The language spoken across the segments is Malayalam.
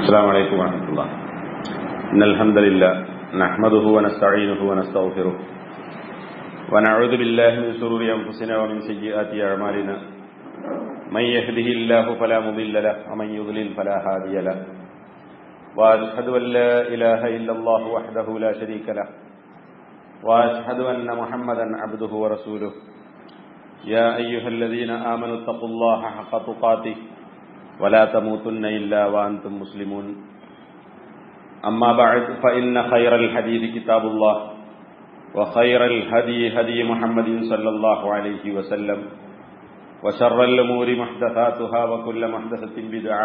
السلام عليكم ورحمة الله إن الحمد لله نحمده ونستعينه ونستغفره ونعوذ بالله من شرور أنفسنا ومن سيئات أعمالنا من يهده الله فلا مضل له ومن يضلل فلا هادي له وأشهد أن لا إله إلا الله وحده لا شريك له وأشهد أن محمدا عبده ورسوله يا أيها الذين آمنوا اتقوا الله حق تقاته ولا تموتن إلا وأنتم مسلمون أما بعد فإن خير الحديث كتاب الله وخير الهدي هدي محمد صلى الله عليه وسلم وشر الأمور محدثاتها وكل محدثة بدعة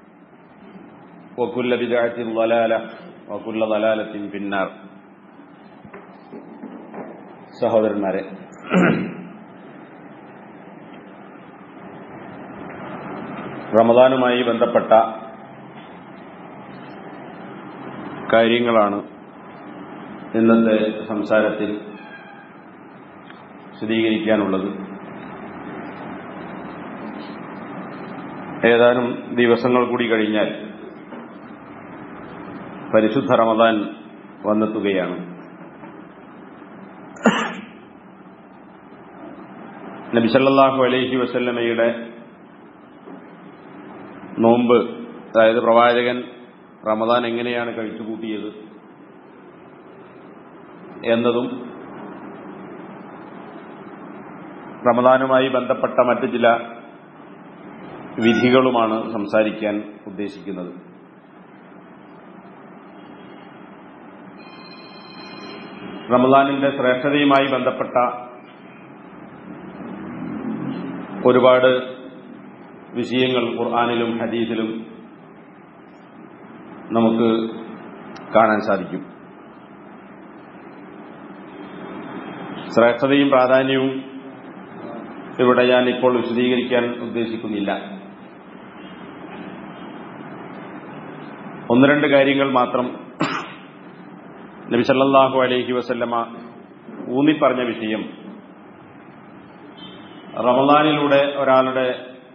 وكل بدعة ضلالة وكل ضلالة في النار സഹോദരന്മാരെ റമദാനുമായി ബന്ധപ്പെട്ട കാര്യങ്ങളാണ് ഇന്നത്തെ സംസാരത്തിൽ വിശദീകരിക്കാനുള്ളത് ഏതാനും ദിവസങ്ങൾ കൂടി കഴിഞ്ഞാൽ പരിശുദ്ധ റമദാൻ വന്നെത്തുകയാണ് നബിസല്ലാഹു അലൈഹി വസല്ലമയുടെ നോമ്പ് അതായത് പ്രവാചകൻ റമദാൻ എങ്ങനെയാണ് കഴിച്ചുകൂട്ടിയത് എന്നതും റമദാനുമായി ബന്ധപ്പെട്ട മറ്റ് ചില വിധികളുമാണ് സംസാരിക്കാൻ ഉദ്ദേശിക്കുന്നത് റമദാനിന്റെ ശ്രേഷ്ഠതയുമായി ബന്ധപ്പെട്ട ഒരുപാട് വിഷയങ്ങൾ ഖുർആാനിലും ഹദീസിലും നമുക്ക് കാണാൻ സാധിക്കും ശ്രേഷ്ഠതയും പ്രാധാന്യവും ഇവിടെ ഞാൻ ഇപ്പോൾ വിശദീകരിക്കാൻ ഉദ്ദേശിക്കുന്നില്ല ഒന്ന് രണ്ട് കാര്യങ്ങൾ മാത്രം നബി സല്ലാഹു അലൈഹി വസല്ലമ ഊന്നിപ്പറഞ്ഞ വിഷയം റമദാനിലൂടെ ഒരാളുടെ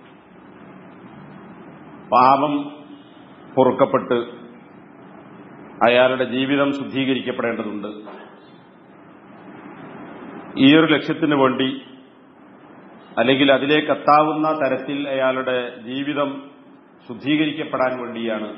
പാപം പൊറുക്കപ്പെട്ട് അയാളുടെ ജീവിതം ശുദ്ധീകരിക്കപ്പെടേണ്ടതുണ്ട് ഈ ഒരു ലക്ഷ്യത്തിന് വേണ്ടി അല്ലെങ്കിൽ അതിലേക്ക് എത്താവുന്ന തരത്തിൽ അയാളുടെ ജീവിതം ശുദ്ധീകരിക്കപ്പെടാൻ വേണ്ടിയാണ്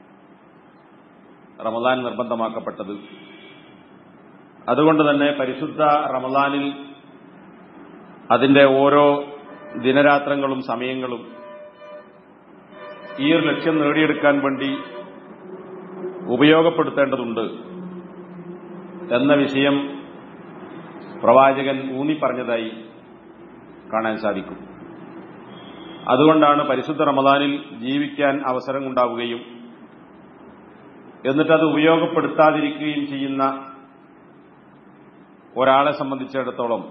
റമദാൻ നിർബന്ധമാക്കപ്പെട്ടത് അതുകൊണ്ട് തന്നെ പരിശുദ്ധ റമദാനിൽ അതിന്റെ ഓരോ ദിനരാത്രങ്ങളും സമയങ്ങളും ഈ ഒരു ലക്ഷ്യം നേടിയെടുക്കാൻ വേണ്ടി ഉപയോഗപ്പെടുത്തേണ്ടതുണ്ട് എന്ന വിഷയം പ്രവാചകൻ ഊന്നിപ്പറഞ്ഞതായി കാണാൻ സാധിക്കും അതുകൊണ്ടാണ് പരിശുദ്ധ റമദാനിൽ ജീവിക്കാൻ അവസരം ഉണ്ടാവുകയും എന്നിട്ടത് ഉപയോഗപ്പെടുത്താതിരിക്കുകയും ചെയ്യുന്ന ഒരാളെ സംബന്ധിച്ചിടത്തോളം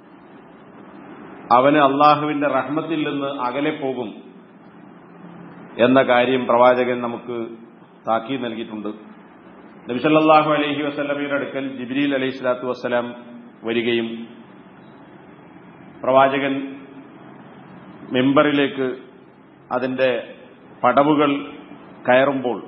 അവന് അള്ളാഹുവിന്റെ റഹ്മത്തിൽ നിന്ന് അകലെ പോകും എന്ന കാര്യം പ്രവാചകൻ നമുക്ക് താക്കി നൽകിയിട്ടുണ്ട് നബിസല്ലാഹു അലൈഹി വസ്ലമയുടെ അടുക്കൽ ജിബ്രീൽ അലൈഹി സ്വലാത്തു വസ്സലാം വരികയും പ്രവാചകൻ മെമ്പറിലേക്ക് അതിന്റെ പടവുകൾ കയറുമ്പോൾ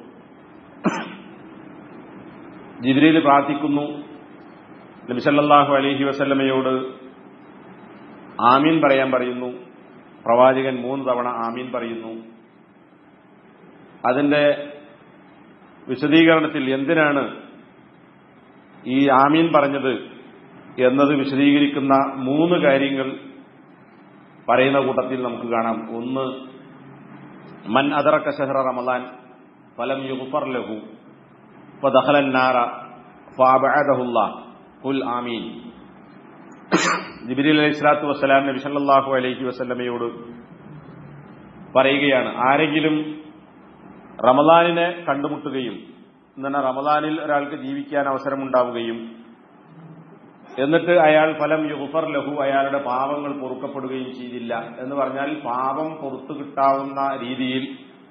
ജിബ്രീൽ പ്രാർത്ഥിക്കുന്നു നബിസല്ലാഹു അലൈഹി വസല്ലമയോട് ആമീൻ പറയാൻ പറയുന്നു പ്രവാചകൻ മൂന്ന് തവണ ആമീൻ പറയുന്നു അതിന്റെ വിശദീകരണത്തിൽ എന്തിനാണ് ഈ ആമീൻ പറഞ്ഞത് എന്നത് വിശദീകരിക്കുന്ന മൂന്ന് കാര്യങ്ങൾ പറയുന്ന കൂട്ടത്തിൽ നമുക്ക് കാണാം ഒന്ന് മൻ അതറക്ക ഷഹറ റമദാൻ ഫലം യുഫർ ലഹു ഫദഖലൻ നാറ ഫഅബഅദഹുല്ലാ ഖുൽ ആമീൻ ജിബ്രീൽ അലൈഹി സ്വലാത്തു വസ്സലാം നബി സല്ലല്ലാഹു അലൈഹി വസല്ലമയോട് പറയുകയാണ് ആരെങ്കിലും റമദാനിനെ കണ്ടുമുട്ടുകയും എന്നാൽ റമദാനിൽ ഒരാൾക്ക് ജീവിക്കാൻ അവസരമുണ്ടാവുകയും എന്നിട്ട് അയാൾ ഫലം യുഫർ ലഹു അയാളുടെ പാപങ്ങൾ പൊറുക്കപ്പെടുകയും ചെയ്തില്ല എന്ന് പറഞ്ഞാൽ പാപം പുറത്തു കിട്ടാവുന്ന രീതിയിൽ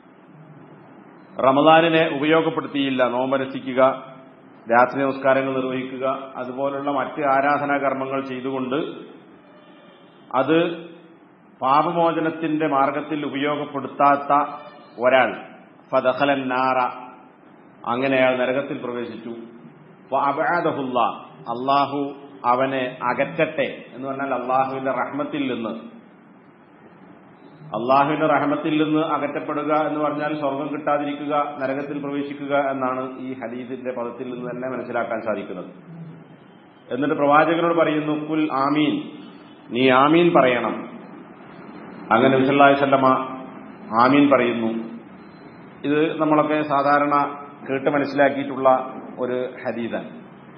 റമദാനിനെ ഉപയോഗപ്പെടുത്തിയില്ല നോമ്പനുഷ്ഠിക്കുക രാത്രി നമസ്കാരങ്ങൾ നിർവഹിക്കുക അതുപോലുള്ള മറ്റ് ആരാധനാ കർമ്മങ്ങൾ ചെയ്തുകൊണ്ട് അത് പാപമോചനത്തിന്റെ മാർഗത്തിൽ ഉപയോഗപ്പെടുത്താത്ത ഒരാൾ ഫദഖലൻ നാറ അങ്ങനെ അയാൾ നരകത്തിൽ പ്രവേശിച്ചു അബാദഹുല്ല അള്ളാഹു അവനെ അകറ്റട്ടെ എന്ന് പറഞ്ഞാൽ അള്ളാഹുവിന്റെ റഹ്മത്തിൽ നിന്ന് അള്ളാഹുവിന്റെ റഹ്മത്തിൽ നിന്ന് അകറ്റപ്പെടുക എന്ന് പറഞ്ഞാൽ സ്വർഗം കിട്ടാതിരിക്കുക നരകത്തിൽ പ്രവേശിക്കുക എന്നാണ് ഈ ഹദീസിന്റെ പദത്തിൽ നിന്ന് തന്നെ മനസ്സിലാക്കാൻ സാധിക്കുന്നത് എന്നിട്ട് പ്രവാചകനോട് പറയുന്നു കുൽ ആമീൻ നീ ആമീൻ പറയണം അങ്ങനെ വിസല്ലാസല്ലമ ആമീൻ പറയുന്നു ഇത് നമ്മളൊക്കെ സാധാരണ കേട്ട് മനസ്സിലാക്കിയിട്ടുള്ള ഒരു ഹദീദാണ്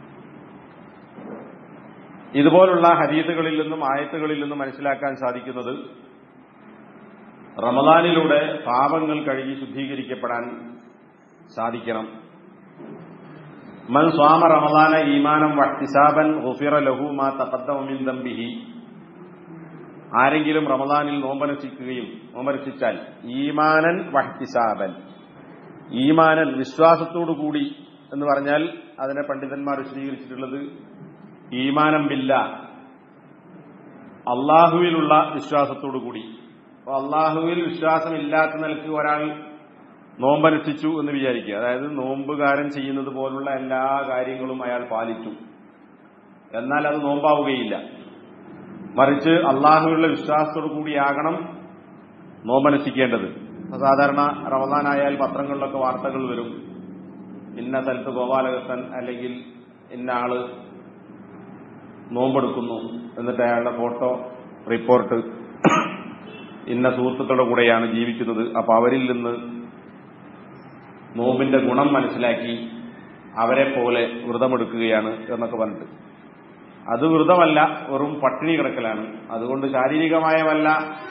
ഇതുപോലുള്ള ഹദീദുകളിൽ നിന്നും ആയത്തുകളിൽ നിന്നും മനസ്സിലാക്കാൻ സാധിക്കുന്നത് റമദാനിലൂടെ പാപങ്ങൾ കഴുകി ശുദ്ധീകരിക്കപ്പെടാൻ സാധിക്കണം മൻ സ്വാമ റമദാന ഈമാനം വഹ്തിസാബൻ ഗുഫിറ ലഹു മാ തഖദ്ദമ മിൻ ദംബിഹി ആരെങ്കിലും റമദാനിൽ നോമ്പനുഷ്ഠിക്കുകയും നോമ്പനുഷ്ഠിച്ചാൽ ഈമാനൻ വഹ്തിസാബൻ ഈമാനൻ വിശ്വാസത്തോടു കൂടി എന്ന് പറഞ്ഞാൽ അതിനെ പണ്ഡിതന്മാർ വിശദീകരിച്ചിട്ടുള്ളത് ഈമാനം ബില്ല അള്ളാഹുവിലുള്ള വിശ്വാസത്തോടു കൂടി അപ്പൊ അള്ളാഹുവിൽ വിശ്വാസമില്ലാത്ത നിലക്ക് ഒരാൾ നോമ്പനുഷ്ഠിച്ചു എന്ന് വിചാരിക്കുക അതായത് നോമ്പുകാരൻ ചെയ്യുന്നത് പോലുള്ള എല്ലാ കാര്യങ്ങളും അയാൾ പാലിച്ചു എന്നാൽ അത് നോമ്പാവുകയില്ല മറിച്ച് അള്ളാഹുവിലുള്ള വിശ്വാസത്തോടു കൂടിയാകണം നോമ്പനുഷ്ഠിക്കേണ്ടത് സാധാരണ റമദാനായാൽ പത്രങ്ങളിലൊക്കെ വാർത്തകൾ വരും ഇന്ന സ്ഥലത്ത് ഗോപാലകൃഷ്ണൻ അല്ലെങ്കിൽ ഇന്ന ആള് നോമ്പെടുക്കുന്നു എന്നിട്ട് അയാളുടെ ഫോട്ടോ റിപ്പോർട്ട് ഇന്ന സുഹൃത്തുക്കളുടെ കൂടെയാണ് ജീവിക്കുന്നത് അപ്പൊ അവരിൽ നിന്ന് നോമ്പിന്റെ ഗുണം മനസ്സിലാക്കി അവരെ പോലെ വ്രതമെടുക്കുകയാണ് എന്നൊക്കെ പറഞ്ഞിട്ട് അത് വ്രതമല്ല വെറും പട്ടിണി കിടക്കലാണ് അതുകൊണ്ട് ശാരീരികമായ വല്ല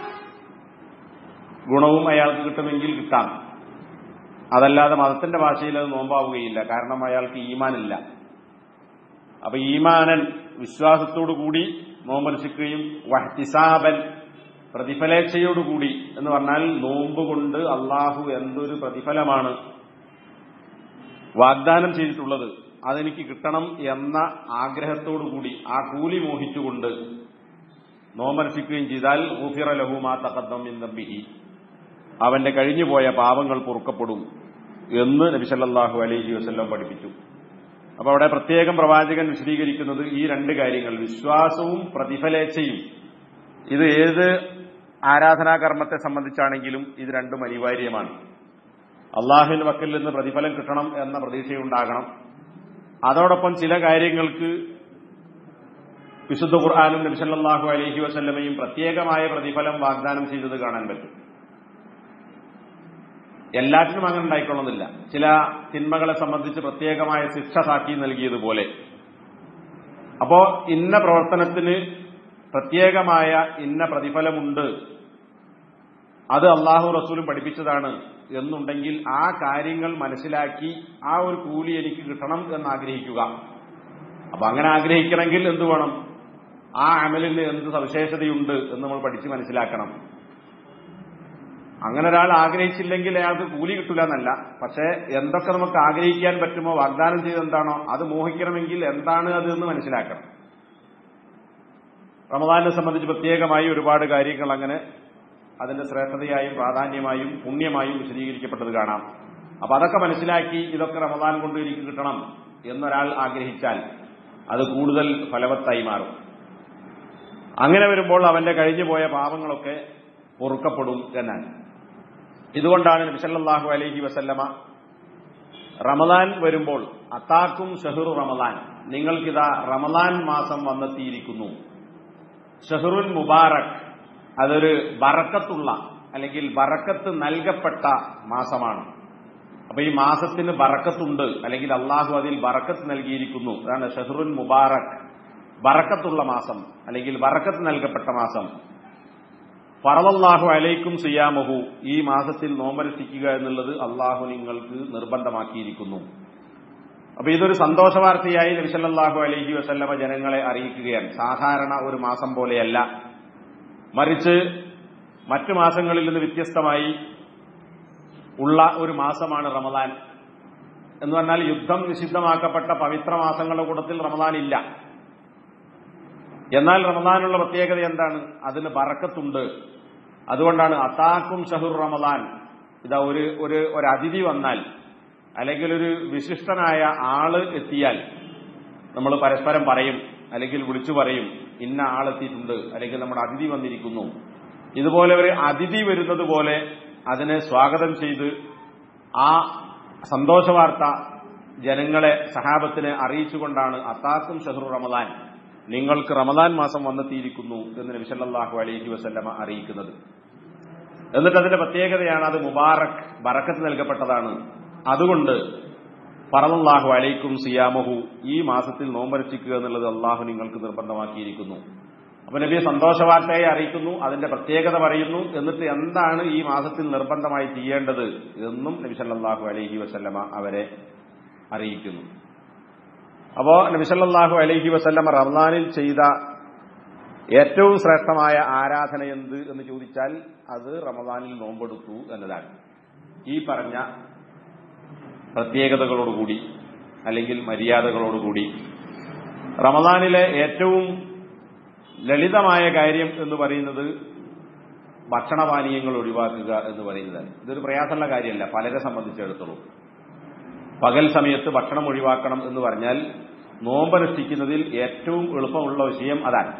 ഗുണവും അയാൾക്ക് കിട്ടുമെങ്കിൽ കിട്ടാം അതല്ലാതെ മതത്തിന്റെ ഭാഷയിൽ അത് നോമ്പാവുകയില്ല കാരണം അയാൾക്ക് ഈമാനില്ല അപ്പൊ ഈമാനൻ വിശ്വാസത്തോടു കൂടി നോമ്പനുഷ്ഠിക്കുകയും വഹ്തിസാബൻ പ്രതിഫലേച്ഛയോടുകൂടി എന്ന് പറഞ്ഞാൽ നോമ്പ് കൊണ്ട് അള്ളാഹു എന്തൊരു പ്രതിഫലമാണ് വാഗ്ദാനം ചെയ്തിട്ടുള്ളത് അതെനിക്ക് കിട്ടണം എന്ന ആഗ്രഹത്തോടുകൂടി ആ കൂലി മോഹിച്ചുകൊണ്ട് നോമനുഷ്ഠിക്കുകയും ചെയ്താൽ ഊഫിറ ലഹുമാ തക്കദ്ദം ഇന്നബിഹി അവന്റെ കഴിഞ്ഞുപോയ പാപങ്ങൾ പൊറുക്കപ്പെടും എന്ന് നബിസല്ലാഹു അലൈഹി വസ്ല്ലം പഠിപ്പിച്ചു അപ്പൊ അവിടെ പ്രത്യേകം പ്രവാചകൻ വിശദീകരിക്കുന്നത് ഈ രണ്ട് കാര്യങ്ങൾ വിശ്വാസവും പ്രതിഫലേച്ഛയും ഇത് ഏത് ആരാധനാകർമ്മത്തെ സംബന്ധിച്ചാണെങ്കിലും ഇത് രണ്ടും അനിവാര്യമാണ് അള്ളാഹുവിന്റെ വക്കിൽ നിന്ന് പ്രതിഫലം കിട്ടണം എന്ന പ്രതീക്ഷയുണ്ടാകണം അതോടൊപ്പം ചില കാര്യങ്ങൾക്ക് വിശുദ്ധ ഖുർആാനും നബിസല്ലാഹു അലഹി വസല്ലമയും പ്രത്യേകമായ പ്രതിഫലം വാഗ്ദാനം ചെയ്തത് കാണാൻ പറ്റും എല്ലാറ്റിനും അങ്ങനെ ഉണ്ടായിക്കൊള്ളുന്നില്ല ചില തിന്മകളെ സംബന്ധിച്ച് പ്രത്യേകമായ ശിക്ഷ സാക്കി നൽകിയതുപോലെ അപ്പോ ഇന്ന പ്രവർത്തനത്തിന് പ്രത്യേകമായ ഇന്ന പ്രതിഫലമുണ്ട് അത് അള്ളാഹു റസൂലും പഠിപ്പിച്ചതാണ് എന്നുണ്ടെങ്കിൽ ആ കാര്യങ്ങൾ മനസ്സിലാക്കി ആ ഒരു കൂലി എനിക്ക് കിട്ടണം എന്ന് ആഗ്രഹിക്കുക അപ്പൊ അങ്ങനെ ആഗ്രഹിക്കണമെങ്കിൽ എന്ത് വേണം ആ അമലിന് എന്ത് സവിശേഷതയുണ്ട് എന്ന് നമ്മൾ പഠിച്ച് മനസ്സിലാക്കണം അങ്ങനെ ഒരാൾ ആഗ്രഹിച്ചില്ലെങ്കിൽ അയാൾക്ക് കൂലി കിട്ടില്ല എന്നല്ല പക്ഷെ എന്തൊക്കെ നമുക്ക് ആഗ്രഹിക്കാൻ പറ്റുമോ വാഗ്ദാനം ചെയ്ത് എന്താണോ അത് മോഹിക്കണമെങ്കിൽ എന്താണ് അത് എന്ന് മനസ്സിലാക്കണം റമദാനെ സംബന്ധിച്ച് പ്രത്യേകമായി ഒരുപാട് കാര്യങ്ങൾ അങ്ങനെ അതിന്റെ ശ്രേഷ്ഠതയായും പ്രാധാന്യമായും പുണ്യമായും വിശദീകരിക്കപ്പെട്ടത് കാണാം അപ്പൊ അതൊക്കെ മനസ്സിലാക്കി ഇതൊക്കെ റമദാൻ കൊണ്ട് എനിക്ക് കിട്ടണം എന്നൊരാൾ ആഗ്രഹിച്ചാൽ അത് കൂടുതൽ ഫലവത്തായി മാറും അങ്ങനെ വരുമ്പോൾ അവന്റെ കഴിഞ്ഞുപോയ പാപങ്ങളൊക്കെ പൊറുക്കപ്പെടും എന്നാണ് ഇതുകൊണ്ടാണ് നബിസല്ലാഹു അലൈഹി വസല്ലമ റമദാൻ വരുമ്പോൾ അത്താക്കും ഷഹറു റമദാൻ നിങ്ങൾക്കിതാ റമദാൻ മാസം വന്നെത്തിയിരിക്കുന്നു ഷഹറുൻ മുബാറക് അതൊരു ബറക്കത്തുള്ള അല്ലെങ്കിൽ ബറക്കത്ത് നൽകപ്പെട്ട മാസമാണ് അപ്പൊ ഈ മാസത്തിന് ബറക്കത്തുണ്ട് അല്ലെങ്കിൽ അള്ളാഹു അതിൽ ബറക്കത്ത് നൽകിയിരിക്കുന്നു അതാണ് ഷഹറുൻ മുബാറക് ബറക്കത്തുള്ള മാസം അല്ലെങ്കിൽ ബറക്കത്ത് നൽകപ്പെട്ട മാസം ഫറവല്ലാഹു അലൈക്കും സിയാമഹു ഈ മാസത്തിൽ നോമ്പനുഷ്ഠിക്കുക എന്നുള്ളത് അള്ളാഹു നിങ്ങൾക്ക് നിർബന്ധമാക്കിയിരിക്കുന്നു അപ്പൊ ഇതൊരു സന്തോഷ വാർത്തയായി നബിസല്ലാഹു അലൈഹി വസല്ലമ ജനങ്ങളെ അറിയിക്കുകയാണ് സാധാരണ ഒരു മാസം പോലെയല്ല മറിച്ച് മറ്റു മാസങ്ങളിൽ നിന്ന് വ്യത്യസ്തമായി ഉള്ള ഒരു മാസമാണ് റമദാൻ എന്ന് പറഞ്ഞാൽ യുദ്ധം നിഷിദ്ധമാക്കപ്പെട്ട പവിത്ര മാസങ്ങളുടെ കൂട്ടത്തിൽ റമദാൻ ഇല്ല എന്നാൽ റമദാനുള്ള പ്രത്യേകത എന്താണ് അതിന് ബറക്കത്തുണ്ട് അതുകൊണ്ടാണ് അത്താക്കും ഷഹുർ റമദാൻ ഇതാ ഒരു ഒരു ഒരു അതിഥി വന്നാൽ അല്ലെങ്കിൽ ഒരു വിശിഷ്ടനായ ആള് എത്തിയാൽ നമ്മൾ പരസ്പരം പറയും അല്ലെങ്കിൽ വിളിച്ചു പറയും ഇന്ന ആളെത്തിയിട്ടുണ്ട് അല്ലെങ്കിൽ നമ്മുടെ അതിഥി വന്നിരിക്കുന്നു ഇതുപോലെ ഒരു അതിഥി വരുന്നത് പോലെ അതിനെ സ്വാഗതം ചെയ്ത് ആ സന്തോഷവാർത്ത ജനങ്ങളെ സഹാബത്തിനെ അറിയിച്ചുകൊണ്ടാണ് അത്താക്കും ഷഹ്റു റമദാൻ നിങ്ങൾക്ക് റമദാൻ മാസം വന്നെത്തിയിരിക്കുന്നു എന്ന് നബി സല്ലല്ലാഹു അലൈഹി വസല്ലമ അറിയിക്കുന്നത് എന്നിട്ട് അതിന്റെ പ്രത്യേകതയാണ് അത് മുബാറക് ബറക്കത്ത് നൽകപ്പെട്ടതാണ് അതുകൊണ്ട് പറലല്ലാഹു അലൈക്കും സിയാമഹു ഈ മാസത്തിൽ നോമ്പരക്ഷിക്കുക എന്നുള്ളത് അള്ളാഹു നിങ്ങൾക്ക് നിർബന്ധമാക്കിയിരിക്കുന്നു അപ്പൊ നബിയെ സന്തോഷവാർത്തയെ അറിയിക്കുന്നു അതിന്റെ പ്രത്യേകത പറയുന്നു എന്നിട്ട് എന്താണ് ഈ മാസത്തിൽ നിർബന്ധമായി ചെയ്യേണ്ടത് എന്നും നബി സല്ലല്ലാഹു അലൈഹി വസല്ലമ അവരെ അറിയിക്കുന്നു അപ്പോ നബി സല്ലല്ലാഹു അലൈഹി വസല്ലമ റമദാനിൽ ചെയ്ത ഏറ്റവും ശ്രേഷ്ഠമായ ആരാധന എന്ത് എന്ന് ചോദിച്ചാൽ അത് റമദാനിൽ നോമ്പെടുത്തു എന്നതാണ് ഈ പറഞ്ഞ പ്രത്യേകതകളോടുകൂടി അല്ലെങ്കിൽ മര്യാദകളോടുകൂടി റമദാനിലെ ഏറ്റവും ലളിതമായ കാര്യം എന്ന് പറയുന്നത് ഭക്ഷണപാനീയങ്ങൾ ഒഴിവാക്കുക എന്ന് പറയുന്നതാണ് ഇതൊരു പ്രയാസമുള്ള കാര്യമല്ല പലരെ സംബന്ധിച്ചിടത്തോളം പകൽ സമയത്ത് ഭക്ഷണം ഒഴിവാക്കണം എന്ന് പറഞ്ഞാൽ നോമ്പനുഷ്ഠിക്കുന്നതിൽ ഏറ്റവും എളുപ്പമുള്ള വിഷയം അതാണ്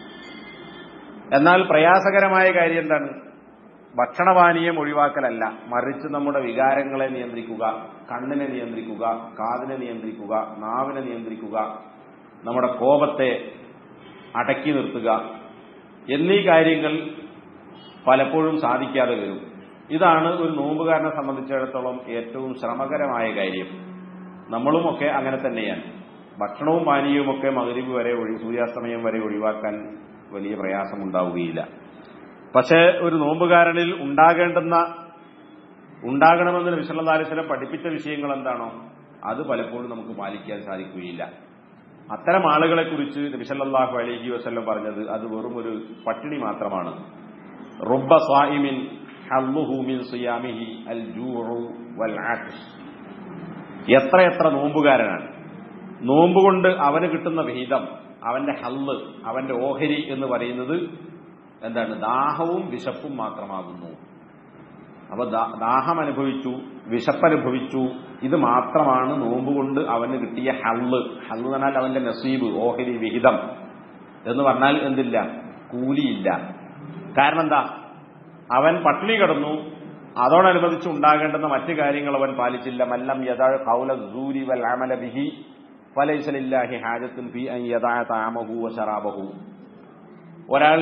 എന്നാൽ പ്രയാസകരമായ കാര്യം എന്താണ് ഭക്ഷണപാനീയം ഒഴിവാക്കലല്ല മറിച്ച് നമ്മുടെ വികാരങ്ങളെ നിയന്ത്രിക്കുക കണ്ണിനെ നിയന്ത്രിക്കുക കാതിനെ നിയന്ത്രിക്കുക നാവിനെ നിയന്ത്രിക്കുക നമ്മുടെ കോപത്തെ അടക്കി നിർത്തുക എന്നീ കാര്യങ്ങൾ പലപ്പോഴും സാധിക്കാതെ വരും ഇതാണ് ഒരു നോമ്പുകാരനെ സംബന്ധിച്ചിടത്തോളം ഏറ്റവും ശ്രമകരമായ കാര്യം നമ്മളുമൊക്കെ അങ്ങനെ തന്നെയാണ് ഭക്ഷണവും പാനീയവുമൊക്കെ മകരീബ് വരെ ഒഴി സൂര്യാസ്തമയം വരെ ഒഴിവാക്കാൻ വലിയ പ്രയാസമുണ്ടാവുകയില്ല പക്ഷേ ഒരു നോമ്പുകാരനിൽ ഉണ്ടാകേണ്ടുന്ന ഉണ്ടാകണമെന്ന് വിശലദാലിസനം പഠിപ്പിച്ച വിഷയങ്ങൾ എന്താണോ അത് പലപ്പോഴും നമുക്ക് പാലിക്കാൻ സാധിക്കുകയില്ല അത്തരം ആളുകളെ കുറിച്ച് നബിസല്ലാഹു അലൈഹി വസ്ല്ലം പറഞ്ഞത് അത് വെറും ഒരു പട്ടിണി മാത്രമാണ് റുബ സ്വായിമിൻ ഹല്ലുഹൂമിൻ സുയാമിഹി അൽ ജൂഉ വൽ ആത്ഷ് എത്ര എത്ര നോമ്പുകാരനാണ് നോമ്പുകൊണ്ട് അവന് കിട്ടുന്ന വിഹിതം അവന്റെ ഹല്ല് അവന്റെ ഓഹരി എന്ന് പറയുന്നത് എന്താണ് ദാഹവും വിശപ്പും മാത്രമാകുന്നു അപ്പൊ ദാഹം അനുഭവിച്ചു വിശപ്പനുഭവിച്ചു ഇത് മാത്രമാണ് നോമ്പുകൊണ്ട് അവന് കിട്ടിയ ഹല്ല് ഹല്ല് എന്ന് പറഞ്ഞാൽ അവന്റെ നസീബ് ഓഹരി വിഹിതം എന്ന് പറഞ്ഞാൽ എന്തില്ല കൂലിയില്ല കാരണം എന്താ അവൻ പട്ടിണി കിടന്നു അതോടനുബന്ധിച്ച് ഉണ്ടാകേണ്ടുന്ന മറ്റു കാര്യങ്ങൾ അവൻ പാലിച്ചില്ല മല്ലം യഥാ കൗല സൂരി വൽ അമല ബിഹി ഫലൈസലില്ലാഹി ഹാജത്തുൻ ഫി അൻ യദാ താമഹു വ ശറാബഹു ഒരാൾ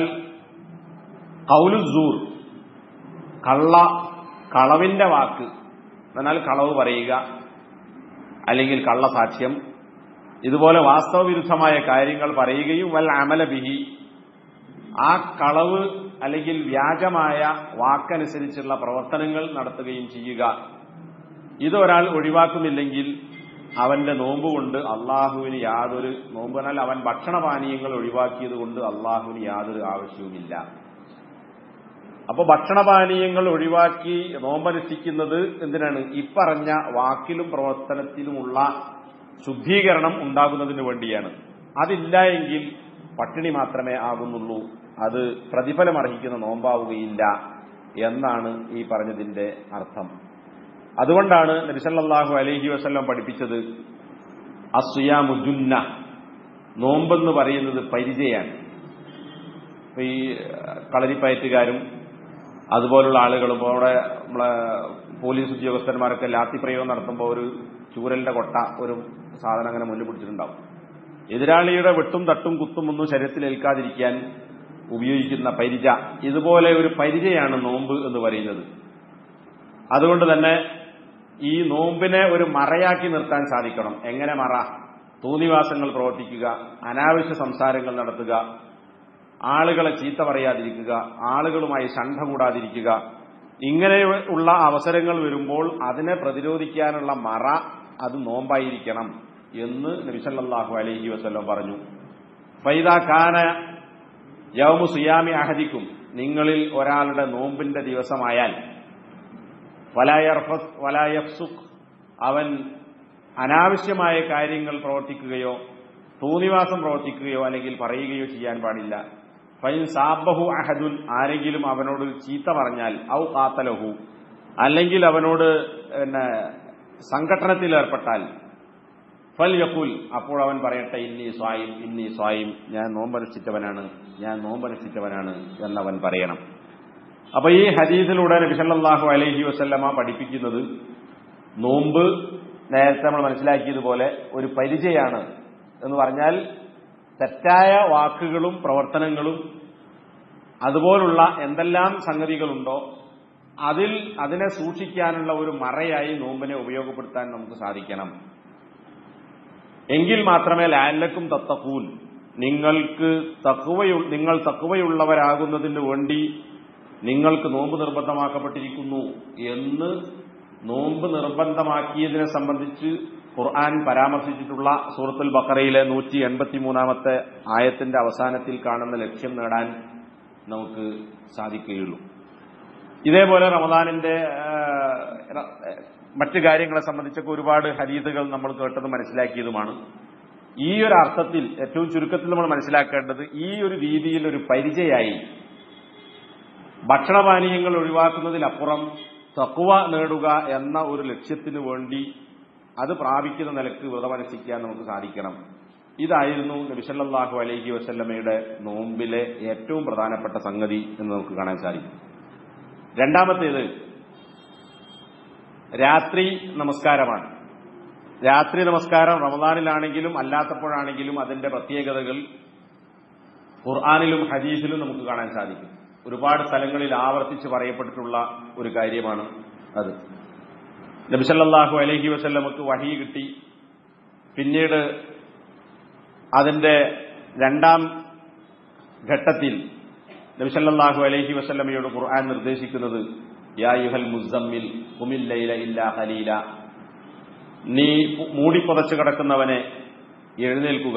കൗലുസൂർ കള്ള കളവിന്റെ വാക്ക് എന്നാൽ കളവ് പറയുക അല്ലെങ്കിൽ കള്ളസാക്ഷ്യം ഇതുപോലെ വാസ്തവവിരുദ്ധമായ കാര്യങ്ങൾ പറയുകയും വൽ അമല ബിഹി ആ കളവ് അല്ലെങ്കിൽ വ്യാജമായ വാക്കനുസരിച്ചുള്ള പ്രവർത്തനങ്ങൾ നടത്തുകയും ചെയ്യുക ഇതൊരാൾ ഒഴിവാക്കുന്നില്ലെങ്കിൽ അവന്റെ നോമ്പ് കൊണ്ട് അള്ളാഹുവിന് യാതൊരു നോമ്പ് എന്നാൽ അവൻ ഭക്ഷണപാനീയങ്ങൾ ഒഴിവാക്കിയത് കൊണ്ട് അള്ളാഹുവിന് യാതൊരു ആവശ്യവുമില്ല അപ്പൊ ഭക്ഷണപാനീയങ്ങൾ ഒഴിവാക്കി നോമ്പനുഷ്ഠിക്കുന്നത് എന്തിനാണ് ഇപ്പറഞ്ഞ വാക്കിലും പ്രവർത്തനത്തിലുമുള്ള ശുദ്ധീകരണം ഉണ്ടാകുന്നതിന് വേണ്ടിയാണ് അതില്ല എങ്കിൽ പട്ടിണി മാത്രമേ ആകുന്നുള്ളൂ അത് പ്രതിഫലം അർഹിക്കുന്ന നോമ്പാവുകയില്ല എന്നാണ് ഈ പറഞ്ഞതിന്റെ അർത്ഥം അതുകൊണ്ടാണ് നബിസല്ലാഹു അലൈഹി വസ്ല്ലം പഠിപ്പിച്ചത് അസുയാമുജുന്ന നോമ്പെന്ന് പറയുന്നത് പരിചയാണ് ഈ കളരിപ്പയറ്റുകാരും അതുപോലുള്ള ആളുകളും അവിടെ നമ്മളെ പോലീസ് ഉദ്യോഗസ്ഥന്മാരൊക്കെ ലാത്തി പ്രയോഗം നടത്തുമ്പോൾ ഒരു ചൂരലിന്റെ കൊട്ട ഒരു സാധനം അങ്ങനെ മുന്നിൽ പിടിച്ചിട്ടുണ്ടാവും എതിരാളിയുടെ വെട്ടും തട്ടും കുത്തും ഒന്നും ശരീരത്തിൽ ഏൽക്കാതിരിക്കാൻ ഉപയോഗിക്കുന്ന പരിച ഇതുപോലെ ഒരു പരിചയാണ് നോമ്പ് എന്ന് പറയുന്നത് അതുകൊണ്ട് തന്നെ ഈ നോമ്പിനെ ഒരു മറയാക്കി നിർത്താൻ സാധിക്കണം എങ്ങനെ മറ തോന്നിവാസങ്ങൾ പ്രവർത്തിക്കുക അനാവശ്യ സംസാരങ്ങൾ നടത്തുക ആളുകളെ ചീത്ത പറയാതിരിക്കുക ആളുകളുമായി ശണ്ഠ കൂടാതിരിക്കുക ഇങ്ങനെ ഉള്ള അവസരങ്ങൾ വരുമ്പോൾ അതിനെ പ്രതിരോധിക്കാനുള്ള മറ അത് നോമ്പായിരിക്കണം എന്ന് നബിസല്ലാഹു അലൈഹി വസ്ല്ലം പറഞ്ഞു ഫൈദ കാന യവമു സുയാമി അഹദിക്കും നിങ്ങളിൽ ഒരാളുടെ നോമ്പിന്റെ ദിവസമായാൽ വലായഫ്സുഖ് അവൻ അനാവശ്യമായ കാര്യങ്ങൾ പ്രവർത്തിക്കുകയോ തോന്നിവാസം പ്രവർത്തിക്കുകയോ അല്ലെങ്കിൽ പറയുകയോ ചെയ്യാൻ പാടില്ല ഫൈൻ സാബഹു അഹദുൻ ആരെങ്കിലും അവനോട് ചീത്ത പറഞ്ഞാൽ ഔ കാത്തലഹു അല്ലെങ്കിൽ അവനോട് പിന്നെ സംഘട്ടനത്തിൽ ഏർപ്പെട്ടാൽ ഫൽ യക്കുൽ അപ്പോൾ അവൻ പറയട്ടെ ഇന്നി സ്വായും ഇന്നി സ്വായും ഞാൻ നോമ്പനുഷ്ഠിച്ചവനാണ് ഞാൻ നോമ്പനുഷ്ഠിച്ചവനാണ് എന്നവൻ പറയണം അപ്പൊ ഈ ഹദീസിലൂടെ നബിസല്ലാഹു അലൈഹി വസല്ലമ പഠിപ്പിക്കുന്നത് നോമ്പ് നേരത്തെ നമ്മൾ മനസ്സിലാക്കിയതുപോലെ ഒരു പരിചയാണ് എന്ന് പറഞ്ഞാൽ തെറ്റായ വാക്കുകളും പ്രവർത്തനങ്ങളും അതുപോലുള്ള എന്തെല്ലാം സംഗതികളുണ്ടോ അതിൽ അതിനെ സൂക്ഷിക്കാനുള്ള ഒരു മറയായി നോമ്പിനെ ഉപയോഗപ്പെടുത്താൻ നമുക്ക് സാധിക്കണം എങ്കിൽ മാത്രമേ ലാലക്കും തത്തക്കൂൻ നിങ്ങൾക്ക് തക്കുവയു നിങ്ങൾ തക്കുവയുള്ളവരാകുന്നതിന് വേണ്ടി നിങ്ങൾക്ക് നോമ്പ് നിർബന്ധമാക്കപ്പെട്ടിരിക്കുന്നു എന്ന് നോമ്പ് നിർബന്ധമാക്കിയതിനെ സംബന്ധിച്ച് ഖുർആൻ പരാമർശിച്ചിട്ടുള്ള സൂറത്തുൽ ബക്കറയിലെ നൂറ്റി എൺപത്തിമൂന്നാമത്തെ ആയത്തിന്റെ അവസാനത്തിൽ കാണുന്ന ലക്ഷ്യം നേടാൻ നമുക്ക് സാധിക്കുകയുള്ളൂ ഇതേപോലെ റമദാനിന്റെ മറ്റു കാര്യങ്ങളെ സംബന്ധിച്ചൊക്കെ ഒരുപാട് ഹരീതുകൾ നമ്മൾ കേട്ടതും മനസ്സിലാക്കിയതുമാണ് ഈ ഒരു അർത്ഥത്തിൽ ഏറ്റവും ചുരുക്കത്തിൽ നമ്മൾ മനസ്സിലാക്കേണ്ടത് ഈ ഒരു രീതിയിൽ ഒരു പരിചയായി ഭക്ഷണപാനീയങ്ങൾ ഒഴിവാക്കുന്നതിനപ്പുറം തക്കുവ നേടുക എന്ന ഒരു ലക്ഷ്യത്തിനു വേണ്ടി അത് പ്രാപിക്കുന്ന നിലക്ക് വ്രതമനുഷ്ഠിക്കാൻ നമുക്ക് സാധിക്കണം ഇതായിരുന്നു നബിസല്ലാഹു അലൈഹി വസല്ലമയുടെ നോമ്പിലെ ഏറ്റവും പ്രധാനപ്പെട്ട സംഗതി എന്ന് നമുക്ക് കാണാൻ സാധിക്കും രണ്ടാമത്തേത് രാത്രി നമസ്കാരമാണ് രാത്രി നമസ്കാരം റമദാനിലാണെങ്കിലും അല്ലാത്തപ്പോഴാണെങ്കിലും അതിന്റെ പ്രത്യേകതകൾ ഖുർആാനിലും ഹദീസിലും നമുക്ക് കാണാൻ സാധിക്കും ഒരുപാട് സ്ഥലങ്ങളിൽ ആവർത്തിച്ച് പറയപ്പെട്ടിട്ടുള്ള ഒരു കാര്യമാണ് അത് നബിസല്ലാഹു അലഹി വസല്ലമക്ക് വഹി കിട്ടി പിന്നീട് അതിന്റെ രണ്ടാം ഘട്ടത്തിൽ നബിസല്ലാഹു അലഹി വസല്ലമയോട് ഖുർആൻ നിർദ്ദേശിക്കുന്നത് യാ യുഹൽ മുസമ്മിൽ കുമില്ലയില ഇല്ല ഹലീല നീ മൂടിപ്പുതച്ച് കിടക്കുന്നവനെ എഴുന്നേൽക്കുക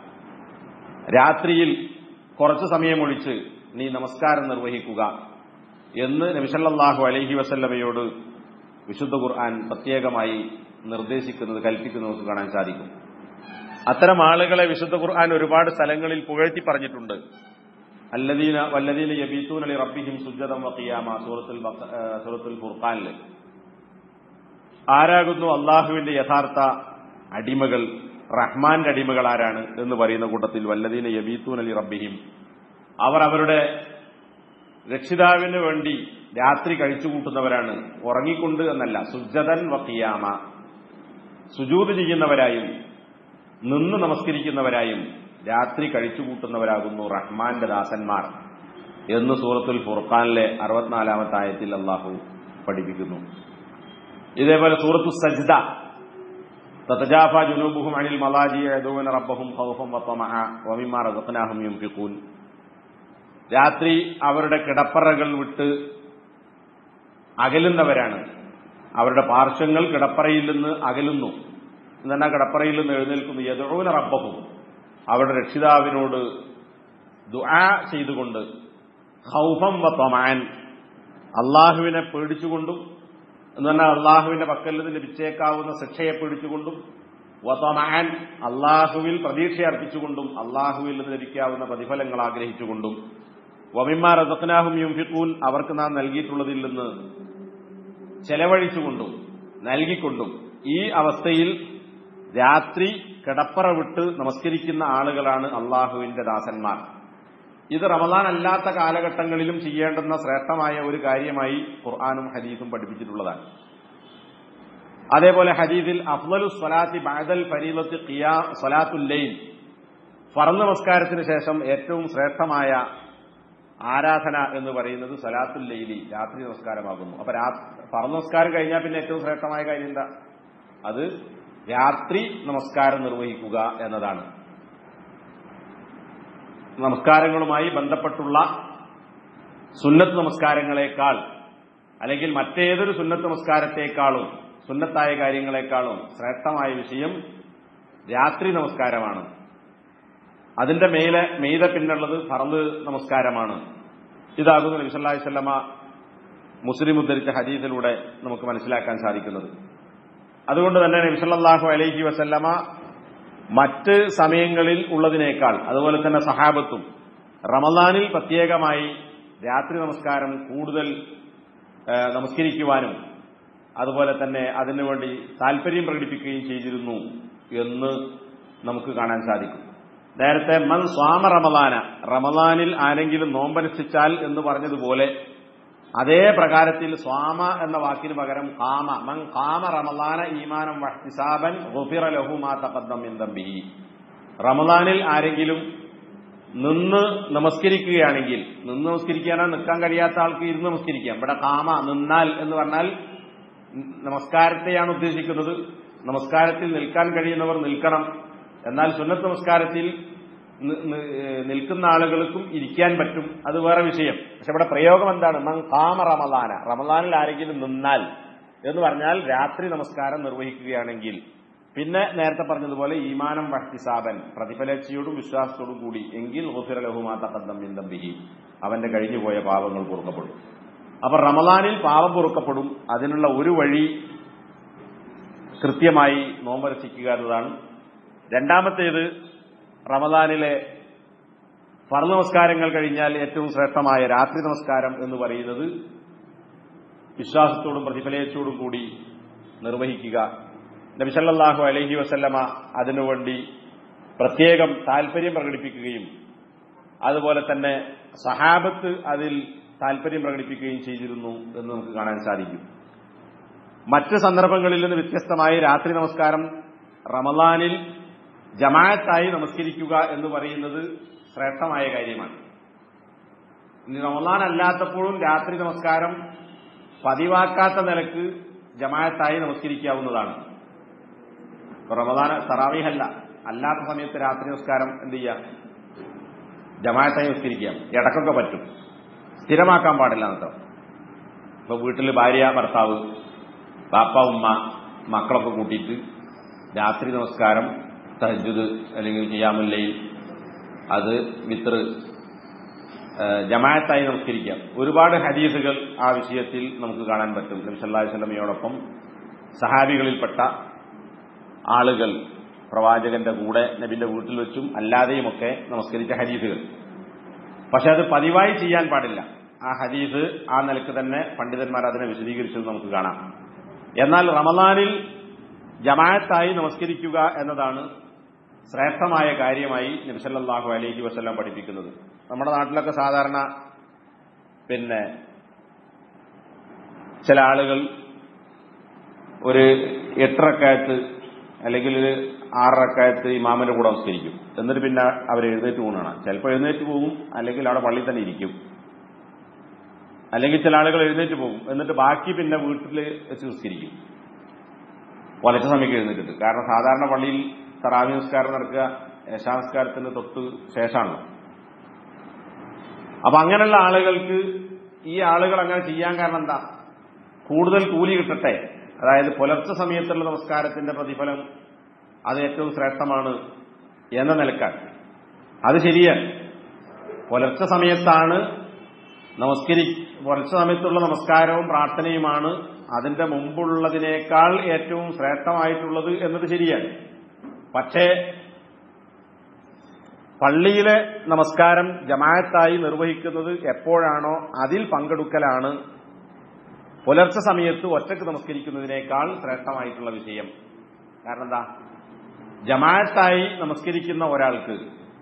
രാത്രിയിൽ കുറച്ചു സമയമൊഴിച്ച് നീ നമസ്കാരം നിർവഹിക്കുക എന്ന് നബിസല്ലാഹു അലഹി വസല്ലമയോട് വിശുദ്ധ ഖുർആൻ പ്രത്യേകമായി നിർദ്ദേശിക്കുന്നത് കൽപ്പിക്കുന്നത് നമുക്ക് കാണാൻ സാധിക്കും അത്തരം ആളുകളെ വിശുദ്ധ ഖുർആൻ ഒരുപാട് സ്ഥലങ്ങളിൽ പുകഴ്ത്തി പറഞ്ഞിട്ടുണ്ട് അല്ലദീന വല്ലദീന യബീത്തൂൻ അലി റബ്ബിഹിം സുജ്ജതം വഖിയാമ സൂറത്തുൽ സൂറത്തുൽ ഫുർഖാനിൽ ആരാകുന്നു അള്ളാഹുവിന്റെ യഥാർത്ഥ അടിമകൾ റഹ്മാന്റെ അടിമകൾ ആരാണ് എന്ന് പറയുന്ന കൂട്ടത്തിൽ വല്ലദീന യബീത്തൂൻ അലി റബ്ബിഹിം അവർ അവരുടെ രക്ഷിതാവിന് വേണ്ടി രാത്രി കഴിച്ചുകൂട്ടുന്നവരാണ് ഉറങ്ങിക്കൊണ്ട് എന്നല്ല സുജതൻ വക്കിയാമ സുജൂത് ചെയ്യുന്നവരായും നിന്ന് നമസ്കരിക്കുന്നവരായും രാത്രി കഴിച്ചുകൂട്ടുന്നവരാകുന്നു റഹ്മാന്റെ ദാസന്മാർ എന്ന് സൂറത്തുൽ ഫുർഖാനിലെ അറുപത്തിനാലാമത്തെ ആയത്തിൽ അള്ളാഹു പഠിപ്പിക്കുന്നു ഇതേപോലെ സൂറത്തു സജ്ദ തതജാഫ ജുനൂബുഹും അനിൽ മലാജി യദൂന റബ്ബഹും ഖൗഫൻ വതമഅ വമിമ്മാ റസഖ്നാഹും യുൻഫിഖൂൻ രാത്രി അവരുടെ കിടപ്പറകൾ വിട്ട് അകലുന്നവരാണ് അവരുടെ പാർശ്വങ്ങൾ കിടപ്പറയിൽ നിന്ന് അകലുന്നു എന്നാൽ കിടപ്പറയിൽ നിന്ന് എഴുന്നേൽക്കുന്നു യദൂന റബ്ബഹും അവരുടെ രക്ഷിതാവിനോട് ദുആ ചെയ്തുകൊണ്ട് ഖൗഫം വതമഅൻ അള്ളാഹുവിനെ പേടിച്ചുകൊണ്ടും എന്ന് പറഞ്ഞാൽ അള്ളാഹുവിന്റെ പക്കൽ നിന്ന് ലഭിച്ചേക്കാവുന്ന ശിക്ഷയെ പേടിച്ചുകൊണ്ടും വതമഅൻ അള്ളാഹുവിൽ പ്രതീക്ഷ അർപ്പിച്ചുകൊണ്ടും അള്ളാഹുവിൽ നിന്ന് ലഭിക്കാവുന്ന പ്രതിഫലങ്ങൾ ആഗ്രഹിച്ചുകൊണ്ടും വമിമാ റസഖ്നാഹും യുംഫിഖൂൻ അവർക്ക് നാം നൽകിയിട്ടുള്ളതിൽ നിന്ന് ചെലവഴിച്ചുകൊണ്ടും നൽകിക്കൊണ്ടും ഈ അവസ്ഥയിൽ രാത്രി കിടപ്പറ വിട്ട് നമസ്കരിക്കുന്ന ആളുകളാണ് അള്ളാഹുവിന്റെ ദാസന്മാർ ഇത് റമദാൻ അല്ലാത്ത കാലഘട്ടങ്ങളിലും ചെയ്യേണ്ടുന്ന ശ്രേഷ്ഠമായ ഒരു കാര്യമായി ഖുർആാനും ഹദീസും പഠിപ്പിച്ചിട്ടുള്ളതാണ് അതേപോലെ ഹദീദിൽ അഫ്ലലു സ്വലാത്തി ബാദൽ ഫരീലത്ത് ഖിയാ സ്വലാത്തുല്ലൈൻ ഫറ നമസ്കാരത്തിന് ശേഷം ഏറ്റവും ശ്രേഷ്ഠമായ ആരാധന എന്ന് പറയുന്നത് സലാത്തുൽ ലൈലി രാത്രി നമസ്കാരമാകുന്നു അപ്പൊ ഫറ നമസ്കാരം കഴിഞ്ഞാൽ പിന്നെ ഏറ്റവും ശ്രേഷ്ഠമായ കാര്യം എന്താ അത് രാത്രി നമസ്കാരം നിർവഹിക്കുക എന്നതാണ് നമസ്കാരങ്ങളുമായി ബന്ധപ്പെട്ടുള്ള സുന്നത്ത് നമസ്കാരങ്ങളെക്കാൾ അല്ലെങ്കിൽ മറ്റേതൊരു സുന്നത്ത് നമസ്കാരത്തെക്കാളും സുന്നത്തായ കാര്യങ്ങളെക്കാളും ശ്രേഷ്ഠമായ വിഷയം രാത്രി നമസ്കാരമാണ് അതിന്റെ മേലെ മെയ്ത പിന്നുള്ളത് ഫറല് നമസ്കാരമാണ് ഇതാകുന്നു നബിസല്ലാഹി സ്വല്ലമ മുസ്ലിം ഉദ്ധരിച്ച ഹദീസിലൂടെ നമുക്ക് മനസ്സിലാക്കാൻ സാധിക്കുന്നത് അതുകൊണ്ട് തന്നെ നബിസല്ലാഹു അലൈഹി വസല്ലമ മറ്റ് സമയങ്ങളിൽ ഉള്ളതിനേക്കാൾ അതുപോലെ തന്നെ സഹാബത്തും റമദാനിൽ പ്രത്യേകമായി രാത്രി നമസ്കാരം കൂടുതൽ ഏഹ്, നമസ്കരിക്കുവാനും അതുപോലെ തന്നെ അതിനുവേണ്ടി താല്പര്യം പ്രകടിപ്പിക്കുകയും ചെയ്തിരുന്നു എന്ന് നമുക്ക് കാണാൻ സാധിക്കും നേരത്തെ മൻ സ്വാമ റമദാന റമദാനിൽ ആരെങ്കിലും നോമ്പനുഷ്ഠിച്ചാൽ എന്ന് പറഞ്ഞതുപോലെ അതേ പ്രകാരത്തിൽ സ്വാമ എന്ന വാക്കിന് പകരം കാമ മൻ കാമ റമദാന ഈമാനം വഹ്തിസാബൻ ഗുഫിറ ലഹു മാ തഖദ്ദം മിൻ ദംബിഹി റമദാനിൽ ആരെങ്കിലും നിന്ന് നമസ്കരിക്കുകയാണെങ്കിൽ നിന്ന് നമസ്കരിക്കാനോ നിൽക്കാൻ കഴിയാത്ത ആൾക്ക് ഇരുന്ന് നമസ്കരിക്കാം ഇവിടെ കാമ നിന്നാൽ എന്ന് പറഞ്ഞാൽ നമസ്കാരത്തെയാണ് ഉദ്ദേശിക്കുന്നത് നമസ്കാരത്തിൽ നിൽക്കാൻ കഴിയുന്നവർ നിൽക്കണം എന്നാൽ സുന്നത്ത് നമസ്കാരത്തിൽ നി- നി- ഏഹ് നിൽക്കുന്ന ആളുകൾക്കും ഇരിക്കാൻ പറ്റും അത് വേറെ വിഷയം പക്ഷെ ഇവിടെ പ്രയോഗം എന്താണ് മൻ കാമ റമദാന റമദാനിൽ ആരെങ്കിലും നിന്നാൽ എന്ന് പറഞ്ഞാൽ രാത്രി നമസ്കാരം നിർവഹിക്കുകയാണെങ്കിൽ പിന്നെ നേരത്തെ പറഞ്ഞതുപോലെ ഈമാനം വഹ്തിസാബൻ പ്രതിഫലേച്ഛയോടും വിശ്വാസത്തോടും കൂടി എങ്കിൽ ഗുഫിറ ലഹുമാ തഖദ്ദം മിൻ ദംബിഹി അവന്റെ കഴിഞ്ഞുപോയ പാപങ്ങൾ പൊറുക്കപ്പെടും അപ്പൊ റമദാനിൽ പാപം പൊറുക്കപ്പെടും അതിനുള്ള ഒരു വഴി കൃത്യമായി നോമ്പരസിക്കുക എന്നതാണ് രണ്ടാമത്തേത് റമദാനിലെ ഫർ നമസ്കാരങ്ങൾ കഴിഞ്ഞാൽ ഏറ്റവും ശ്രേഷ്ഠമായ രാത്രി നമസ്കാരം എന്ന് പറയുന്നത് വിശ്വാസത്തോടും പ്രതിഫലയത്തോടും കൂടി നിർവഹിക്കുക നബിസല്ലാഹു അലഹി വസല്ലമ അതിനുവേണ്ടി പ്രത്യേകം താല്പര്യം പ്രകടിപ്പിക്കുകയും അതുപോലെ തന്നെ സഹാബത്ത് അതിൽ താല്പര്യം പ്രകടിപ്പിക്കുകയും ചെയ്തിരുന്നു എന്ന് നമുക്ക് കാണാൻ സാധിക്കും മറ്റ് സന്ദർഭങ്ങളിൽ നിന്ന് വ്യത്യസ്തമായി രാത്രി നമസ്കാരം റമദാനിൽ ജമാഅത്തായി നമസ്കരിക്കുക എന്ന് പറയുന്നത് ശ്രേഷ്ഠമായ കാര്യമാണ് ഇനി റമദാൻ അല്ലാത്തപ്പോഴും രാത്രി നമസ്കാരം പതിവാക്കാത്ത നിലക്ക് ജമാഅത്തായി നമസ്കരിക്കാവുന്നതാണ് ഇപ്പൊ റമദാൻ തറാവീഹല്ല അല്ലാത്ത സമയത്ത് രാത്രി നമസ്കാരം എന്ത് ചെയ്യാം ജമാഅത്തായി നമസ്കരിക്കാം ഇടക്കൊക്കെ പറ്റും സ്ഥിരമാക്കാൻ പാടില്ല എന്നത്ര ഇപ്പൊ വീട്ടിൽ ഭാര്യ ഭർത്താവ് ബാപ്പ ഉമ്മ മക്കളൊക്കെ കൂട്ടിയിട്ട് രാത്രി നമസ്കാരം തഹജുദ് അല്ലെങ്കിൽ ചെയ്യാമുല്ലയിൽ അത് വിത്ര ജമാഅത്തായി നമസ്കരിക്കാം ഒരുപാട് ഹദീസുകൾ ആ വിഷയത്തിൽ നമുക്ക് കാണാൻ പറ്റും നബി സല്ലല്ലാഹു അലൈഹി വസല്ലമയോടൊപ്പം സഹാബികളിൽപ്പെട്ട ആളുകൾ പ്രവാചകന്റെ കൂടെ നബിന്റെ വീട്ടിൽ വെച്ചും അല്ലാതെയുമൊക്കെ നമസ്കരിച്ച ഹദീസുകൾ പക്ഷെ അത് പതിവായി ചെയ്യാൻ പാടില്ല ആ ഹദീസ് ആ നിലക്ക് തന്നെ പണ്ഡിതന്മാർ അതിനെ വിശദീകരിച്ചത് നമുക്ക് കാണാം എന്നാൽ റമദാനിൽ ജമാഅത്തായി നമസ്കരിക്കുക എന്നതാണ് ശ്രേഷ്ഠമായ കാര്യമായി നബിസല്ലാഹു അലൈഹി വസ്ല്ലാം പഠിപ്പിക്കുന്നത് നമ്മുടെ നാട്ടിലൊക്കെ സാധാരണ പിന്നെ ചില ആളുകൾ ഒരു എട്ടറക്കായത്ത് അല്ലെങ്കിൽ ഒരു ആററക്കായത്ത് ഇമാമിന്റെ കൂടെ നമസ്കരിക്കും എന്നിട്ട് പിന്നെ അവർ എഴുന്നേറ്റ് പോകുന്നതാണ് ചിലപ്പോൾ എഴുന്നേറ്റ് പോകും അല്ലെങ്കിൽ അവിടെ പള്ളിയിൽ തന്നെ ഇരിക്കും അല്ലെങ്കിൽ ചില ആളുകൾ എഴുന്നേറ്റ് പോകും എന്നിട്ട് ബാക്കി പിന്നെ വീട്ടിൽ വെച്ച് നിസ്കരിക്കും പുലച്ച സമയത്ത് എഴുന്നേറ്റിട്ട് കാരണം സാധാരണ പള്ളിയിൽ തറാവി നിസ്കാരം നടക്കുക യശാനസ്കാരത്തിന് തൊട്ട് ശേഷമാണ് അപ്പൊ അങ്ങനെയുള്ള ആളുകൾക്ക് ഈ ആളുകൾ അങ്ങനെ ചെയ്യാൻ കാരണം എന്താ കൂടുതൽ കൂലി കിട്ടട്ടെ അതായത് പുലർച്ചെ സമയത്തുള്ള നമസ്കാരത്തിന്റെ പ്രതിഫലം അത് ഏറ്റവും ശ്രേഷ്ഠമാണ് എന്ന നിലക്കാണ് അത് ശരിയാണ് പുലർച്ചെ സമയത്താണ് നമസ്കരി പുലർച്ചെ സമയത്തുള്ള നമസ്കാരവും പ്രാർത്ഥനയുമാണ് അതിന്റെ മുമ്പുള്ളതിനേക്കാൾ ഏറ്റവും ശ്രേഷ്ഠമായിട്ടുള്ളത് എന്നത് ശരിയാണ് പക്ഷേ പള്ളിയിലെ നമസ്കാരം ജമാഅത്തായി നിർവഹിക്കുന്നത് എപ്പോഴാണോ അതിൽ പങ്കെടുക്കലാണ് പുലർച്ചെ സമയത്ത് ഒറ്റക്ക് നമസ്കരിക്കുന്നതിനേക്കാൾ ശ്രേഷ്ഠമായിട്ടുള്ള വിഷയം കാരണം എന്താ ജമാഅത്തായി നമസ്കരിക്കുന്ന ഒരാൾക്ക്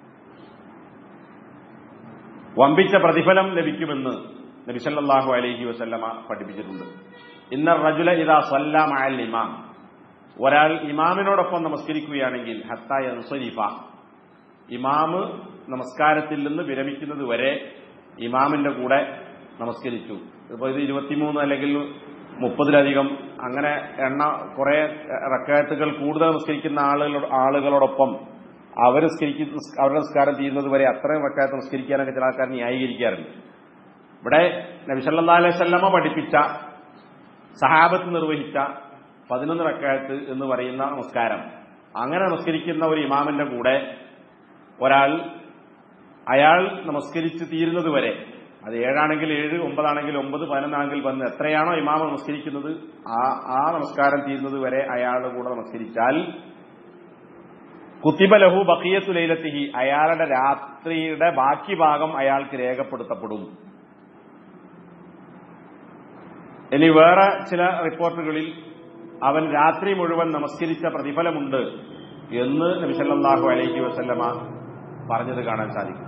വമ്പിച്ച പ്രതിഫലം ലഭിക്കുമെന്ന് നബിസല്ലാഹു അലൈഹി വസല്ലമ പഠിപ്പിച്ചിട്ടുണ്ട് ഇന്ന റജുല ഇതാ സല്ലാം അൽ ഇമാം ഒരാൾ ഇമാമിനോടൊപ്പം നമസ്കരിക്കുകയാണെങ്കിൽ ഹത്തായ അൻസരീഫ ഇമാമ് നമസ്കാരത്തിൽ നിന്ന് വിരമിക്കുന്നത് വരെ ഇമാമിന്റെ കൂടെ നമസ്കരിച്ചു ഇപ്പൊ ഇത് ഇരുപത്തിമൂന്ന് അല്ലെങ്കിൽ മുപ്പതിലധികം അങ്ങനെ എണ്ണ കുറെ റക്കായത്തുകൾ കൂടുതൽ നമസ്കരിക്കുന്ന ആളുകൾ ആളുകളോടൊപ്പം അവർ നിസ്കരിക്കുന്ന അവരുടെ നിസ്കാരം തീരുന്നത് വരെ അത്രയും റക്കായത്ത് നിസ്കരിക്കാനൊക്കെ ചില ആൾക്കാർ ന്യായീകരിക്കാറുണ്ട് ഇവിടെ നബിസല്ലാ അലൈഹി സ്വല്ലമ പഠിപ്പിച്ച സഹാബത്ത് നിർവഹിച്ച പതിനൊന്ന് റക്കായത്ത് എന്ന് പറയുന്ന നമസ്കാരം അങ്ങനെ നമസ്കരിക്കുന്ന ഒരു ഇമാമിന്റെ കൂടെ ഒരാൾ അയാൾ നമസ്കരിച്ച് തീരുന്നത് വരെ അത് ഏഴാണെങ്കിൽ ഏഴ് ഒമ്പതാണെങ്കിൽ ഒമ്പത് പതിനൊന്നാണെങ്കിൽ പതിനൊന്ന് എത്രയാണോ ഇമാമ നമസ്കരിക്കുന്നത് ആ ആ നമസ്കാരം തീരുന്നത് വരെ അയാളുടെ കൂടെ നമസ്കരിച്ചാൽ കുത്തിബ ലഹു ബക്കിയത്തു ലൈലത്തിഹി അയാളുടെ രാത്രിയുടെ ബാക്കി ഭാഗം അയാൾക്ക് രേഖപ്പെടുത്തപ്പെടും ഇനി വേറെ ചില റിപ്പോർട്ടുകളിൽ അവൻ രാത്രി മുഴുവൻ നമസ്കരിച്ച പ്രതിഫലമുണ്ട് എന്ന് നബി സല്ലല്ലാഹു അലൈഹി വസല്ലമ പറഞ്ഞത് കാണാൻ സാധിക്കും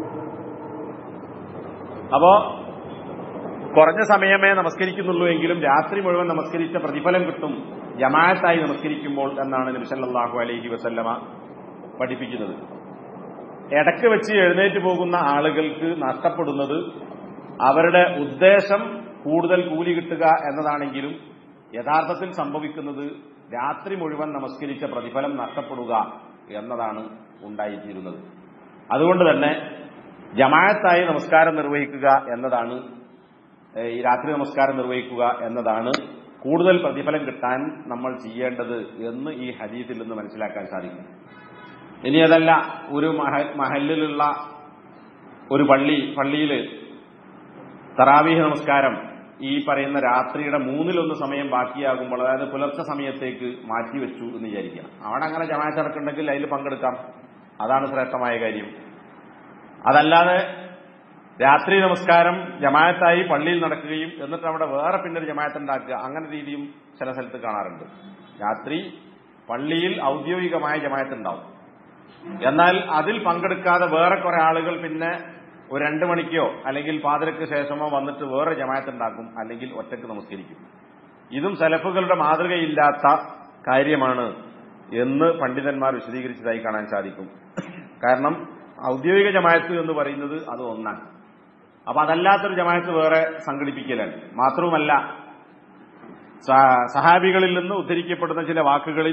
അപ്പോ കുറഞ്ഞ സമയമേ നമസ്കരിക്കുന്നുള്ളൂ എങ്കിലും രാത്രി മുഴുവൻ നമസ്കരിച്ച പ്രതിഫലം കിട്ടും ജമാഅത്തായി നമസ്കരിക്കുമ്പോൾ എന്നാണ് നബി സല്ലല്ലാഹു അലൈഹി വസല്ലമ പഠിപ്പിക്കുന്നത് ഇടയ്ക്ക് വെച്ച് എഴുന്നേറ്റ് പോകുന്ന ആളുകൾക്ക് നഷ്ടപ്പെടുന്നത് അവരുടെ ഉദ്ദേശം കൂടുതൽ കൂലി കിട്ടുക എന്നതാണെങ്കിലും യഥാർത്ഥത്തിൽ സംഭവിക്കുന്നത് രാത്രി മുഴുവൻ നമസ്കരിച്ച പ്രതിഫലം നഷ്ടപ്പെടുക എന്നതാണ് ഉണ്ടായിത്തീരുന്നത് അതുകൊണ്ട് തന്നെ ജമാഅത്തായി നമസ്കാരം നിർവഹിക്കുക എന്നതാണ് ഈ രാത്രി നമസ്കാരം നിർവഹിക്കുക എന്നതാണ് കൂടുതൽ പ്രതിഫലം കിട്ടാൻ നമ്മൾ ചെയ്യേണ്ടത് എന്ന് ഈ ഹദീസിൽ നിന്ന് മനസ്സിലാക്കാൻ സാധിക്കും ഇനി അതല്ല ഒരു മഹലിലുള്ള ഒരു പള്ളി പള്ളിയിൽ തറാവീഹ് നമസ്കാരം ഈ പറയുന്ന രാത്രിയുടെ മൂന്നിലൊന്ന് സമയം ബാക്കിയാകുമ്പോൾ അതായത് പുലർച്ചെ സമയത്തേക്ക് മാറ്റിവെച്ചു എന്ന് വിചാരിക്കുക അവിടെ അങ്ങനെ ജമാഅത്ത് നടക്കുന്നുണ്ടെങ്കിൽ അതിൽ പങ്കെടുക്കാം അതാണ് ശ്രേഷ്ഠമായ കാര്യം അതല്ലാതെ രാത്രി നമസ്കാരം ജമാഅത്തായി പള്ളിയിൽ നടക്കുകയും എന്നിട്ട് അവിടെ വേറെ പിന്നെ ഒരു ജമാഅത്ത് ഉണ്ടാക്കുക അങ്ങനെ രീതിയും ചില സ്ഥലത്ത് കാണാറുണ്ട് രാത്രി പള്ളിയിൽ ഔദ്യോഗികമായ ജമാഅത്ത് ഉണ്ടാവും എന്നാൽ അതിൽ പങ്കെടുക്കാതെ വേറെ കുറെ ആളുകൾ പിന്നെ ഒരു രണ്ടു മണിക്കോ അല്ലെങ്കിൽ പാതിരക്ക് ശേഷമോ വന്നിട്ട് വേറെ ജമാഅത്ത് ഉണ്ടാക്കും അല്ലെങ്കിൽ ഒറ്റക്ക് നമസ്കരിക്കും ഇതും സലഫുകളുടെ മാതൃകയില്ലാത്ത കാര്യമാണ് എന്ന് പണ്ഡിതന്മാർ വിശദീകരിച്ചതായി കാണാൻ സാധിക്കും കാരണം ഔദ്യോഗിക ജമാഅത്ത് എന്ന് പറയുന്നത് അത് ഒന്നാണ് അപ്പൊ അതല്ലാത്തൊരു ജമാഅത്ത് വേറെ സംഘടിപ്പിക്കലാണ് മാത്രവുമല്ല സഹാബികളിൽ നിന്ന് ഉദ്ധരിക്കപ്പെടുന്ന ചില വാക്കുകളിൽ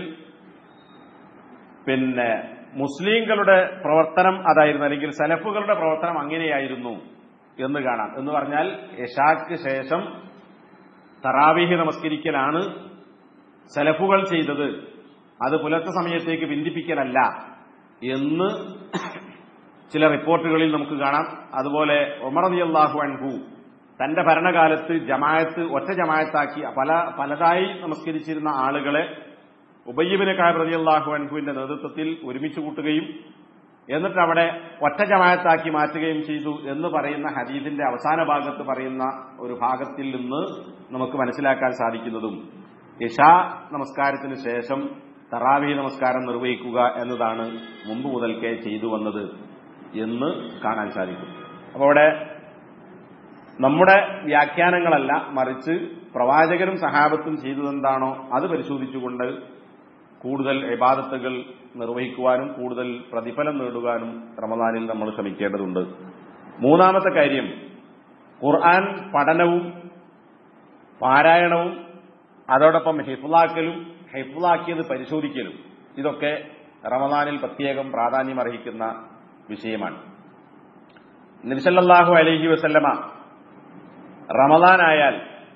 പിന്നെ മുസ്ലിങ്ങളുടെ പ്രവർത്തനം അതായിരുന്നു അല്ലെങ്കിൽ സലഫുകളുടെ പ്രവർത്തനം അങ്ങനെയായിരുന്നു എന്ന് കാണാം എന്ന് പറഞ്ഞാൽ യഷാക്ക് ശേഷം തറാവീഹ് നമസ്കരിക്കലാണ് സലഫുകൾ ചെയ്തത് അത് പുലർച്ചെ സമയത്തേക്ക് ബന്ധിപ്പിക്കലല്ല എന്ന് ചില റിപ്പോർട്ടുകളിൽ നമുക്ക് കാണാം അതുപോലെ ഒമർ അള്ളാഹു അൻഹു തന്റെ ഭരണകാലത്ത് ജമായത്ത് ഒറ്റ ജമായത്താക്കി പല പലതായി നമസ്കരിച്ചിരുന്ന ആളുകളെ ഉബയ്യബിന് കാബ് റതി അള്ളാഹു അൻഹുവിന്റെ നേതൃത്വത്തിൽ ഒരുമിച്ച് കൂട്ടുകയും എന്നിട്ട് അവിടെ ഒറ്റ ജമായത്താക്കി മാറ്റുകയും ചെയ്തു എന്ന് പറയുന്ന ഹദീദിന്റെ അവസാന ഭാഗത്ത് പറയുന്ന ഒരു ഭാഗത്തിൽ നിന്ന് നമുക്ക് മനസ്സിലാക്കാൻ സാധിക്കുന്നതും ഇഷാ നമസ്കാരത്തിന് ശേഷം തറാവി നമസ്കാരം നിർവഹിക്കുക എന്നതാണ് മുമ്പ് മുതൽക്കേ ചെയ്തു വന്നത് എന്ന് കാണാൻ സാധിക്കും അപ്പോൾ അവിടെ നമ്മുടെ വ്യാഖ്യാനങ്ങളല്ല മറിച്ച് പ്രവാചകരും സഹാബത്തും ചെയ്തതെന്താണോ അത് പരിശോധിച്ചുകൊണ്ട് കൂടുതൽ ഇബാദത്തുകൾ നിർവഹിക്കുവാനും കൂടുതൽ പ്രതിഫലം നേടുവാനും റമദാനിൽ നമ്മൾ ശ്രമിക്കേണ്ടതുണ്ട് മൂന്നാമത്തെ കാര്യം ഖുർആൻ പഠനവും പാരായണവും അതോടൊപ്പം ഹിഫ്ലാക്കലും ഹിഫ്ലാക്കിയത് പരിശോധിക്കലും ഇതൊക്കെ റമദാനിൽ പ്രത്യേകം പ്രാധാന്യം അർഹിക്കുന്ന വിഷയമാണ് നബിസല്ലാഹു അലഹി വസല്ലമ റമദാനായാൽ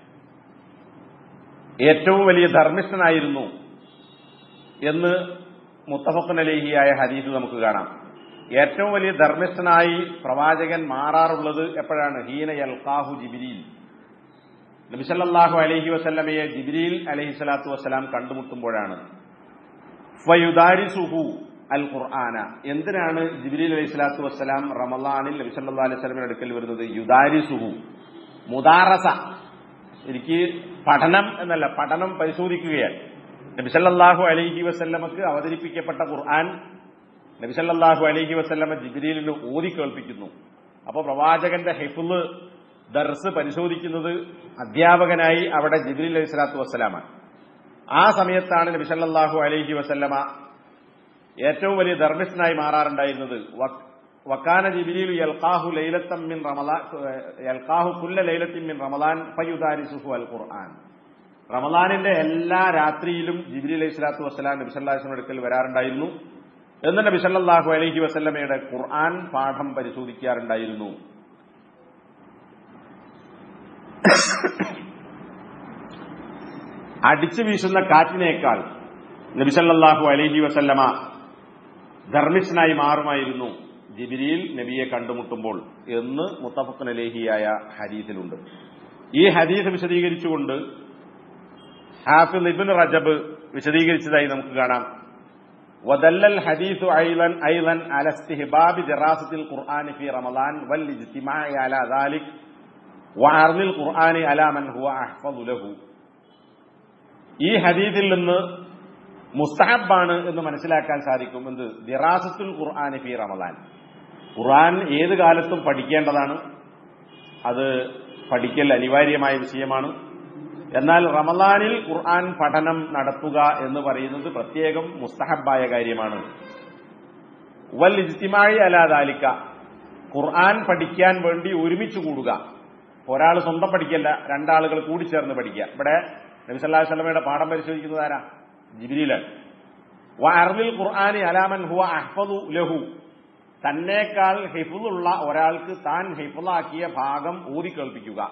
ഏറ്റവും വലിയ ധർമ്മിഷ്ഠനായിരുന്നു എന്ന് മുത്തഫക്കൻ അലേഹിയായ ഹദീസ് നമുക്ക് കാണാം ഏറ്റവും വലിയ ധർമ്മിഷ്ഠനായി പ്രവാചകൻ മാറാറുള്ളത് എപ്പോഴാണ് ഹീന യൽക്കാഹു ജിബിരിൽ നബിസല്ലാഹു അലഹി വസല്ലമയെ ജിബിരിൽ അലഹി സ്വലാത്തു വസ്സലാം കണ്ടുമുട്ടുമ്പോഴാണ് ഫയുദാരിസുഹു അൽ ഖുർആന എന്തിനാണ് ജിബിരിൽ അലൈഹി സ്വലാത്തു വസ്സലാം റമലാനിൽ നബി സല്ലാ അലൈഹി സ്വലമിന്റെ അടുക്കൽ വരുന്നത് യുദാരിസുഹു മുദാറസ എനിക്ക് പഠനം എന്നല്ല പഠനം പരിശോധിക്കുകയാണ് നബിസല്ലാഹു അലൈഹി വസല്ലമക്ക് അവതരിപ്പിക്കപ്പെട്ട ഖുർആൻ നബിസല്ലാഹു അലൈഹി വസല്ലമ ജിബിരിലിന് ഓതി കേൾപ്പിക്കുന്നു അപ്പോൾ പ്രവാചകന്റെ ഹെഫുല് ദർസ് പരിശോധിക്കുന്നത് അധ്യാപകനായി അവിടെ ജിബിരിൽ അലൈഹി സ്വലാത്തു വസ്സലാമാണ് ആ സമയത്താണ് നബിസല്ലാഹു അലൈഹി വസല്ലമ ഏറ്റവും വലിയ ധർമ്മിഷ്ഠനായി മാറാറുണ്ടായിരുന്നത് വക്കാന ജിബിരിൽ യൽക്കാഹു ലൈലത്തം മിൻ റമലാൻ യൽക്കാഹു കുല്ല ലൈലത്തിൻ മിൻ റമലാൻ ഫയുദാരിസുഹു അൽ ഖുർആൻ റമലാനിന്റെ എല്ലാ രാത്രിയിലും ജിബിലി അലൈഹി സ്വലാത്തു വസ്സലാം നബി സല്ലാസ്ലം അടുക്കൽ വരാറുണ്ടായിരുന്നു എന്ന് നബി സല്ലാഹു അലൈഹി വസല്ലമയുടെ ഖുർആൻ പാഠം പരിശോധിക്കാറുണ്ടായിരുന്നു അടിച്ചു വീശുന്ന കാറ്റിനേക്കാൾ നബി സല്ലാഹു അലൈഹി വസല്ലമ ധർമ്മിഷ്ഠനായി മാറുമായിരുന്നു ജിബിരിയിൽ നബിയെ കണ്ടുമുട്ടുമ്പോൾ എന്ന് മുത്തഫക്കൻ അലേഹിയായ ഹദീസിലുണ്ട് ഈ ഹദീസ് വിശദീകരിച്ചുകൊണ്ട് ഹാഫിൽ ഇബിൻ റജബ് വിശദീകരിച്ചതായി നമുക്ക് കാണാം ودل الحديث أيضا أيضا على استحباب دراسة القرآن في رمضان والاجتماع على ذلك വഅർലിൽ ഖുർആനി അലാ മൻ ഹുവ അഹ്ഫദു ലഹു ഈ ഹദീസിൽ നിന്ന് മുസ്തഹബാണ് എന്ന് മനസ്സിലാക്കാൻ സാധിക്കും എന്ത് ദിറാസത്തുൽ ഖുർആൻ ഫി റമദാൻ ഖുർആൻ ഏത് കാലത്തും പഠിക്കേണ്ടതാണ് അത് പഠിക്കൽ അനിവാര്യമായ വിഷയമാണ് എന്നാൽ റമദാനിൽ ഖുർആൻ പഠനം നടത്തുക എന്ന് പറയുന്നത് പ്രത്യേകം മുസ്തഹബായ കാര്യമാണ് വൽ ഇജ്തിമായി അലാദാലിക്ക ഖുർആൻ പഠിക്കാൻ വേണ്ടി ഒരുമിച്ച് കൂടുക ഒരാൾ സ്വന്തം പഠിക്കല്ല രണ്ടാളുകൾ കൂടിച്ചേർന്ന് പഠിക്കുക ഇവിടെ നബിസല്ലാഹു സ്വലമയുടെ പാഠം പരിശോധിക്കുന്നത് ആരാ ജിബിരിലാണ് അർലിൽ ഖുർആാനി അലാമൻ ഹുവ അഹ്ഫദു ലഹു തന്നേക്കാൾ ഹിഫുള്ള ഒരാൾക്ക് താൻ ഹിഫുളാക്കിയ ഭാഗം ഊതി കേൾപ്പിക്കുക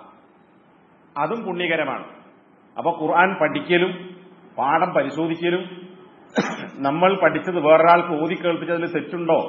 അതും പുണ്യകരമാണ് അപ്പൊ ഖുർആൻ പഠിക്കലും പാഠം പരിശോധിക്കലും നമ്മൾ പഠിച്ചത് വേറൊരാൾക്ക് ഊതി കേൾപ്പിച്ചതിൽ തെറ്റുണ്ടോ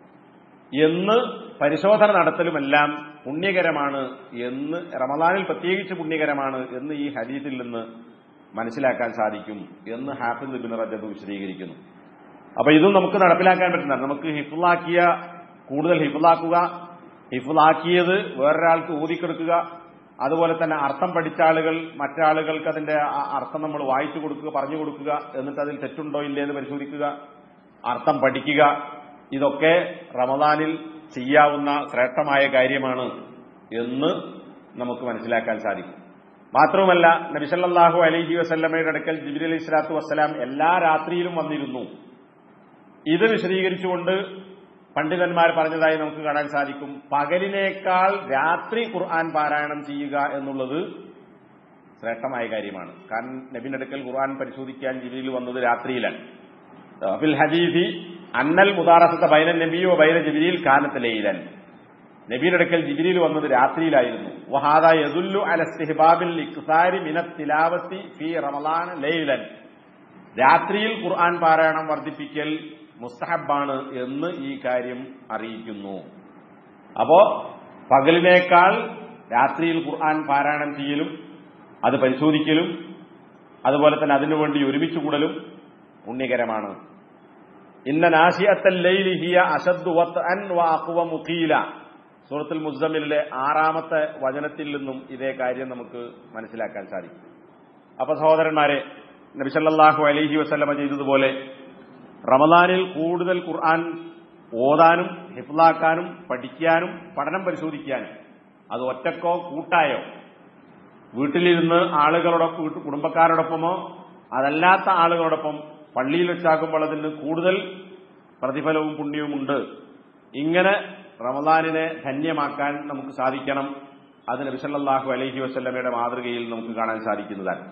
എന്ന് പരിശോധന നടത്തലുമെല്ലാം പുണ്യകരമാണ് എന്ന് റമദാനിൽ പ്രത്യേകിച്ച് പുണ്യകരമാണ് എന്ന് ഈ ഹദീസിൽ നിന്ന് മനസ്സിലാക്കാൻ സാധിക്കും എന്ന് ഹാഫിദ് ബിൻ റജബ് വിശദീകരിക്കുന്നു അപ്പൊ ഇതും നമുക്ക് നടപ്പിലാക്കാൻ പറ്റുന്നതാണ് നമുക്ക് ഹിഫുലാക്കിയ കൂടുതൽ ഹിഫുലാക്കുക ഹിഫുലാക്കിയത് വേറൊരാൾക്ക് ഊതിക്കെടുക്കുക അതുപോലെ തന്നെ അർത്ഥം പഠിച്ച ആളുകൾ മറ്റാളുകൾക്ക് അതിന്റെ ആ അർത്ഥം നമ്മൾ വായിച്ചു കൊടുക്കുക പറഞ്ഞു കൊടുക്കുക എന്നിട്ട് അതിൽ തെറ്റുണ്ടോ ഇല്ലേ എന്ന് പരിശോധിക്കുക അർത്ഥം പഠിക്കുക ഇതൊക്കെ റമദാനിൽ ചെയ്യാവുന്ന ശ്രേഷ്ഠമായ കാര്യമാണ് എന്ന് നമുക്ക് മനസ്സിലാക്കാൻ സാധിക്കും മാത്രവുമല്ല നബിസല്ലാഹു അലൈഹി വസല്ലമയുടെ അടുക്കൽ ജിബിരി അലൈഹി സ്വലാത്തു വസ്സലാം എല്ലാ രാത്രിയിലും വന്നിരുന്നു ഇത് വിശദീകരിച്ചുകൊണ്ട് പണ്ഡിതന്മാർ പറഞ്ഞതായി നമുക്ക് കാണാൻ സാധിക്കും പകലിനേക്കാൾ രാത്രി ഖുർആൻ പാരായണം ചെയ്യുക എന്നുള്ളത് ശ്രേഷ്ഠമായ കാര്യമാണ് കാരണം നബിന്റെ അടുക്കൽ ഖുർആൻ പരിശോധിക്കാൻ ജിബിരിയിൽ വന്നത് രാത്രിയിലാണ് ഫിൽ ഹദീഫി അന്നൽ മുദാറസത്തെ ബൈന നബിയോ ബൈന ജിബിരിയിൽ കാനത്തിലേയിലൻ നബിയുടെ അടുക്കൽ ജിബിരിയിൽ വന്നത് രാത്രിയിലായിരുന്നു വഹാദ യദുല്ലു അല ഇസ്തിഹ്ബാബിൽ ഇക്സാരി മിനത് തിലാവത്തി ഫി റമളാൻ ലൈലൻ രാത്രിയിൽ ഖുർആൻ പാരായണം വർദ്ധിപ്പിക്കൽ മുസ്തഹബാണ് എന്ന് ഈ കാര്യം അറിയിക്കുന്നു അപ്പോ പകലിനേക്കാൾ രാത്രിയിൽ ഖുർആൻ പാരായണം ചെയ്യലും അത് പരിശോധിക്കലും അതുപോലെ തന്നെ അതിനുവേണ്ടി ഒരുമിച്ച് കൂടലും പുണ്യകരമാണ് ഇന്ന നാശിയത്തല്ലൈലി ഹിയ അശദ്ദു വത്അൻ വഅഖ്വ മുഖീല സൂറത്തുൽ മുസ്സമിലെ ആറാമത്തെ വചനത്തിൽ നിന്നും ഇതേ കാര്യം നമുക്ക് മനസ്സിലാക്കാൻ സാധിക്കും അപ്പൊ സഹോദരന്മാരെ നബിസല്ലാഹു അലൈഹി വസല്ലമ ചെയ്തതുപോലെ റമദാനിൽ കൂടുതൽ ഖുർആൻ ഓതാനും ഹിഫ്ലാക്കാനും പഠിക്കാനും പഠനം പരിശോധിക്കാനും അത് ഒറ്റക്കോ കൂട്ടായോ വീട്ടിലിരുന്ന് ആളുകളോടൊപ്പം വീട്ടു- കുടുംബക്കാരോടൊപ്പമോ അതല്ലാത്ത ആളുകളോടൊപ്പം പള്ളിയിൽ വെച്ചാകുമ്പോൾ അതിന് കൂടുതൽ പ്രതിഫലവും പുണ്യവുമുണ്ട് ഇങ്ങനെ റമദാനിനെ ധന്യമാക്കാൻ നമുക്ക് സാധിക്കണം അത് നബിസല്ലാഹു അലൈഹി വസല്ലമയുടെ മാതൃകയിൽ നമുക്ക് കാണാൻ സാധിക്കുന്നതാണ്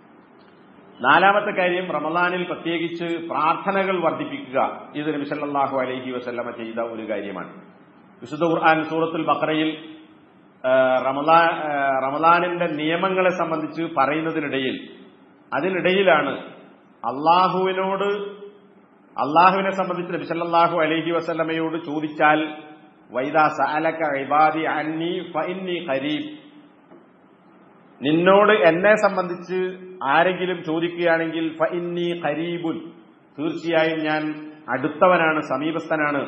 നാലാമത്തെ കാര്യം റമദാനിൽ പ്രത്യേകിച്ച് പ്രാർത്ഥനകൾ വർദ്ധിപ്പിക്കുക ഇത് നബിസല്ലാഹു അലൈഹി വസല്ലമ ചെയ്ത ഒരു കാര്യമാണ് വിശുദ്ധ ഖുർആൻ സൂറത്തുൽ ബഖറയിൽ ആ, റമദാ ആ, റമദാനിന്റെ നിയമങ്ങളെ സംബന്ധിച്ച് പറയുന്നതിനിടയിൽ അതിനിടയിലാണ് അള്ളാഹുവിനോട് അള്ളാഹുവിനെ സംബന്ധിച്ച് നബി സല്ലല്ലാഹു അലൈഹി വസല്ലമയോട് ചോദിച്ചാൽ വൈദാ സഅലക ഇബാദി അന്നി ഫഇന്നി ഖരീബ് നിന്നോട് എന്നെ സംബന്ധിച്ച് ആരെങ്കിലും ചോദിക്കുകയാണെങ്കിൽ ഫഇന്നി ഖരീബുൻ തീർച്ചയായും ഞാൻ അടുത്തവനാണ് സമീപസ്ഥനാണ്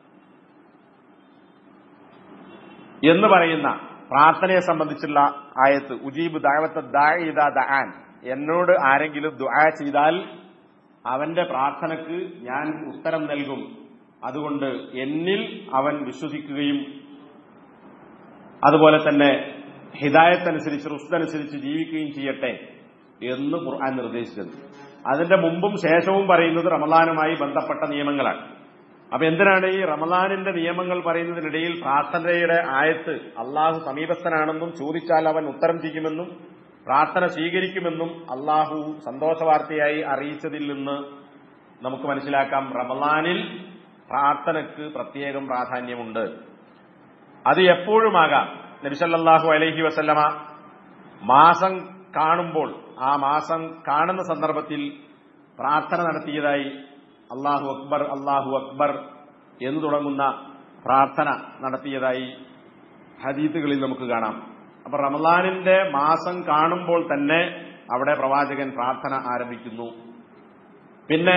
എന്ന് പറയുന്ന പ്രാർത്ഥനയെ സംബന്ധിച്ചുള്ള ആയത്ത് ഉജീബ് ദാവത്ത ദാഇദ ദആൻ എന്നോട് ആരെങ്കിലും ദുആ ചെയ്താൽ അവന്റെ പ്രാർത്ഥനക്ക് ഞാൻ ഉത്തരം നൽകും അതുകൊണ്ട് എന്നിൽ അവൻ വിശ്വസിക്കുകയും അതുപോലെ തന്നെ ഹിദായത്തനുസരിച്ച് റുസ്തനുസരിച്ച് ജീവിക്കുകയും ചെയ്യട്ടെ എന്ന് ഖുർആൻ നിർദ്ദേശിച്ചത് അതിന്റെ മുമ്പും ശേഷവും പറയുന്നത് റമദാനുമായി ബന്ധപ്പെട്ട നിയമങ്ങളാണ് അപ്പൊ എന്തിനാണ് ഈ റമദാനിന്റെ നിയമങ്ങൾ പറയുന്നതിനിടയിൽ പ്രാർത്ഥനയുടെ ആയത്ത് അള്ളാഹു സമീപസ്ഥനാണെന്നും ചോദിച്ചാൽ അവൻ ഉത്തരം ചെയ്യുമെന്നും പ്രാർത്ഥന സ്വീകരിക്കുമെന്നും അള്ളാഹു സന്തോഷവാർത്തയായി അറിയിച്ചതിൽ നിന്ന് നമുക്ക് മനസ്സിലാക്കാം റമദാനിൽ പ്രാർത്ഥനയ്ക്ക് പ്രത്യേകം പ്രാധാന്യമുണ്ട് അത് എപ്പോഴുമാകാം നബിസല്ലാഹു അലൈഹി വസല്ലമ മാസം കാണുമ്പോൾ ആ മാസം കാണുന്ന സന്ദർഭത്തിൽ പ്രാർത്ഥന നടത്തിയതായി അള്ളാഹു അക്ബർ അള്ളാഹു അക്ബർ എന്ന് തുടങ്ങുന്ന പ്രാർത്ഥന നടത്തിയതായി ഹദീത്തുകളിൽ നമുക്ക് കാണാം അപ്പൊ റമദാനിന്റെ മാസം കാണുമ്പോൾ തന്നെ അവിടെ പ്രവാചകൻ പ്രാർത്ഥന ആരംഭിക്കുന്നു പിന്നെ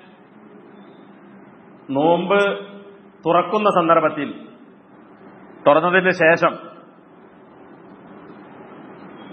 നോമ്പ് തുറക്കുന്ന സന്ദർഭത്തിൽ തുറന്നതിന് ശേഷം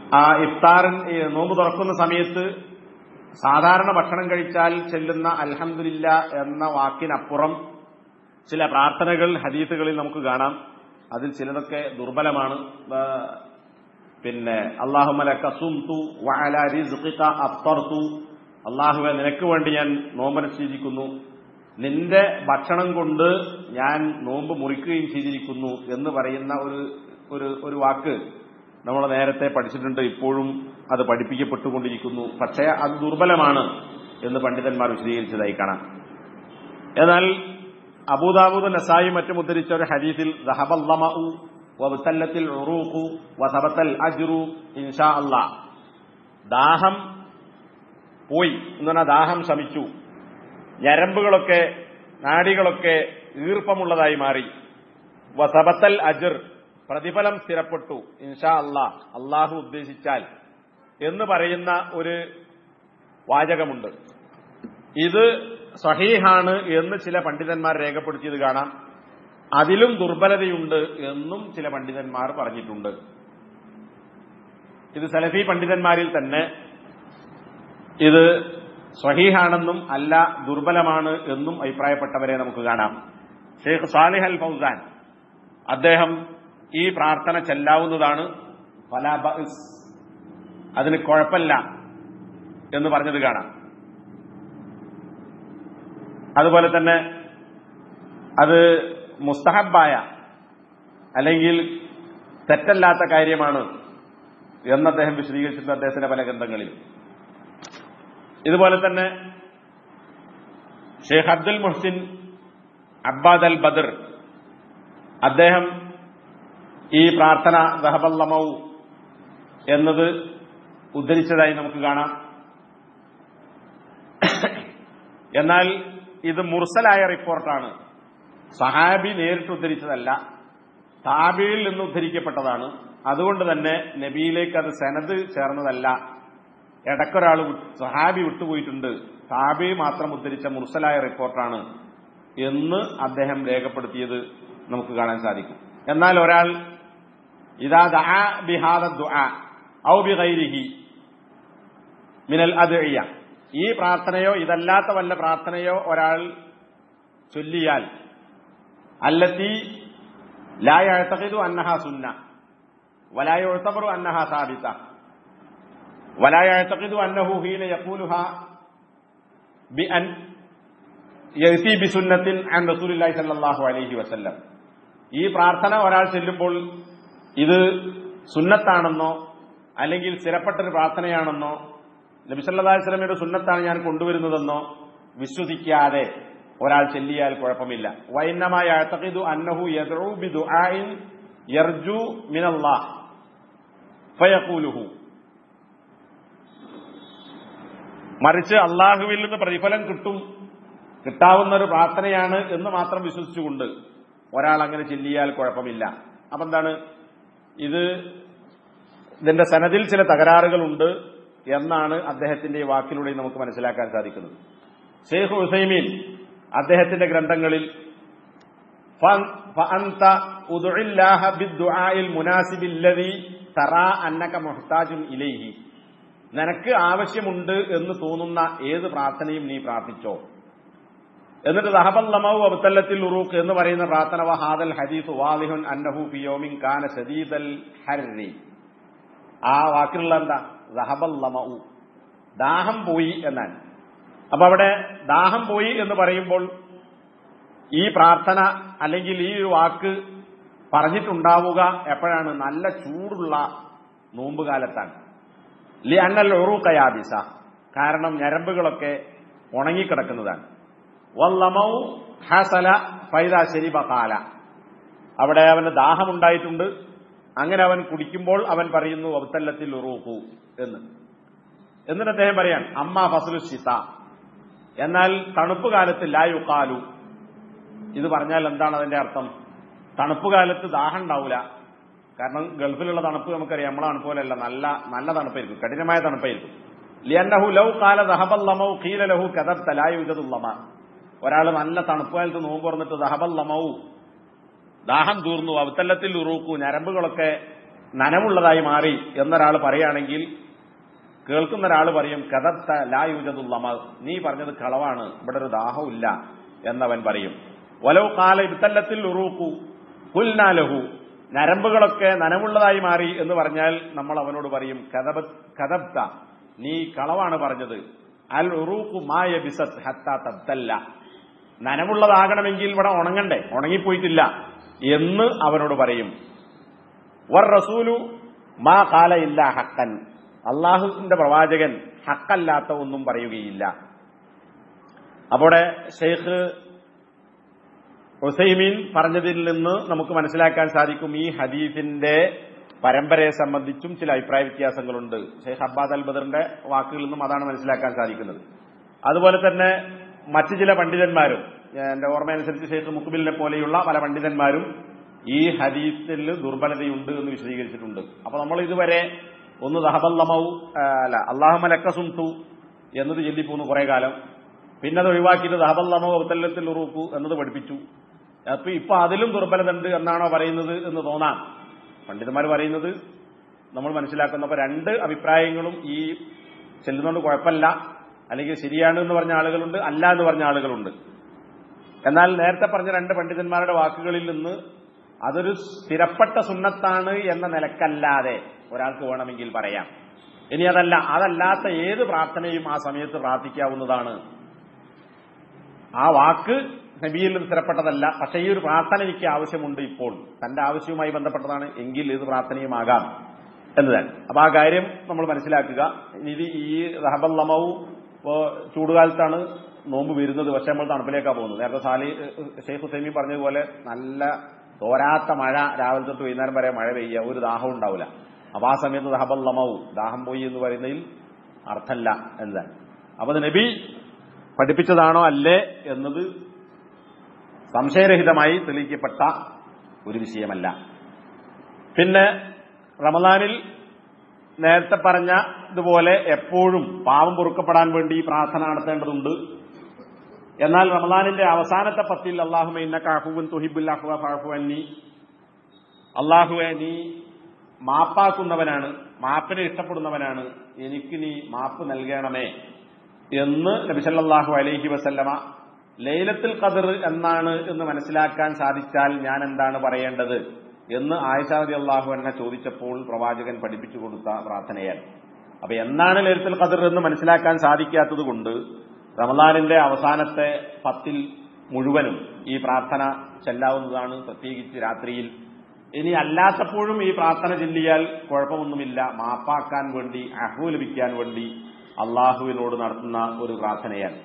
ആ ഇഫ്താറിൻ ഈ നോമ്പ് തുറക്കുന്ന സമയത്ത് സാധാരണ ഭക്ഷണം കഴിച്ചാൽ ചെല്ലുന്ന അൽഹംദുലില്ല എന്ന വാക്കിനപ്പുറം ചില പ്രാർത്ഥനകൾ ഹദീസുകളിൽ നമുക്ക് കാണാം അതിൽ ചിലതൊക്കെ ദുർബലമാണ് ആ, പിന്നെ അള്ളാഹുമല കസുംതു വഅല റിസ്ഖിക അഫ്തർതു അള്ളാഹുവെ നിനക്ക് വേണ്ടി ഞാൻ നോമ്പനുഷ്ഠിച്ചിരിക്കുന്നു നിന്റെ ഭക്ഷണം കൊണ്ട് ഞാൻ നോമ്പ് മുറിക്കുകയും ചെയ്തിരിക്കുന്നു എന്ന് പറയുന്ന ഒരു ഒരു ഒരു വാക്ക് നമ്മൾ നേരത്തെ പഠിച്ചിട്ടുണ്ട് ഇപ്പോഴും അത് പഠിപ്പിക്കപ്പെട്ടുകൊണ്ടിരിക്കുന്നു പക്ഷേ അത് ദുർബലമാണ് എന്ന് പണ്ഡിതന്മാർ വിശദീകരിച്ചതായി കാണാം എന്നാൽ അബൂദാബൂദ് നസായി മറ്റും ഉദ്ധരിച്ച ഒരു ഹദീസിൽ ദഹബല്ലമഉ വബ്തല്ലത്തിൽ ഉറൂഖു വസബത്തൽ അജ്റു ഇൻഷാ അല്ലാ ദാഹം പോയി എന്ന് പറഞ്ഞാൽ ദാഹം ശമിച്ചു ഞരമ്പുകളൊക്കെ നാടികളൊക്കെ ഈർപ്പമുള്ളതായി മാറി വസബത്തൽ അജർ പ്രതിഫലം സ്ഥിരപ്പെട്ടു ഇൻഷാ അല്ലാ അള്ളാഹു ഉദ്ദേശിച്ചാൽ എന്ന് പറയുന്ന ഒരു വാചകമുണ്ട് ഇത് സഹീഹാണ് എന്ന് ചില പണ്ഡിതന്മാർ രേഖപ്പെടുത്തിയത് കാണാം അതിലും ദുർബലതയുണ്ട് എന്നും ചില പണ്ഡിതന്മാർ പറഞ്ഞിട്ടുണ്ട് ഇത് സലഫി പണ്ഡിതന്മാരിൽ തന്നെ ഇത് സ്വഹീഹാണെന്നും അല്ല ദുർബലമാണ് എന്നും അഭിപ്രായപ്പെട്ടവരെ നമുക്ക് കാണാം ഷെയ്ഖ് സാലിഹ് അൽ ഫൗസാൻ അദ്ദേഹം ഈ പ്രാർത്ഥന ചെല്ലാവുന്നതാണ് ഫലാ ബഅസ് അതിന് കുഴപ്പമില്ല എന്ന് പറഞ്ഞത് കാണാം അതുപോലെ തന്നെ അത് മുസ്തഹബായ അല്ലെങ്കിൽ തെറ്റല്ലാത്ത കാര്യമാണ് എന്ന് അദ്ദേഹം വിശദീകരിച്ചിട്ടുണ്ട് അദ്ദേഹത്തിന്റെ പല ഗ്രന്ഥങ്ങളിൽ ഇതുപോലെ തന്നെ ഷെയ്ഖ് അബ്ദുൽ മുഹ്സിൻ അബ്ബാദ് അൽ ബദർ അദ്ദേഹം ഈ പ്രാർത്ഥന ദഹബല്ലമൗ എന്നത് ഉദ്ധരിച്ചതായി നമുക്ക് കാണാം എന്നാൽ ഇത് മുർസലായ റിപ്പോർട്ടാണ് സഹാബി നേരിട്ട് ഉദ്ധരിച്ചതല്ല താബിയിൽ നിന്ന് ഉദ്ധരിക്കപ്പെട്ടതാണ് അതുകൊണ്ട് തന്നെ നബിയിലേക്ക് അത് സനത് ചേർന്നതല്ല ഇടക്കൊരാൾ സഹാബി വിട്ടുപോയിട്ടുണ്ട് താബി മാത്രം ഉദ്ധരിച്ച മുർസലായ റിപ്പോർട്ടാണ് എന്ന് അദ്ദേഹം രേഖപ്പെടുത്തിയത് നമുക്ക് കാണാൻ സാധിക്കും എന്നാൽ ഒരാൾ ഇതാ ദഅ ബിഹാദ ദുആ ഔ ബിഗൈരിഹി മിനൽ അദ്ഇയ ഈ പ്രാർത്ഥനയോ ഇതല്ലാത്ത വല്ല പ്രാർത്ഥനയോ ഒരാൾ ചൊല്ലിയാൽ അല്ലത്തി ലാ യഅതഖിദു അന്നഹ സുന്ന വലാ യുഅതബറു അന്നഹ സാബിത വലാ യഅതഖിദു അന്നഹു ഹീന യഖൂലുഹാ ബിഅൻ യഅതി ബിസുന്നത്തിൻ അൻ റസൂലില്ലാഹി സ്വല്ലല്ലാഹു അലൈഹി വസല്ലം ഈ പ്രാർത്ഥന ഒരാൾ ചെല്ലുമ്പോൾ ഇത് സുന്നത്താണെന്നോ അല്ലെങ്കിൽ സ്ഥിരപ്പെട്ടൊരു പ്രാർത്ഥനയാണെന്നോ നബി സല്ലല്ലാഹു അലൈഹി വസല്ലമയുടെ സുന്നത്താണ് ഞാൻ കൊണ്ടുവരുന്നതെന്നോ വിശ്വസിക്കാതെ ഒരാൾ ചെല്ലിയാൽ കുഴപ്പമില്ല വൈന്നമായ അഴത്തഖിദു അന്നഹു യദ്ഉ ബിദുആഇൻ യർജു മിനല്ലാഹ് ഫയഖൂലുഹു മറിച്ച് അള്ളാഹുവിൽ നിന്ന് പ്രതിഫലം കിട്ടും കിട്ടാവുന്ന ഒരു പ്രാർത്ഥനയാണ് എന്ന് മാത്രം വിശ്വസിച്ചുകൊണ്ട് ഒരാൾ അങ്ങനെ ചെല്ലിയാൽ കുഴപ്പമില്ല അപ്പൊ എന്താണ് ഇത് ഇതിന്റെ സനദിൽ ചില തകരാറുകളുണ്ട് എന്നാണ് അദ്ദേഹത്തിന്റെ ഈ വാക്കിലൂടെ നമുക്ക് മനസ്സിലാക്കാൻ സാധിക്കുന്നത് ഷെയ്ഖ് ഹുസൈമീൻ അദ്ദേഹത്തിന്റെ ഗ്രന്ഥങ്ങളിൽ فأنت ادع الله بالدعاء المناسب الذي ترى أنك محتاج إليه നിനക്ക് ആവശ്യമുണ്ട് എന്ന് തോന്നുന്ന ഏത് പ്രാർത്ഥനയും നീ പ്രാർത്ഥിച്ചോ എന്നിട്ട് ദഹബല്ലമൗ അബ്തല്ലത്തിൽ ഉറൂഖ് എന്ന് പറയുന്ന പ്രാർത്ഥന വഹാദൽ ഹദീസ് വാലിഹുൻ അന്നഹു ഫിയോമിൻ കാന ശദീദൽ ഹർരി ആ വാക്കിലുള്ള എന്താ ദഹബല്ലമൗ ദാഹം പോയി എന്നാണ് അപ്പൊ അവിടെ ദാഹം പോയി എന്ന് പറയുമ്പോൾ ഈ പ്രാർത്ഥന അല്ലെങ്കിൽ ഈ ഒരു വാക്ക് പറഞ്ഞിട്ടുണ്ടാവുക എപ്പോഴാണ് നല്ല ചൂടുള്ള നോമ്പുകാലത്താണ് ലി അന്നൽ ഒറൂക്കയാബിസ കാരണം ഞരമ്പുകളൊക്കെ ഉണങ്ങിക്കിടക്കുന്നതാണ് വല്ലമൗ ഹസല ഫൈദ ശരിബകാല അവിടെ അവന് ദാഹമുണ്ടായിട്ടുണ്ട് അങ്ങനെ അവൻ കുടിക്കുമ്പോൾ അവൻ പറയുന്നു വബ്തല്ലത്തിൽ ഉറൂഖു എന്ന് എന്നിട്ട് അദ്ദേഹം പറയാൻ അമ്മ ഫസലു ശിത എന്നാൽ തണുപ്പ് കാലത്ത് ലായുക്കാലു ഇത് പറഞ്ഞാൽ എന്താണ് അതിന്റെ അർത്ഥം തണുപ്പ് കാലത്ത് ദാഹം ഉണ്ടാവില്ല കാരണം ഗൾഫിലുള്ള തണുപ്പ് നമുക്കറിയാം നമ്മളെ തണുപ്പ് പോലെയല്ല നല്ല നല്ല തണുപ്പായിരിക്കും കഠിനമായ തണുപ്പായിരിക്കും ലിയന്നഹു ലൗ കാല ദഹബല്ലമൗ ഖീല ലഹു കദബ്ത ലാ യുജദുല്ലമ ഒരാൾ നല്ല തണുപ്പ് കാലത്ത് നോമ്പ് തുറന്നിട്ട് ദഹബല്ലമൗ ദാഹം തീർന്നു അവത്തല്ലത്തിൽ ഉറൂക്കു ഞരമ്പുകളൊക്കെ നനവുള്ളതായി മാറി എന്നൊരാൾ പറയുകയാണെങ്കിൽ കേൾക്കുന്ന ഒരാൾ പറയും കഥത്ത ലായുജതുള്ളമ നീ പറഞ്ഞത് കളവാണ് ഇവിടെ ഒരു ദാഹമില്ല എന്നവൻ പറയും വലോ കാല ഇബ്തല്ലത്തിൽ ഉറൂക്കു പുൽനാലഹു നരമ്പുകളൊക്കെ നനവുള്ളതായി മാറി എന്ന് പറഞ്ഞാൽ നമ്മൾ അവനോട് പറയും കഥബ കഥബ്ത നീ കളവാണ് പറഞ്ഞത് അൽ ഉറൂക്കു മായ ബിസത് ഹത്ത തബ്തല്ല നനവുള്ളതാകണമെങ്കിൽ ഇവിടെ ഉണങ്ങണ്ടേ ഉണങ്ങിപ്പോയിട്ടില്ല എന്ന് അവനോട് പറയും വർ റസൂലു മാ കാല ഇല്ല ഹക്കൻ അള്ളാഹുവിന്റെ പ്രവാചകൻ ഹക്കല്ലാത്ത ഒന്നും പറയുകയില്ല അവിടെ ഷെയ്ഖ് ഹുസൈമീൻ പറഞ്ഞതിൽ നിന്ന് നമുക്ക് മനസ്സിലാക്കാൻ സാധിക്കും ഈ ഹദീഫിന്റെ പരമ്പരയെ സംബന്ധിച്ചും ചില അഭിപ്രായ വ്യത്യാസങ്ങളുണ്ട് ഷെയ്ഖ് അബ്ബാദ് അൽ ബദറിന്റെ വാക്കുകളിൽ നിന്നും അതാണ് മനസ്സിലാക്കാൻ സാധിക്കുന്നത് അതുപോലെ തന്നെ മറ്റു ചില പണ്ഡിതന്മാരും എന്റെ ഓർമ്മയനുസരിച്ച് ഷെയ്ഖ് മുക്കുബിലിനെ പോലെയുള്ള പല പണ്ഡിതന്മാരും ഈ ഹദീസിൽ ദുർബലതയുണ്ട് എന്ന് വിശദീകരിച്ചിട്ടുണ്ട് അപ്പൊ നമ്മൾ ഇതുവരെ ഒന്ന് ദഹബല്ലമൗ അല്ല അള്ളാഹുമലക്കസുംതു എന്നത് ചൊല്ലിപ്പോന്നു കുറെ കാലം പിന്നെ അത് ഒഴിവാക്കിയിട്ട് ദഹബല്ലമോ അവതല്ലത്തിൽ ഉറൂക്കു എന്നത് പഠിപ്പിച്ചു അപ്പൊ ഇപ്പൊ അതിലും ദുർബലത ഉണ്ട് എന്നാണോ പറയുന്നത് എന്ന് തോന്നാം പണ്ഡിതന്മാർ പറയുന്നത് നമ്മൾ മനസ്സിലാക്കുന്നപ്പോ രണ്ട് അഭിപ്രായങ്ങളും ഈ ചെല്ലുന്നതുകൊണ്ട് കുഴപ്പമില്ല അല്ലെങ്കിൽ ശരിയാണ് എന്ന് പറഞ്ഞ ആളുകളുണ്ട് അല്ല എന്ന് പറഞ്ഞ ആളുകളുണ്ട് എന്നാൽ നേരത്തെ പറഞ്ഞ രണ്ട് പണ്ഡിതന്മാരുടെ വാക്കുകളിൽ നിന്ന് അതൊരു സ്ഥിരപ്പെട്ട സുന്നത്താണ് എന്ന നിലക്കല്ലാതെ ഒരാൾക്ക് വേണമെങ്കിൽ പറയാം ഇനി അതല്ല അതല്ലാത്ത ഏത് പ്രാർത്ഥനയും ആ സമയത്ത് പ്രാർത്ഥിക്കാവുന്നതാണ് ആ വാക്ക് നബിയിൽ നിന്ന് സ്ഥിരപ്പെട്ടതല്ല പക്ഷേ ഈ ഒരു പ്രാർത്ഥന എനിക്ക് ആവശ്യമുണ്ട് ഇപ്പോൾ തന്റെ ആവശ്യവുമായി ബന്ധപ്പെട്ടതാണ് എങ്കിൽ ഇത് പ്രാർത്ഥനയുമാകാം എന്നതാണ് അപ്പൊ ആ കാര്യം നമ്മൾ മനസ്സിലാക്കുക ഇത് ഈ റഹബല്ലമവും ഇപ്പോ ചൂടുകാലത്താണ് നോമ്പ് വരുന്നത് പക്ഷെ നമ്മൾ തണുപ്പിലേക്കാണ് പോകുന്നത് നേരത്തെ സാലി ഷെയ്ഖ് ഹുസൈമി പറഞ്ഞതുപോലെ നല്ല തോരാത്ത മഴ രാവിലെ തൊട്ട് വൈകുന്നേരം വരെ മഴ പെയ്യുക ഒരു ദാഹം ഉണ്ടാവില്ല അപ്പൊ ആ സമയത്ത് ദഹബല്ലമവും ദാഹം പോയി എന്ന് പറയുന്നതിൽ അർത്ഥമല്ല എന്നതാണ് അപ്പൊ അത് നബി പഠിപ്പിച്ചതാണോ അല്ലേ എന്നത് സംശയരഹിതമായി തെളിയിക്കപ്പെട്ട ഒരു വിഷയമല്ല പിന്നെ റമദാനിൽ നേരത്തെ പറഞ്ഞ ഇതുപോലെ എപ്പോഴും പാവം പൊറുക്കപ്പെടാൻ വേണ്ടി പ്രാർത്ഥന നടത്തേണ്ടതുണ്ട് എന്നാൽ റമദാനിന്റെ അവസാനത്തെ പത്തിൽ അള്ളാഹുമ ഇന്ന കാഹുവൻ തുഹിബുൽ അഹ്വ അന്നി അള്ളാഹുവെ നീ മാപ്പാക്കുന്നവനാണ് മാപ്പിനെ ഇഷ്ടപ്പെടുന്നവനാണ് എനിക്ക് നീ മാപ്പ് നൽകണമേ എന്ന് നബിസല്ലാഹു അലൈഹി വസല്ലമ ലൈലത്തുൽ ഖദർ എന്നാണ് എന്ന് മനസ്സിലാക്കാൻ സാധിച്ചാൽ ഞാൻ എന്താണ് പറയേണ്ടത് എന്ന് ആയിഷാദി അള്ളാഹു എന്നെ ചോദിച്ചപ്പോൾ പ്രവാചകൻ പഠിപ്പിച്ചു കൊടുത്ത പ്രാർത്ഥനയാണ് അപ്പൊ എന്നാണ് ലൈലത്തുൽ ഖദർ എന്ന് മനസ്സിലാക്കാൻ സാധിക്കാത്തത് കൊണ്ട് റമദാനിന്റെ അവസാനത്തെ പത്തിൽ മുഴുവനും ഈ പ്രാർത്ഥന ചെല്ലാവുന്നതാണ് പ്രത്യേകിച്ച് രാത്രിയിൽ ഇനി അല്ലാത്തപ്പോഴും ഈ പ്രാർത്ഥന ചൊല്ലിയാൽ കുഴപ്പമൊന്നുമില്ല മാപ്പാക്കാൻ വേണ്ടി അഹു ലഭിക്കാൻ വേണ്ടി അള്ളാഹുവിനോട് നടത്തുന്ന ഒരു പ്രാർത്ഥനയാണ്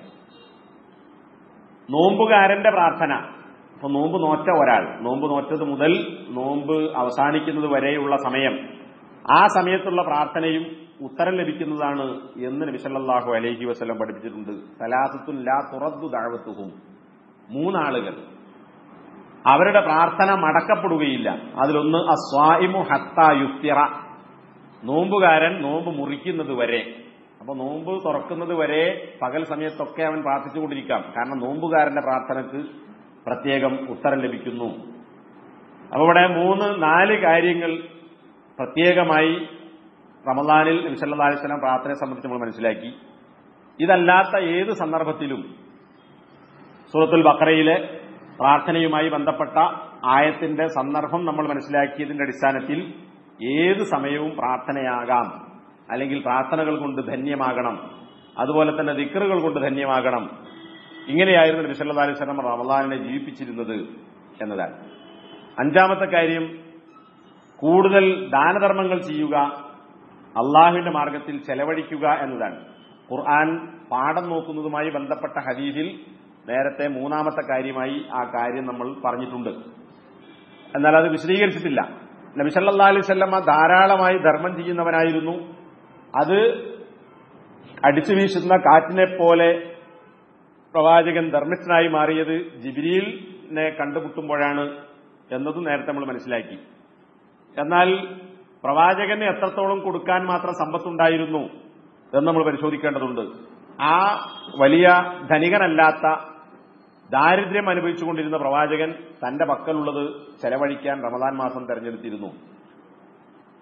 നോമ്പുകാരന്റെ പ്രാർത്ഥന ഇപ്പൊ നോമ്പ് നോറ്റ ഒരാൾ നോമ്പ് നോറ്റത് മുതൽ നോമ്പ് അവസാനിക്കുന്നത് വരെയുള്ള സമയം ആ സമയത്തുള്ള പ്രാർത്ഥനയും ഉത്തരം ലഭിക്കുന്നതാണ് എന്ന് നബിസല്ലാഹു അലൈഹി വസ്ലം പഠിപ്പിച്ചിട്ടുണ്ട് സലാസത്തുൻ ലാ തുറദ്ദു ദാഴ്വത്തുഹും മൂന്നാളുകൾ അവരുടെ പ്രാർത്ഥന മടക്കപ്പെടുകയില്ല അതിലൊന്ന് അസ്വായിമു ഹത്ത യുക്തിറ നോമ്പുകാരൻ നോമ്പ് മുറിക്കുന്നത് വരെ അപ്പൊ നോമ്പ് തുറക്കുന്നത് വരെ പകൽ സമയത്തൊക്കെ അവൻ പ്രാർത്ഥിച്ചുകൊണ്ടിരിക്കാം കാരണം നോമ്പുകാരന്റെ പ്രാർത്ഥനക്ക് പ്രത്യേകം ഉത്തരം ലഭിക്കുന്നു അപ്പൊ ഇവിടെ മൂന്ന് നാല് കാര്യങ്ങൾ പ്രത്യേകമായി റമദാനിൽ നബിസല്ലാ അലിസ്ലാം പ്രാർത്ഥനയെ സംബന്ധിച്ച് നമ്മൾ മനസ്സിലാക്കി ഇതല്ലാത്ത ഏത് സന്ദർഭത്തിലും സൂറത്തുൽ ബക്കറയിലെ പ്രാർത്ഥനയുമായി ബന്ധപ്പെട്ട ആയത്തിന്റെ സന്ദർഭം നമ്മൾ മനസ്സിലാക്കിയതിന്റെ അടിസ്ഥാനത്തിൽ ഏത് സമയവും പ്രാർത്ഥനയാകാം അല്ലെങ്കിൽ പ്രാർത്ഥനകൾ കൊണ്ട് ധന്യമാകണം അതുപോലെ തന്നെ ദിക്കറുകൾ കൊണ്ട് ധന്യമാകണം ഇങ്ങനെയായിരുന്നു നബി സല്ലല്ലാഹു അലൈഹി വസല്ലം റമദാനിനെ ജീവിപ്പിച്ചിരുന്നത് എന്നതാണ് അഞ്ചാമത്തെ കാര്യം കൂടുതൽ ദാനധർമ്മങ്ങൾ ചെയ്യുക അള്ളാഹുവിന്റെ മാർഗത്തിൽ ചെലവഴിക്കുക എന്നതാണ് ഖുർആൻ പാഠം നോക്കുന്നതുമായി ബന്ധപ്പെട്ട ഹദീസിൽ നേരത്തെ മൂന്നാമത്തെ കാര്യമായി ആ കാര്യം നമ്മൾ പറഞ്ഞിട്ടുണ്ട് എന്നാൽ അത് വിശദീകരിച്ചിട്ടില്ല നബി സല്ലല്ലാഹു അലൈഹി വസല്ലമ ധാരാളമായി ധർമ്മം ചെയ്യുന്നവനായിരുന്നു അത് അടിച്ചു വീശുന്ന കാറ്റിനെ പോലെ പ്രവാചകൻ ധർമ്മിഷ്ഠനായി മാറിയത് ജിബിരിയിലിനെ കണ്ടുമുട്ടുമ്പോഴാണ് എന്നതും നേരത്തെ നമ്മൾ മനസ്സിലാക്കി എന്നാൽ പ്രവാചകന് എത്രത്തോളം കൊടുക്കാൻ മാത്രം സമ്പത്തുണ്ടായിരുന്നു എന്ന് നമ്മൾ പരിശോധിക്കേണ്ടതുണ്ട് ആ വലിയ ധനികനല്ലാത്ത ദാരിദ്ര്യം അനുഭവിച്ചുകൊണ്ടിരുന്ന പ്രവാചകൻ തന്റെ പക്കലുള്ളത് ചെലവഴിക്കാൻ റമദാൻ മാസം തെരഞ്ഞെടുത്തിരുന്നു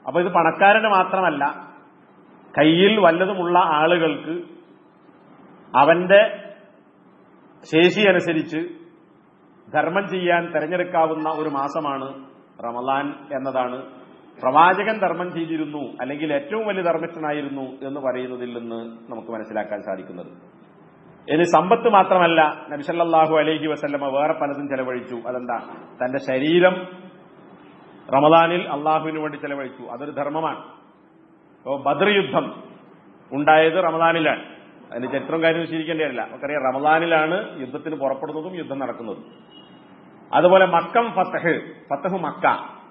അപ്പൊ ഇത് പണക്കാരന് മാത്രമല്ല കയ്യിൽ വല്ലതുമുള്ള ആളുകൾക്ക് അവന്റെ ശേഷി അനുസരിച്ച് ധർമ്മം ചെയ്യാൻ തെരഞ്ഞെടുക്കാവുന്ന ഒരു മാസമാണ് റമദാൻ എന്നതാണ് പ്രവാചകൻ ധർമ്മം ചെയ്തിരുന്നു അല്ലെങ്കിൽ ഏറ്റവും വലിയ ധർമ്മിഷ്ഠനായിരുന്നു എന്ന് പറയുന്നതിൽ നിന്ന് നമുക്ക് മനസ്സിലാക്കാൻ സാധിക്കുന്നത് ഇനി സമ്പത്ത് മാത്രമല്ല നബിസല്ലാഹു അലൈഹി വസല്ലമ വേറെ പലതും ചെലവഴിച്ചു അതെന്താ തന്റെ ശരീരം റമദാനിൽ അള്ളാഹുവിന് വേണ്ടി ചെലവഴിച്ചു അതൊരു ധർമ്മമാണ് ഇപ്പോ ബദർ യുദ്ധം ഉണ്ടായത് റമദാനിലാണ് അതിന്റെ ചരിത്രം കാര്യം വിശദീകരിക്കേണ്ടതല്ല നമുക്കറിയാം റമദാനിലാണ് യുദ്ധത്തിന് പുറപ്പെടുന്നതും യുദ്ധം നടക്കുന്നതും അതുപോലെ മക്കം ഫത്തഹ് ഫത്തഹ് മക്ക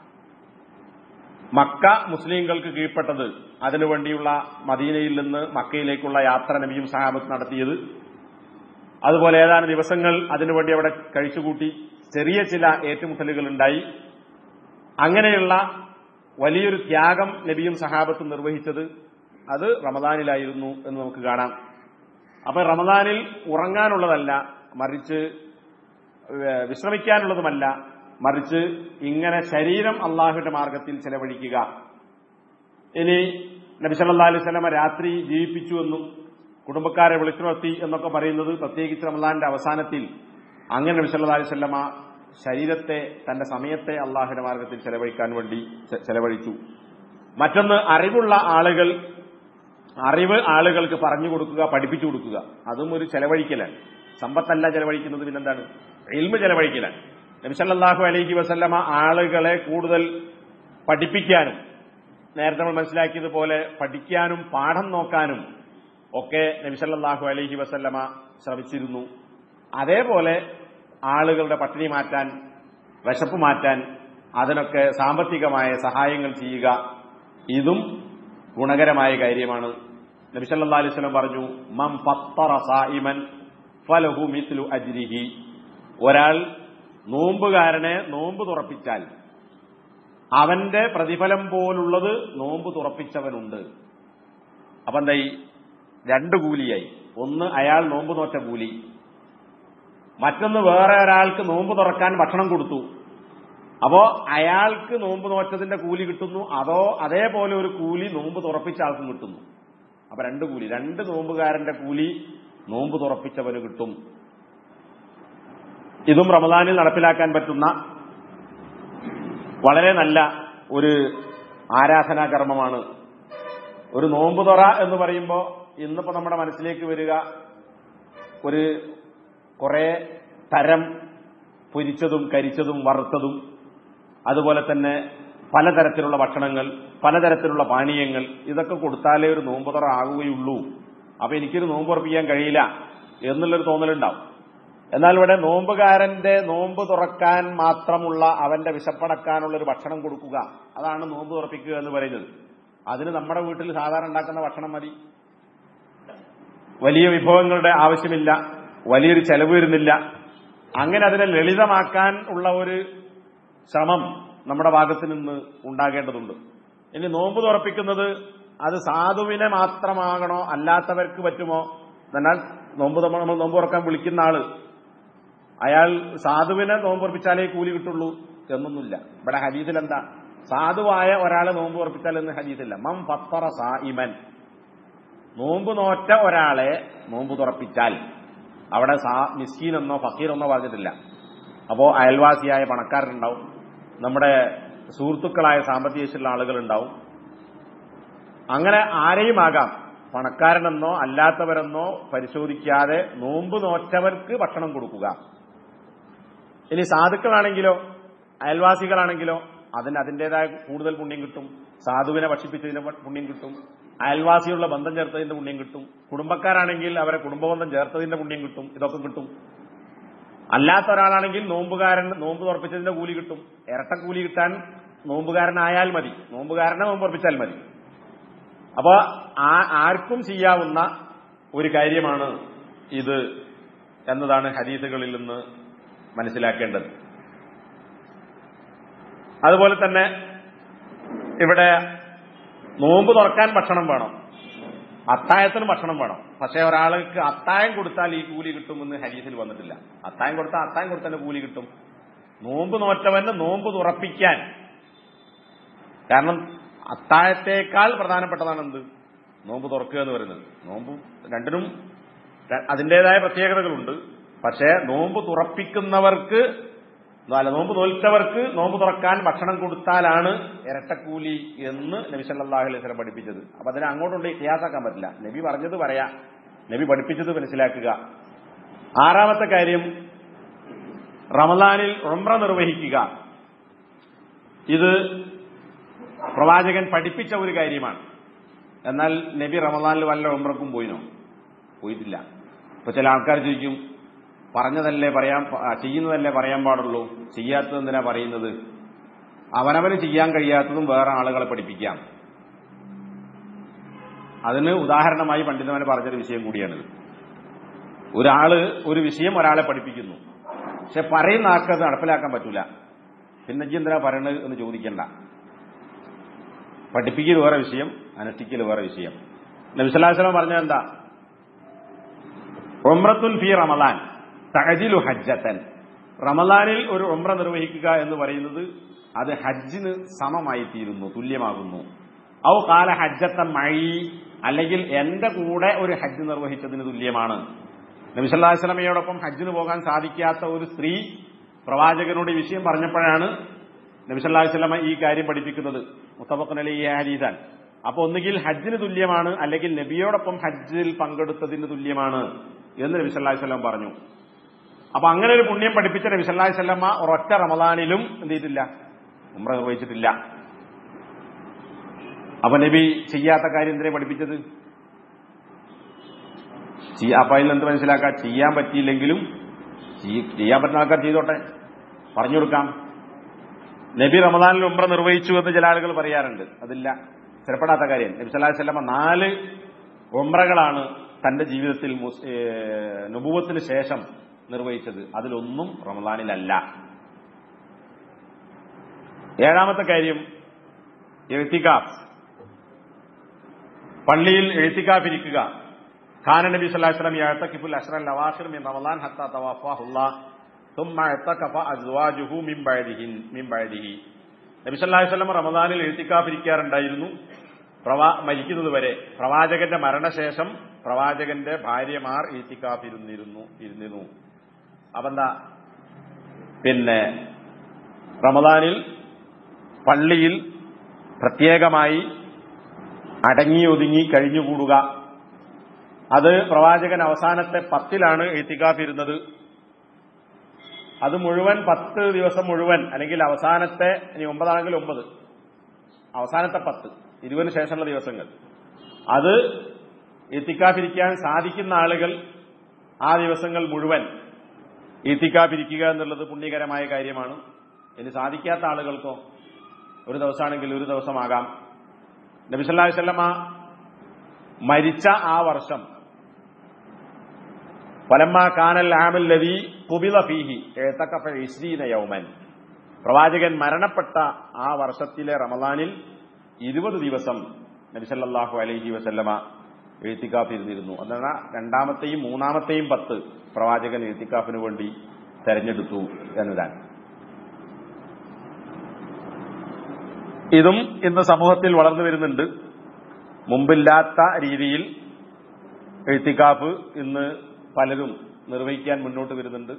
മക്ക മുസ്ലിങ്ങൾക്ക് കീഴ്പ്പെട്ടത് അതിനുവേണ്ടിയുള്ള മദീനയിൽ നിന്ന് മക്കയിലേക്കുള്ള യാത്ര നബിയും സഹാബത്ത് നടത്തിയത് അതുപോലെ ഏതാനും ദിവസങ്ങൾ അതിനുവേണ്ടി അവിടെ കഴിച്ചുകൂട്ടി ചെറിയ ചില ഏറ്റുമുട്ടലുകൾ ഉണ്ടായി അങ്ങനെയുള്ള വലിയൊരു ത്യാഗം നബിയും സഹാബത്തും നിർവഹിച്ചത് അത് റമദാനിലായിരുന്നു എന്ന് നമുക്ക് കാണാം അപ്പൊ റമദാനിൽ ഉറങ്ങാനുള്ളതല്ല മറിച്ച് ഏഹ് വിശ്രമിക്കാനുള്ളതുമല്ല മറിച്ച് ഇങ്ങനെ ശരീരം അള്ളാഹുവിന്റെ മാർഗത്തിൽ ചെലവഴിക്കുക ഇനി നബി സല്ലല്ലാഹു അലൈഹി വസല്ലമ രാത്രി ജീവിപ്പിച്ചുവെന്നും കുടുംബക്കാരെ വിളിച്ചുണർത്തി എന്നൊക്കെ പറയുന്നത് പ്രത്യേകിച്ച് റമദാന്റെ അവസാനത്തിൽ അങ്ങനെ നബി സല്ലല്ലാഹു അലൈഹി വസല്ലമ ശരീരത്തെ തന്റെ സമയത്തെ അള്ളാഹുവിന്റെ മാർഗത്തിൽ ചെലവഴിക്കാൻ വേണ്ടി ചെ- ചെലവഴിച്ചു മറ്റൊന്ന് അറിവുള്ള ആളുകൾ അറിവ് ആളുകൾക്ക് പറഞ്ഞു കൊടുക്കുക പഠിപ്പിച്ചു കൊടുക്കുക അതും ഒരു ചെലവഴിക്കലാണ് സമ്പത്തല്ല ചെലവഴിക്കുന്നത് പിന്നെന്താണ് ഇൽമ ചെലവഴിക്കലാണ് നബിസല്ലാഹു അലൈഹി വസല്ലമ ആളുകളെ കൂടുതൽ പഠിപ്പിക്കാനും നേരത്തെ നമ്മൾ മനസ്സിലാക്കിയതുപോലെ പഠിക്കാനും പാഠം നോക്കാനും ഒക്കെ നബിസല്ലാഹു അലൈഹി വസല്ലമ ശ്രമിച്ചിരുന്നു അതേപോലെ ആളുകളുടെ പട്ടിണി മാറ്റാൻ വിശപ്പ് മാറ്റാൻ അതിനൊക്കെ സാമ്പത്തികമായ സഹായങ്ങൾ ചെയ്യുക ഇതും ഗുണകരമായ കാര്യമാണ് നബിസല്ലാ അലൈഹി സ്വലം പറഞ്ഞു മം ഫത്തറ സായിമൻ ഫലഹു മിസ്ലു അജ്രിഹി ഒരാൾ നോമ്പുകാരനെ നോമ്പ് തുറപ്പിച്ചാൽ അവന്റെ പ്രതിഫലം പോലുള്ളത് നോമ്പ് തുറപ്പിച്ചവനുണ്ട് അപ്പൊ എന്തായി രണ്ട് കൂലിയായി ഒന്ന് അയാൾ നോമ്പ് നോറ്റ കൂലി മറ്റൊന്ന് വേറെ ഒരാൾക്ക് നോമ്പ് തുറക്കാൻ ഭക്ഷണം കൊടുത്തു അപ്പോ അയാൾക്ക് നോമ്പ് നോറ്റതിന്റെ കൂലി കിട്ടുന്നു അതോ അതേപോലെ ഒരു കൂലി നോമ്പ് തുറപ്പിച്ച ആൾക്കും കിട്ടുന്നു അപ്പൊ രണ്ട് കൂലി രണ്ട് നോമ്പുകാരന്റെ കൂലി നോമ്പ് തുറപ്പിച്ചവന് കിട്ടും ഇതും റമദാനിൽ നടപ്പിലാക്കാൻ പറ്റുന്ന വളരെ നല്ല ഒരു ആരാധനാകർമ്മമാണ് ഒരു നോമ്പ് തുറ എന്ന് പറയുമ്പോൾ ഇന്നിപ്പോ നമ്മുടെ മനസ്സിലേക്ക് വരിക ഒരു കുറെ തരം പൊരിച്ചതും കരിച്ചതും വറുത്തതും അതുപോലെ തന്നെ പലതരത്തിലുള്ള ഭക്ഷണങ്ങൾ പലതരത്തിലുള്ള പാനീയങ്ങൾ ഇതൊക്കെ കൊടുത്താലേ ഒരു നോമ്പ് തുറ ആകുകയുള്ളൂ അപ്പൊ എനിക്കൊരു നോമ്പ് ഉറപ്പിക്കാൻ കഴിയില്ല എന്നുള്ളൊരു തോന്നലുണ്ടാവും എന്നാൽ ഇവിടെ നോമ്പുകാരന്റെ നോമ്പ് തുറക്കാൻ മാത്രമുള്ള അവന്റെ വിശപ്പടക്കാനുള്ള ഒരു ഭക്ഷണം കൊടുക്കുക അതാണ് നോമ്പ് തുറപ്പിക്കുക എന്ന് പറയുന്നത് അതിന് നമ്മുടെ വീട്ടിൽ സാധാരണ ഉണ്ടാക്കുന്ന ഭക്ഷണം മതി വലിയ വിഭവങ്ങളുടെ ആവശ്യമില്ല വലിയൊരു ചെലവ് വരുന്നില്ല അങ്ങനെ അതിനെ ലളിതമാക്കാൻ ഉള്ള ഒരു ശ്രമം നമ്മുടെ ഭാഗത്ത് നിന്ന് ഉണ്ടാകേണ്ടതുണ്ട് ഇനി നോമ്പ് തുറപ്പിക്കുന്നത് അത് സാധുവിനെ മാത്രമാകണോ അല്ലാത്തവർക്ക് പറ്റുമോ എന്നാൽ നോമ്പ് നമ്മൾ നമ്മൾ നോമ്പ് തുറക്കാൻ വിളിക്കുന്ന ആള് അയാൾ സാധുവിനെ നോമ്പ് ഉറപ്പിച്ചാലേ കൂലി കിട്ടുള്ളൂ എന്നൊന്നുമില്ല ഇവിടെ ഹദീസിൽ എന്താ സാധുവായ ഒരാളെ നോമ്പ് ഉറപ്പിച്ചാൽ എന്ന് ഹദീസില്ല മം ഫത്തറ സായിമൻ നോമ്പ് നോറ്റ ഒരാളെ നോമ്പ് തുറപ്പിച്ചാൽ അവിടെ സാ മിസ്കീനെന്നോ ഫക്കീറെന്നോ പറഞ്ഞിട്ടില്ല അപ്പോ അയൽവാസിയായ പണക്കാരനുണ്ടാവും നമ്മുടെ സുഹൃത്തുക്കളായ സാമ്പത്തിക ശേഷിയുള്ള ആളുകളുണ്ടാവും അങ്ങനെ ആരെയും ആകാം പണക്കാരനെന്നോ അല്ലാത്തവരെന്നോ പരിശോധിക്കാതെ നോമ്പ് നോറ്റവർക്ക് ഭക്ഷണം കൊടുക്കുക ഇനി സാധുക്കളാണെങ്കിലോ അയൽവാസികളാണെങ്കിലോ അതിന് അതിന്റേതായ കൂടുതൽ പുണ്യം കിട്ടും സാധുവിനെ ഭക്ഷിപ്പിച്ചതിന്റെ പുണ്യം കിട്ടും അയൽവാസിയുള്ള ബന്ധം ചേർത്തതിന്റെ പുണ്യം കിട്ടും കുടുംബക്കാരാണെങ്കിൽ അവരെ കുടുംബബന്ധം ചേർത്തതിന്റെ പുണ്യം കിട്ടും ഇതൊക്കെ കിട്ടും അല്ലാത്ത ഒരാളാണെങ്കിൽ നോമ്പുകാരൻ നോമ്പ് തുറപ്പിച്ചതിന്റെ കൂലി കിട്ടും ഇരട്ട കൂലി കിട്ടാൻ നോമ്പുകാരനായാൽ മതി നോമ്പുകാരനെ നോമ്പ് ഉറപ്പിച്ചാൽ മതി അപ്പൊ ആ- ആർക്കും ചെയ്യാവുന്ന ഒരു കാര്യമാണ് ഇത് എന്നതാണ് ഹദീസുകളിൽ നിന്ന് മനസ്സിലാക്കേണ്ടത് അതുപോലെ തന്നെ ഇവിടെ നോമ്പ് തുറക്കാൻ ഭക്ഷണം വേണം അത്തായത്തിന് ഭക്ഷണം വേണം പക്ഷെ ഒരാൾക്ക് അത്തായം കൊടുത്താൽ ഈ കൂലി കിട്ടുമെന്ന് ഹരീസിൽ വന്നിട്ടില്ല അത്തായം കൊടുത്താൽ അത്തായം കൊടുത്തതിന്റെ കൂലി കിട്ടും നോമ്പ് നോറ്റവന് നോമ്പ് തുറപ്പിക്കാൻ കാരണം അത്താഴത്തേക്കാൾ പ്രധാനപ്പെട്ടതാണ് എന്ത് നോമ്പ് തുറക്കുക എന്ന് പറയുന്നത് നോമ്പ് രണ്ടിനും ര- അതിന്റേതായ പ്രത്യേകതകളുണ്ട് പക്ഷേ നോമ്പ് തുറപ്പിക്കുന്നവർക്ക് അല്ല നോമ്പ് തോൽച്ചവർക്ക് നോമ്പ് തുറക്കാൻ ഭക്ഷണം കൊടുത്താലാണ് ഇരട്ടക്കൂലി എന്ന് നബി സല്ലല്ലാഹു അലൈഹി വസല്ലം പഠിപ്പിച്ചത് അപ്പൊ അതിനെ അങ്ങോട്ടുണ്ട് ക്യാസാക്കാൻ പറ്റില്ല നബി പറഞ്ഞത് പറയാ നബി പഠിപ്പിച്ചത് മനസ്സിലാക്കുക ആറാമത്തെ കാര്യം റമദാനിൽ ഉംറ നിർവഹിക്കുക ഇത് പ്രവാചകൻ പഠിപ്പിച്ച ഒരു കാര്യമാണ് എന്നാൽ നബി റമദാനിൽ വല്ല ഉംറക്കും പോയിനോ പോയിട്ടില്ല ഇപ്പൊ ചില ആൾക്കാർ ചോദിക്കും പറഞ്ഞതല്ലേ പറയാൻ പ- ആ, ചെയ്യുന്നതല്ലേ പറയാൻ പാടുള്ളൂ ചെയ്യാത്തത് എന്തിനാ പറയുന്നത് അവനവന് ചെയ്യാൻ കഴിയാത്തതും വേറെ ആളുകളെ പഠിപ്പിക്കാം അതിന് ഉദാഹരണമായി പണ്ഡിതന്മാർ പറഞ്ഞൊരു വിഷയം കൂടിയാണിത് ഒരാള് ഒരു വിഷയം ഒരാളെ പഠിപ്പിക്കുന്നു പക്ഷെ പറയുന്ന ആൾക്ക് അത് നടപ്പിലാക്കാൻ പറ്റൂല പിന്നെ ഇജ്ജ് എന്തിനാ പറയണത് എന്ന് ചോദിക്കണ്ട പഠിപ്പിക്കൽ വേറെ വിഷയം അനുഷ്ഠിക്കൽ വേറെ വിഷയം നബിസലാസ്ലം പറഞ്ഞത് എന്താ ഒമ്രത്തുൻ ഫി റമദാൻ തഹജിലു ഹജ്ജത്തൻ റമദാനിൽ ഒരു ഒമ്ര നിർവഹിക്കുക എന്ന് പറയുന്നത് അത് ഹജ്ജിന് സമമായി തീരുന്നു തുല്യമാകുന്നു ഔ കാല ഹജ്ജത്തൻ മഴി അല്ലെങ്കിൽ എന്റെ കൂടെ ഒരു ഹജ്ജ് നിർവഹിച്ചതിന് തുല്യമാണ് നബിസല്ലാസ്ലമയോടൊപ്പം ഹജ്ജിന് പോകാൻ സാധിക്കാത്ത ഒരു സ്ത്രീ പ്രവാചകനോട് ഈ വിഷയം പറഞ്ഞപ്പോഴാണ് നബിസല്ലാസ്ലമ ഈ കാര്യം പഠിപ്പിക്കുന്നത് മുത്തബക്കനലി ഈ ഹരീതാൻ അപ്പൊ ഒന്നുകിൽ ഹജ്ജിന് തുല്യമാണ് അല്ലെങ്കിൽ നബിയോടൊപ്പം ഹജ്ജിൽ പങ്കെടുത്തതിന് തുല്യമാണ് എന്ന് നബി സല്ലല്ലാഹു അലൈഹി വസല്ലം പറഞ്ഞു അപ്പൊ അങ്ങനെ ഒരു പുണ്യം പഠിപ്പിച്ച നബി സല്ലല്ലാഹു അലൈഹി വസല്ലമ ഒരൊറ്റ റമദാനിലും എന്ത് ചെയ്തിട്ടില്ല ഉംറ നിർവഹിച്ചിട്ടില്ല അപ്പൊ നബി ചെയ്യാത്ത കാര്യം എന്തിനെ പഠിപ്പിച്ചത് ചെയ്യ- അപ്പൊ അതിൽ എന്ത് മനസ്സിലാക്കാം ചെയ്യാൻ പറ്റിയില്ലെങ്കിലും ചെയ്യ- ചെയ്യാൻ പറ്റുന്ന ആൾക്കാർ ചെയ്തോട്ടെ പറഞ്ഞു കൊടുക്കാം നബി റമദാനിൽ ഉംറ നിർവഹിച്ചു എന്ന് ചില ആളുകൾ പറയാറുണ്ട് അതില്ല സ്ഥിരപ്പെടാത്ത കാര്യം നബി സല്ലല്ലാഹു അലൈഹി വസല്ലമ നാല് ഉംറകളാണ് തന്റെ ജീവിതത്തിൽ മുസ്- ഏ, നുബുവത്തിന് ശേഷം നിർവഹിച്ചത് അതിലൊന്നും റമദാനിലല്ല ഏഴാമത്തെ കാര്യം എഴുത്തിക്കാഫ് പള്ളിയിൽ എഴുത്തിക്കാഫ് ഇരിക്കുക ഖാന നബി സല്ലല്ലാഹു അലൈഹി വസല്ലം യഅതഖിഫുൽ അശ്റൽ അവാഖിർ മിൻ റമദാൻ ഹത്താ തവഫാഹുല്ലാഹ് ثم اعتكف ازواجه من بعده من بعده നബി സല്ലല്ലാഹു അലൈഹി വസല്ലം റമദാനിൽ എഴുത്തിക്കാഫ് ഇരിക്കാറുണ്ടായിരുന്നു പ്രവാ മരിക്കുന്നത് വരെ പ്രവാചകന്റെ മരണശേഷം പ്രവാചകന്റെ ഭാര്യമാർ എഴുത്തിക്കാഫ് ഇരുന്നിരുന്നു ഇരുന്നിരുന്നു അപ്പൊ എന്താ പിന്നെ റമദാനിൽ പള്ളിയിൽ പ്രത്യേകമായി അടങ്ങി ഒതുങ്ങി കഴിഞ്ഞുകൂടുക അത് പ്രവാചകൻ അവസാനത്തെ പത്തിലാണ് എഴുത്തിക്കാഫ് ഇരുന്നത് അത് മുഴുവൻ പത്ത് ദിവസം മുഴുവൻ അല്ലെങ്കിൽ അവസാനത്തെ ഇനി ഒമ്പതാണെങ്കിൽ ഒമ്പത് അവസാനത്തെ പത്ത് ഇരുപതിന് ശേഷമുള്ള ദിവസങ്ങൾ അത് എത്തിക്കാതിരിക്കാൻ സാധിക്കുന്ന ആളുകൾ ആ ദിവസങ്ങൾ മുഴുവൻ എത്തിക്കാതിരിക്കുക എന്നുള്ളത് പുണ്യകരമായ കാര്യമാണ് ഇനി സാധിക്കാത്ത ആളുകൾക്കോ ഒരു ദിവസമാണെങ്കിൽ ഒരു ദിവസമാകാം നബിസല്ലാ വല്ലമ മരിച്ച ആ വർഷം ഫലമ്മ കാനൽ ആമൽ ലവി കുബില ഫീഹി എഴുത്തക്കഫ ഇസ്രീന യൗമൻ പ്രവാചകൻ മരണപ്പെട്ട ആ വർഷത്തിലെ റമദാനിൽ ഇരുപത് ദിവസം നബിസല്ലാഹു അലൈഹി വസല്ലമ എഴുത്തിക്കാഫ് ഇരുന്നിരുന്നു അതാണ് രണ്ടാമത്തെയും മൂന്നാമത്തെയും പത്ത് പ്രവാചകൻ എഴുത്തിക്കാഫിന് വേണ്ടി തെരഞ്ഞെടുത്തു എന്നതാണ് ഇതും ഇന്ന് സമൂഹത്തിൽ വളർന്നു വരുന്നുണ്ട് മുമ്പില്ലാത്ത രീതിയിൽ എഴുത്തിക്കാഫ് ഇന്ന് പലരും നിർവഹിക്കാൻ മുന്നോട്ട് വരുന്നുണ്ട്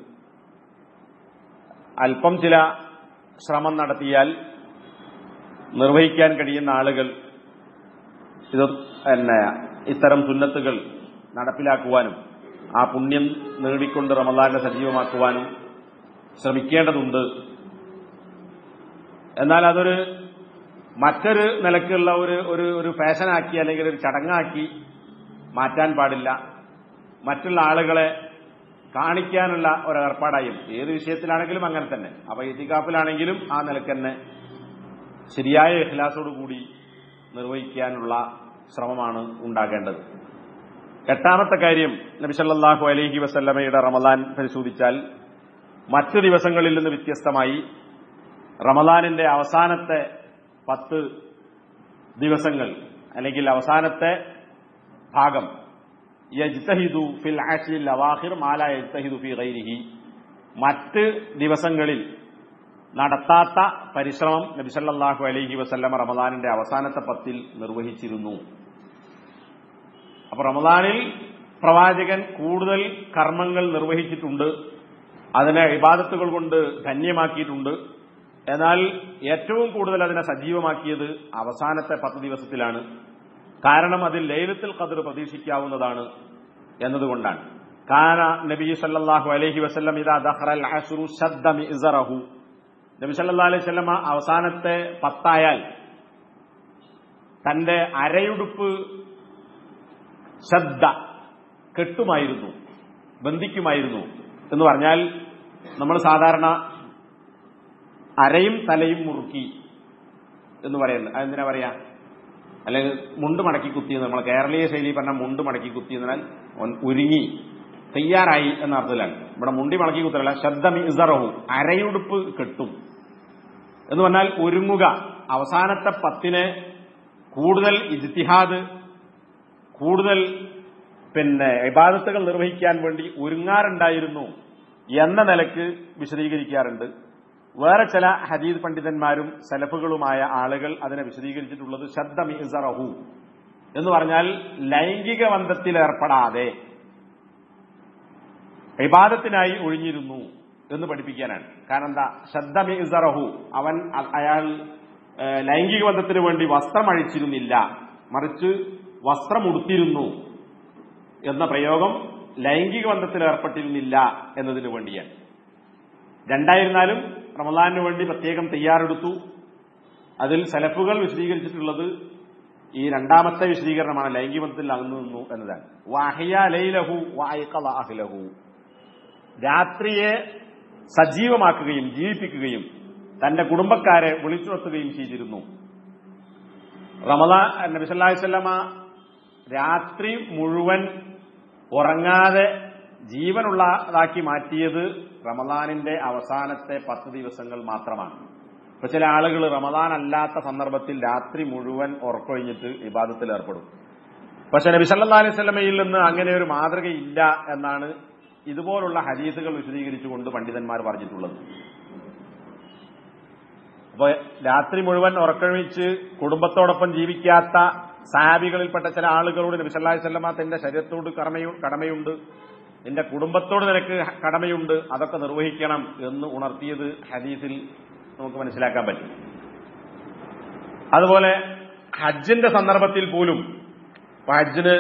അല്പം ചില ശ്രമം നടത്തിയാൽ നിർവഹിക്കാൻ കഴിയുന്ന ആളുകൾ ഇത് പിന്നെ ഇത്തരം സുന്നത്തുകൾ നടപ്പിലാക്കുവാനും ആ പുണ്യം നേടിക്കൊണ്ട് റമദാനെ സജീവമാക്കുവാനും ശ്രമിക്കേണ്ടതുണ്ട് എന്നാൽ അതൊരു മറ്റൊരു നിലക്കുള്ള ഒരു ഒരു ഒരു ഫാഷനാക്കി അല്ലെങ്കിൽ ഒരു ചടങ്ങാക്കി മാറ്റാൻ പാടില്ല മറ്റുള്ള ആളുകളെ കാണിക്കാനുള്ള ഒരു ഏർപ്പാടായും ഏത് വിഷയത്തിലാണെങ്കിലും അങ്ങനെ തന്നെ അപ്പൊ ഇത്തികാഫിലാണെങ്കിലും ആ നിലക്ക് തന്നെ ശരിയായ ഇഖ്ലാസോടുകൂടി നിർവഹിക്കാനുള്ള ശ്രമമാണ് ഉണ്ടാകേണ്ടത് എട്ടാമത്തെ കാര്യം നബി സല്ലല്ലാഹു അലൈഹി വസല്ലമയുടെ റമദാൻ പരിശോധിച്ചാൽ മറ്റു ദിവസങ്ങളിൽ നിന്ന് വ്യത്യസ്തമായി റമദാനിന്റെ അവസാനത്തെ പത്ത് ദിവസങ്ങൾ അല്ലെങ്കിൽ അവസാനത്തെ ഭാഗം യജ്തഹിദു ഫിൽ ആഷിൽ അവാഹിർ മാല യജ്തഹിദു ഫി ഗൈരിഹി മറ്റ് ദിവസങ്ങളിൽ നടത്താത്ത പരിശ്രമം നബിസല്ലാഹു അലൈഹി വസല്ലമ റമദാനിന്റെ അവസാനത്തെ പത്തിൽ നിർവഹിച്ചിരുന്നു അപ്പൊ റമദാനിൽ പ്രവാചകൻ കൂടുതൽ കർമ്മങ്ങൾ നിർവഹിച്ചിട്ടുണ്ട് അതിനെ ഇബാദത്തുകൾ കൊണ്ട് ധന്യമാക്കിയിട്ടുണ്ട് എന്നാൽ ഏറ്റവും കൂടുതൽ അതിനെ സജീവമാക്കിയത് അവസാനത്തെ പത്ത് ദിവസത്തിലാണ് കാരണം അതിൽ ലൈലത്തിൽ ഖദർ പ്രതീക്ഷിക്കാവുന്നതാണ് എന്നതുകൊണ്ടാണ് കാന നബി സല്ലല്ലാഹു അലൈഹി വസല്ലം ഇദാ ദഖറൽ അസ്റു ശദ്ദ മിസ്റഹു നബി സല്ലല്ലാഹു അലൈഹി വസല്ലമ അവസാനത്തെ പത്തായാൽ തന്റെ അരയുടുപ്പ് ശ്രദ്ധ കെട്ടുമായിരുന്നു ബന്ധിക്കുമായിരുന്നു എന്ന് പറഞ്ഞാൽ നമ്മൾ സാധാരണ അരയും തലയും മുറുക്കി എന്ന് പറയുന്നത് അതെന്തിനാ പറയാ അല്ലെങ്കിൽ മുണ്ട് മടക്കി കുത്തി എന്ന് നമ്മൾ കേരളീയ ശൈലി പറഞ്ഞ മുണ്ട് മടക്കി കുത്തി എന്നാൽ ഒരുങ്ങി തയ്യാറായി എന്ന അർത്ഥത്തിലാണ് ഇവിടെ മുണ്ടി മടക്കി കുത്തലല്ല ശബ്ദം ഇസറഹു അരയുടുപ്പ് കെട്ടും എന്ന് പറഞ്ഞാൽ ഒരുങ്ങുക അവസാനത്തെ പത്തിന് കൂടുതൽ ഇജ്തിഹാദ് കൂടുതൽ പിന്നെ ഇബാദത്തുകൾ നിർവഹിക്കാൻ വേണ്ടി ഒരുങ്ങാറുണ്ടായിരുന്നു എന്ന നിലക്ക് വിശദീകരിക്കാറുണ്ട് വേറെ ചില ഹദീദ് പണ്ഡിതന്മാരും സലഫുകളുമായ ആളുകൾ അതിനെ വിശദീകരിച്ചിട്ടുള്ളത് ശബ്ദമിസറഹു എന്ന് പറഞ്ഞാൽ ലൈംഗിക ബന്ധത്തിൽ ഏർപ്പെടാതെ ഇബാദത്തിനായി ഒഴിഞ്ഞിരുന്നു എന്ന് പഠിപ്പിക്കാനാണ് കാരണം എന്താ ശബ്ദമിസറഹു അവൻ അയാൾ ലൈംഗിക ബന്ധത്തിന് വേണ്ടി വസ്ത്രം അഴിച്ചിരുന്നില്ല മറിച്ച് വസ്ത്രം ഉടുത്തിരുന്നു എന്ന പ്രയോഗം ലൈംഗിക ബന്ധത്തിൽ ഏർപ്പെട്ടിരുന്നില്ല എന്നതിനു വേണ്ടിയാണ് രണ്ടായിരുന്നാലും റമദാനിന് വേണ്ടി പ്രത്യേകം തയ്യാറെടുത്തു അതിൽ സലഫുകൾ വിശദീകരിച്ചിട്ടുള്ളത് ഈ രണ്ടാമത്തെ വിശദീകരണമാണ് ലൈംഗിക ബന്ധത്തിൽ അകന്നു നിന്നു എന്നതാണ് വാഹിയ ലൈലഹു വാഹിലഹു രാത്രിയെ സജീവമാക്കുകയും ജീവിപ്പിക്കുകയും തന്റെ കുടുംബക്കാരെ വിളിച്ചുണർത്തുകയും ചെയ്തിരുന്നു റമദാൻ നബിസല്ലാസ്വല്ലമ രാത്രി മുഴുവൻ ഉറങ്ങാതെ ജീവനുള്ളതാക്കി മാറ്റിയത് റമദാനിന്റെ അവസാനത്തെ പത്ത് ദിവസങ്ങൾ മാത്രമാണ് ഇപ്പൊ ചില ആളുകൾ റമദാൻ അല്ലാത്ത സന്ദർഭത്തിൽ രാത്രി മുഴുവൻ ഉറക്കൊഴിഞ്ഞിട്ട് വിവാദത്തിൽ ഏർപ്പെടും പക്ഷെ നബി സല്ലാ അലൈഹി സ്വലമയിൽ നിന്ന് അങ്ങനെ ഒരു മാതൃകയില്ല എന്നാണ് ഇതുപോലുള്ള ഹദീസുകൾ വിശദീകരിച്ചുകൊണ്ട് പണ്ഡിതന്മാർ പറഞ്ഞിട്ടുള്ളത് അപ്പൊ രാത്രി മുഴുവൻ ഉറക്കൊഴിച്ച് കുടുംബത്തോടൊപ്പം ജീവിക്കാത്ത സഹാബികളിൽപ്പെട്ട ചില ആളുകളോട് നബി സല്ലാഹി സ്വല്ലമ തന്റെ ശരീരത്തോട് കടമയുണ്ട് നിന്റെ കുടുംബത്തോട് നിനക്ക് കടമയുണ്ട് അതൊക്കെ നിർവഹിക്കണം എന്ന് ഉണർത്തിയത് ഹദീസിൽ നമുക്ക് മനസ്സിലാക്കാൻ പറ്റും അതുപോലെ ഹജ്ജിന്റെ സന്ദർഭത്തിൽ പോലും ഹജ്ജിന്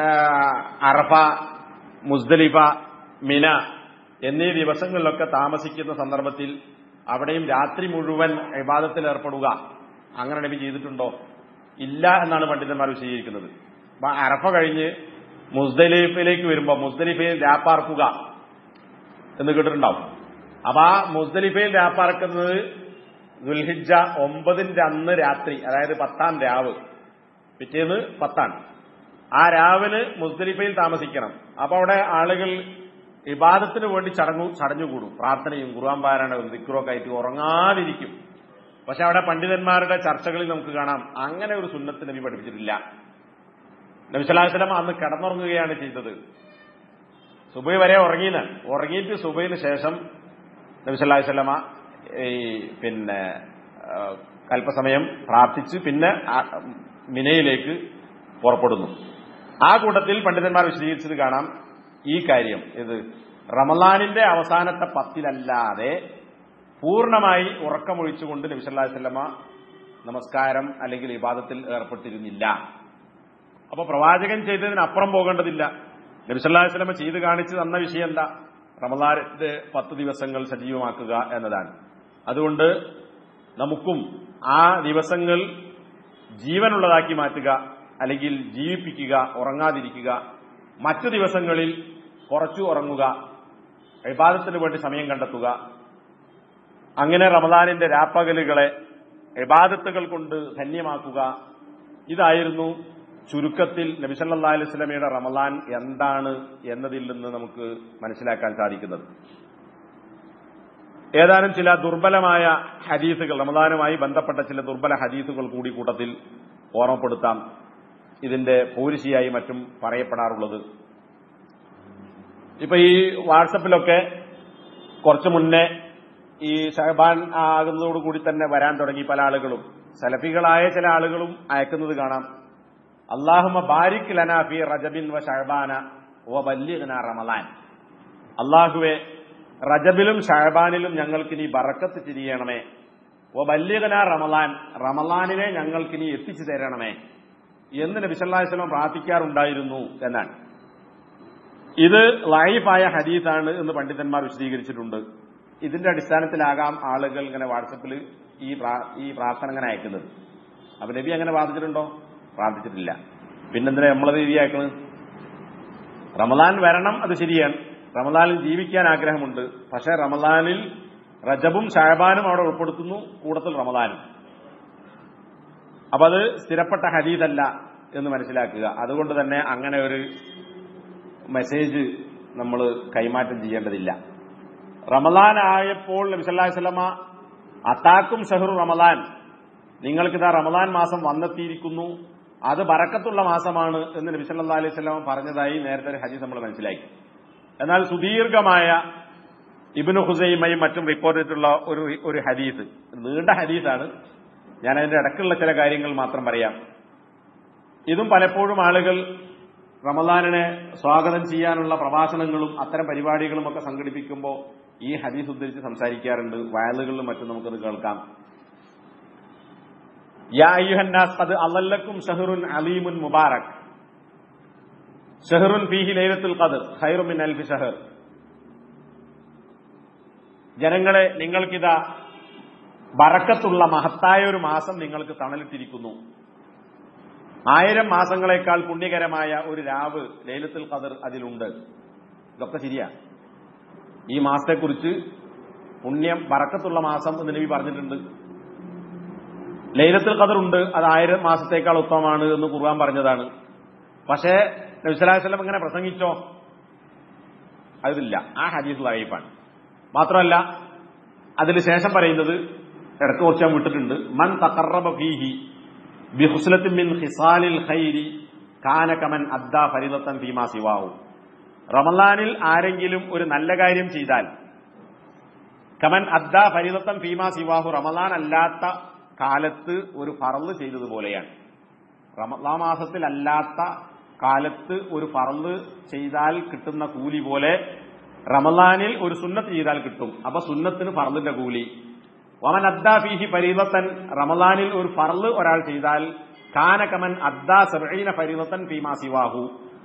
അറഫ മുസ്ദലിഫ മിന എന്നീ ദിവസങ്ങളിലൊക്കെ താമസിക്കുന്ന സന്ദർഭത്തിൽ അവിടെയും രാത്രി മുഴുവൻ വിവാദത്തിൽ ഏർപ്പെടുക അങ്ങനെ നബി ചെയ്തിട്ടുണ്ടോ ഇല്ല എന്നാണ് പണ്ഡിതന്മാർ വിശദീകരിക്കുന്നത് അപ്പൊ അറഫ കഴിഞ്ഞ് മുസ്ദലിഫയിലേക്ക് വരുമ്പോ മുസ്ദലിഫയിൽ രാപ്പാർക്കുക എന്ന് കേട്ടിട്ടുണ്ടാവും അപ്പൊ ആ മുസ്ദലിഫയിൽ രാപ്പാർക്കുന്നത് ദുൽഹിജ ഒമ്പതിന്റെ അന്ന് രാത്രി അതായത് പത്താം രാവ് പിറ്റേന്ന് പത്താണ് ആ രാവിന് മുസ്ദലിഫയിൽ താമസിക്കണം അപ്പൊ അവിടെ ആളുകൾ ഇബാദത്തിന് വേണ്ടി ചടങ്ങു ചടഞ്ഞുകൂടും പ്രാർത്ഥനയും ഖുർആൻ പാരായണവും ദിക്റൊക്കെ ആയിട്ട് ഉറങ്ങാതിരിക്കും പക്ഷെ അവിടെ പണ്ഡിതന്മാരുടെ ചർച്ചകളിൽ നമുക്ക് കാണാം അങ്ങനെ ഒരു സുന്നത്ത് നബി പഠിപ്പിച്ചിട്ടില്ല നബി സലാഹുലം അന്ന് കിടന്നുറങ്ങുകയാണ് ചെയ്തത് സുബൈ വരെ ഉറങ്ങിയെന്ന് ഉറങ്ങിയിട്ട് സുബൈന് ശേഷം നബി സല്ലാഹു സ്വലമ ഈ പിന്നെ അല്പസമയം പ്രാർത്ഥിച്ച് പിന്നെ മിനയിലേക്ക് പുറപ്പെടുന്നു ആ കൂട്ടത്തിൽ പണ്ഡിതന്മാർ വിശദീകരിച്ചത് കാണാം ഈ കാര്യം ഇത് റമലാനിന്റെ അവസാനത്തെ പത്തിലല്ലാതെ പൂർണ്ണമായി ഉറക്കമൊഴിച്ചുകൊണ്ട് നബി സല്ലല്ലാഹു അലൈഹി വസല്ലമ നമസ്കാരം അല്ലെങ്കിൽ വിവാദത്തിൽ ഏർപ്പെട്ടിരുന്നില്ല അപ്പൊ പ്രവാചകൻ ചെയ്തതിനപ്പുറം പോകേണ്ടതില്ല നബി സല്ലല്ലാഹു അലൈഹി വസല്ലമ ചെയ്ത് കാണിച്ചു തന്ന വിഷയം എന്താ റമദാനിന്റെ പത്ത് ദിവസങ്ങൾ സജീവമാക്കുക എന്നതാണ് അതുകൊണ്ട് നമുക്കും ആ ദിവസങ്ങൾ ജീവനുള്ളതാക്കി മാറ്റുക അല്ലെങ്കിൽ ജീവിപ്പിക്കുക ഉറങ്ങാതിരിക്കുക മറ്റു ദിവസങ്ങളിൽ കുറച്ചു ഉറങ്ങുക വിവാദത്തിന് വേണ്ടി സമയം കണ്ടെത്തുക അങ്ങനെ റമദാനിന്റെ രാപ്പകലുകളെ ഇബാദത്തുകൾ കൊണ്ട് ധന്യമാക്കുക ഇതായിരുന്നു ചുരുക്കത്തിൽ നബിസല്ലാ അലൈഹി സ്വലമയുടെ റമദാൻ എന്താണ് എന്നതിൽ നിന്ന് നമുക്ക് മനസ്സിലാക്കാൻ സാധിക്കുന്നത് ഏതാനും ചില ദുർബലമായ ഹദീസുകൾ റമദാനുമായി ബന്ധപ്പെട്ട ചില ദുർബല ഹദീസുകൾ കൂടി കൂട്ടത്തിൽ ഓർമ്മപ്പെടുത്താം ഇതിന്റെ പോലിസിയായി മറ്റും പറയപ്പെടാറുള്ളത് ഇപ്പൊ ഈ വാട്സപ്പിലൊക്കെ കുറച്ചു മുന്നേ ഈ ഷഹബാൻ ആകുന്നതോടു കൂടി തന്നെ വരാൻ തുടങ്ങി പല ആളുകളും സലഫികളായ ചില ആളുകളും അയക്കുന്നത് കാണാം അള്ളാഹുമ ബാരിക് ലന ഫി റജബിൻ വ ഷഹബാന വ ബല്ലിഗ്ന റമലാൻ അള്ളാഹുവെ റജബിലും ഷഹബാനിലും ഞങ്ങൾക്ക് നീ ബറക്കത്ത് തിരിയണമേ വ ബല്ലിഗ്ന റമലാൻ റമലാനിനെ ഞങ്ങൾക്ക് നീ എത്തിച്ചു തരണമേ എന്ന് നബി സല്ലല്ലാഹു അലൈഹി വസല്ലം പ്രാർത്ഥിക്കാറുണ്ടായിരുന്നു എന്നാണ് ഇത് ലൈഫായ ഹദീസാണ് എന്ന് പണ്ഡിതന്മാർ വിശദീകരിച്ചിട്ടുണ്ട് ഇതിന്റെ അടിസ്ഥാനത്തിലാകാം ആളുകൾ ഇങ്ങനെ വാട്സപ്പിൽ ഈ പ്രാ- ഈ പ്രാർത്ഥന ഇങ്ങനെ അയക്കുന്നത് അപ്പൊ നബി അങ്ങനെ പ്രാർത്ഥിച്ചിട്ടുണ്ടോ പ്രാർത്ഥിച്ചിട്ടില്ല പിന്നെന്തിനാ നമ്മളത് രീതി അയക്കുന്നത് റമദാൻ വരണം അത് ശരിയാണ് റമദാനിൽ ജീവിക്കാൻ ആഗ്രഹമുണ്ട് പക്ഷേ റമദാനിൽ റജബും ഷാബാനും അവിടെ ഉൾപ്പെടുത്തുന്നു കൂടത്തിൽ റമദാനും അപ്പൊ അത് സ്ഥിരപ്പെട്ട ഹദീദല്ല എന്ന് മനസ്സിലാക്കുക അതുകൊണ്ട് തന്നെ അങ്ങനെ ഒരു മെസ്സേജ് നമ്മൾ കൈമാറ്റം ചെയ്യേണ്ടതില്ല റമദാൻ ആയപ്പോൾ നബി സല്ലല്ലാഹു അലൈഹി വസല്ലമ അത്താക്കും ഷഹറു റമദാൻ നിങ്ങൾക്കിതാ റമദാൻ മാസം വന്നെത്തിയിരിക്കുന്നു അത് ബറക്കത്തുള്ള മാസമാണ് എന്ന് നബി സല്ലല്ലാഹു അലൈഹി വസല്ലമ പറഞ്ഞതായി നേരത്തെ ഒരു ഹദീസ് നമ്മൾ മനസ്സിലാക്കി എന്നാൽ സുദീർഘമായ ഇബ്നു ഹുസൈമയും മറ്റും റിപ്പോർട്ട് ചെയ്തിട്ടുള്ള ഒരു ഒരു ഹദീസ് നീണ്ട ഹദീസാണ് ഞാൻ അതിന്റെ ഇടയ്ക്കുള്ള ചില കാര്യങ്ങൾ മാത്രം പറയാം ഇതും പലപ്പോഴും ആളുകൾ റമദാനിനെ സ്വാഗതം ചെയ്യാനുള്ള പ്രഭാഷണങ്ങളും അത്തരം പരിപാടികളും ഒക്കെ സംഘടിപ്പിക്കുമ്പോൾ ഈ ഹദീസ് ഉദ്ധരിച്ച് സംസാരിക്കാറുണ്ട് വയലുകളിലും മറ്റും നമുക്കത് കേൾക്കാം യാ അയ്യുഹന്നാസ് അത് അലല്ലക്കും ഷഹറുൻ അലീമുൻ മുബാറക് ഷഹറുൻ ഫീഹി ലൈലത്തുൽ ഖദർ ഖൈറു മിൻ അൽഫി ഷഹർ ജനങ്ങളെ നിങ്ങൾക്കിതാ ബറക്കത്തുള്ള മഹത്തായ ഒരു മാസം നിങ്ങൾക്ക് തണലിട്ടിരിക്കുന്നു ആയിരം മാസങ്ങളെക്കാൾ പുണ്യകരമായ ഒരു രാവ് ലൈലത്തുൽ ഖദർ അതിലുണ്ട് ഇതൊക്കെ ശരിയാ ഈ മാസത്തെക്കുറിച്ച് പുണ്യം ബറക്കത്തുള്ള മാസം എന്ന് നബി പറഞ്ഞിട്ടുണ്ട് ലൈലത്തുൽ ഖദർ ഉണ്ട് അത് ആയിരം മാസത്തേക്കാൾ ഉത്തമമാണ് എന്ന് ഖുർആൻ പറഞ്ഞതാണ് പക്ഷേ നബി സ്വല്ലല്ലാഹു അലൈഹി വസല്ലം ഇങ്ങനെ പ്രസംഗിച്ചോ അതില്ല ആ ഹദീസ് ലൈഫാണ് മാത്രമല്ല അതിന് ശേഷം പറയുന്നത് ഇടക്ക് കുറച്ച് ഞാൻ വിട്ടിട്ടുണ്ട് മൻ തഖറബ ഫീഹി ബിഹുസ്ലത്തിൻ മിൻ ഖിസാലിൽ ഖൈരി കാന കമൻ അദ്ദാ ഫരിദത്തൻ ഫീമാ സിവാഹു റമളാനിൽ ആരെങ്കിലും ഒരു നല്ല കാര്യം ചെയ്താൽ കമൻ അദ്ദാ ഫരിദത്തൻ ഫീമാ സിവാഹു റമളാൻ അല്ലാത്ത കാലത്ത് ഒരു ഫറല് ചെയ്തതുപോലെയാണ് റമളാ മാസത്തിൽ അല്ലാത്ത കാലത്ത് ഒരു ഫറല് ചെയ്താൽ കിട്ടുന്ന കൂലി പോലെ റമളാനിൽ ഒരു സുന്നത്ത് ചെയ്താൽ കിട്ടും അപ്പൊ സുന്നത്തിന് ഫറലിന്റെ കൂലി വമൻ അദ്ദാ ഫീഹി ഫരീദത്തൻ റമളാനിൽ ഒരു ഫർള് ഒരാൾ ചെയ്താൽ കാന കമൻ അദ്ദാ സബീന ഫരീദത്തൻ ഫീമാ സിവാഹു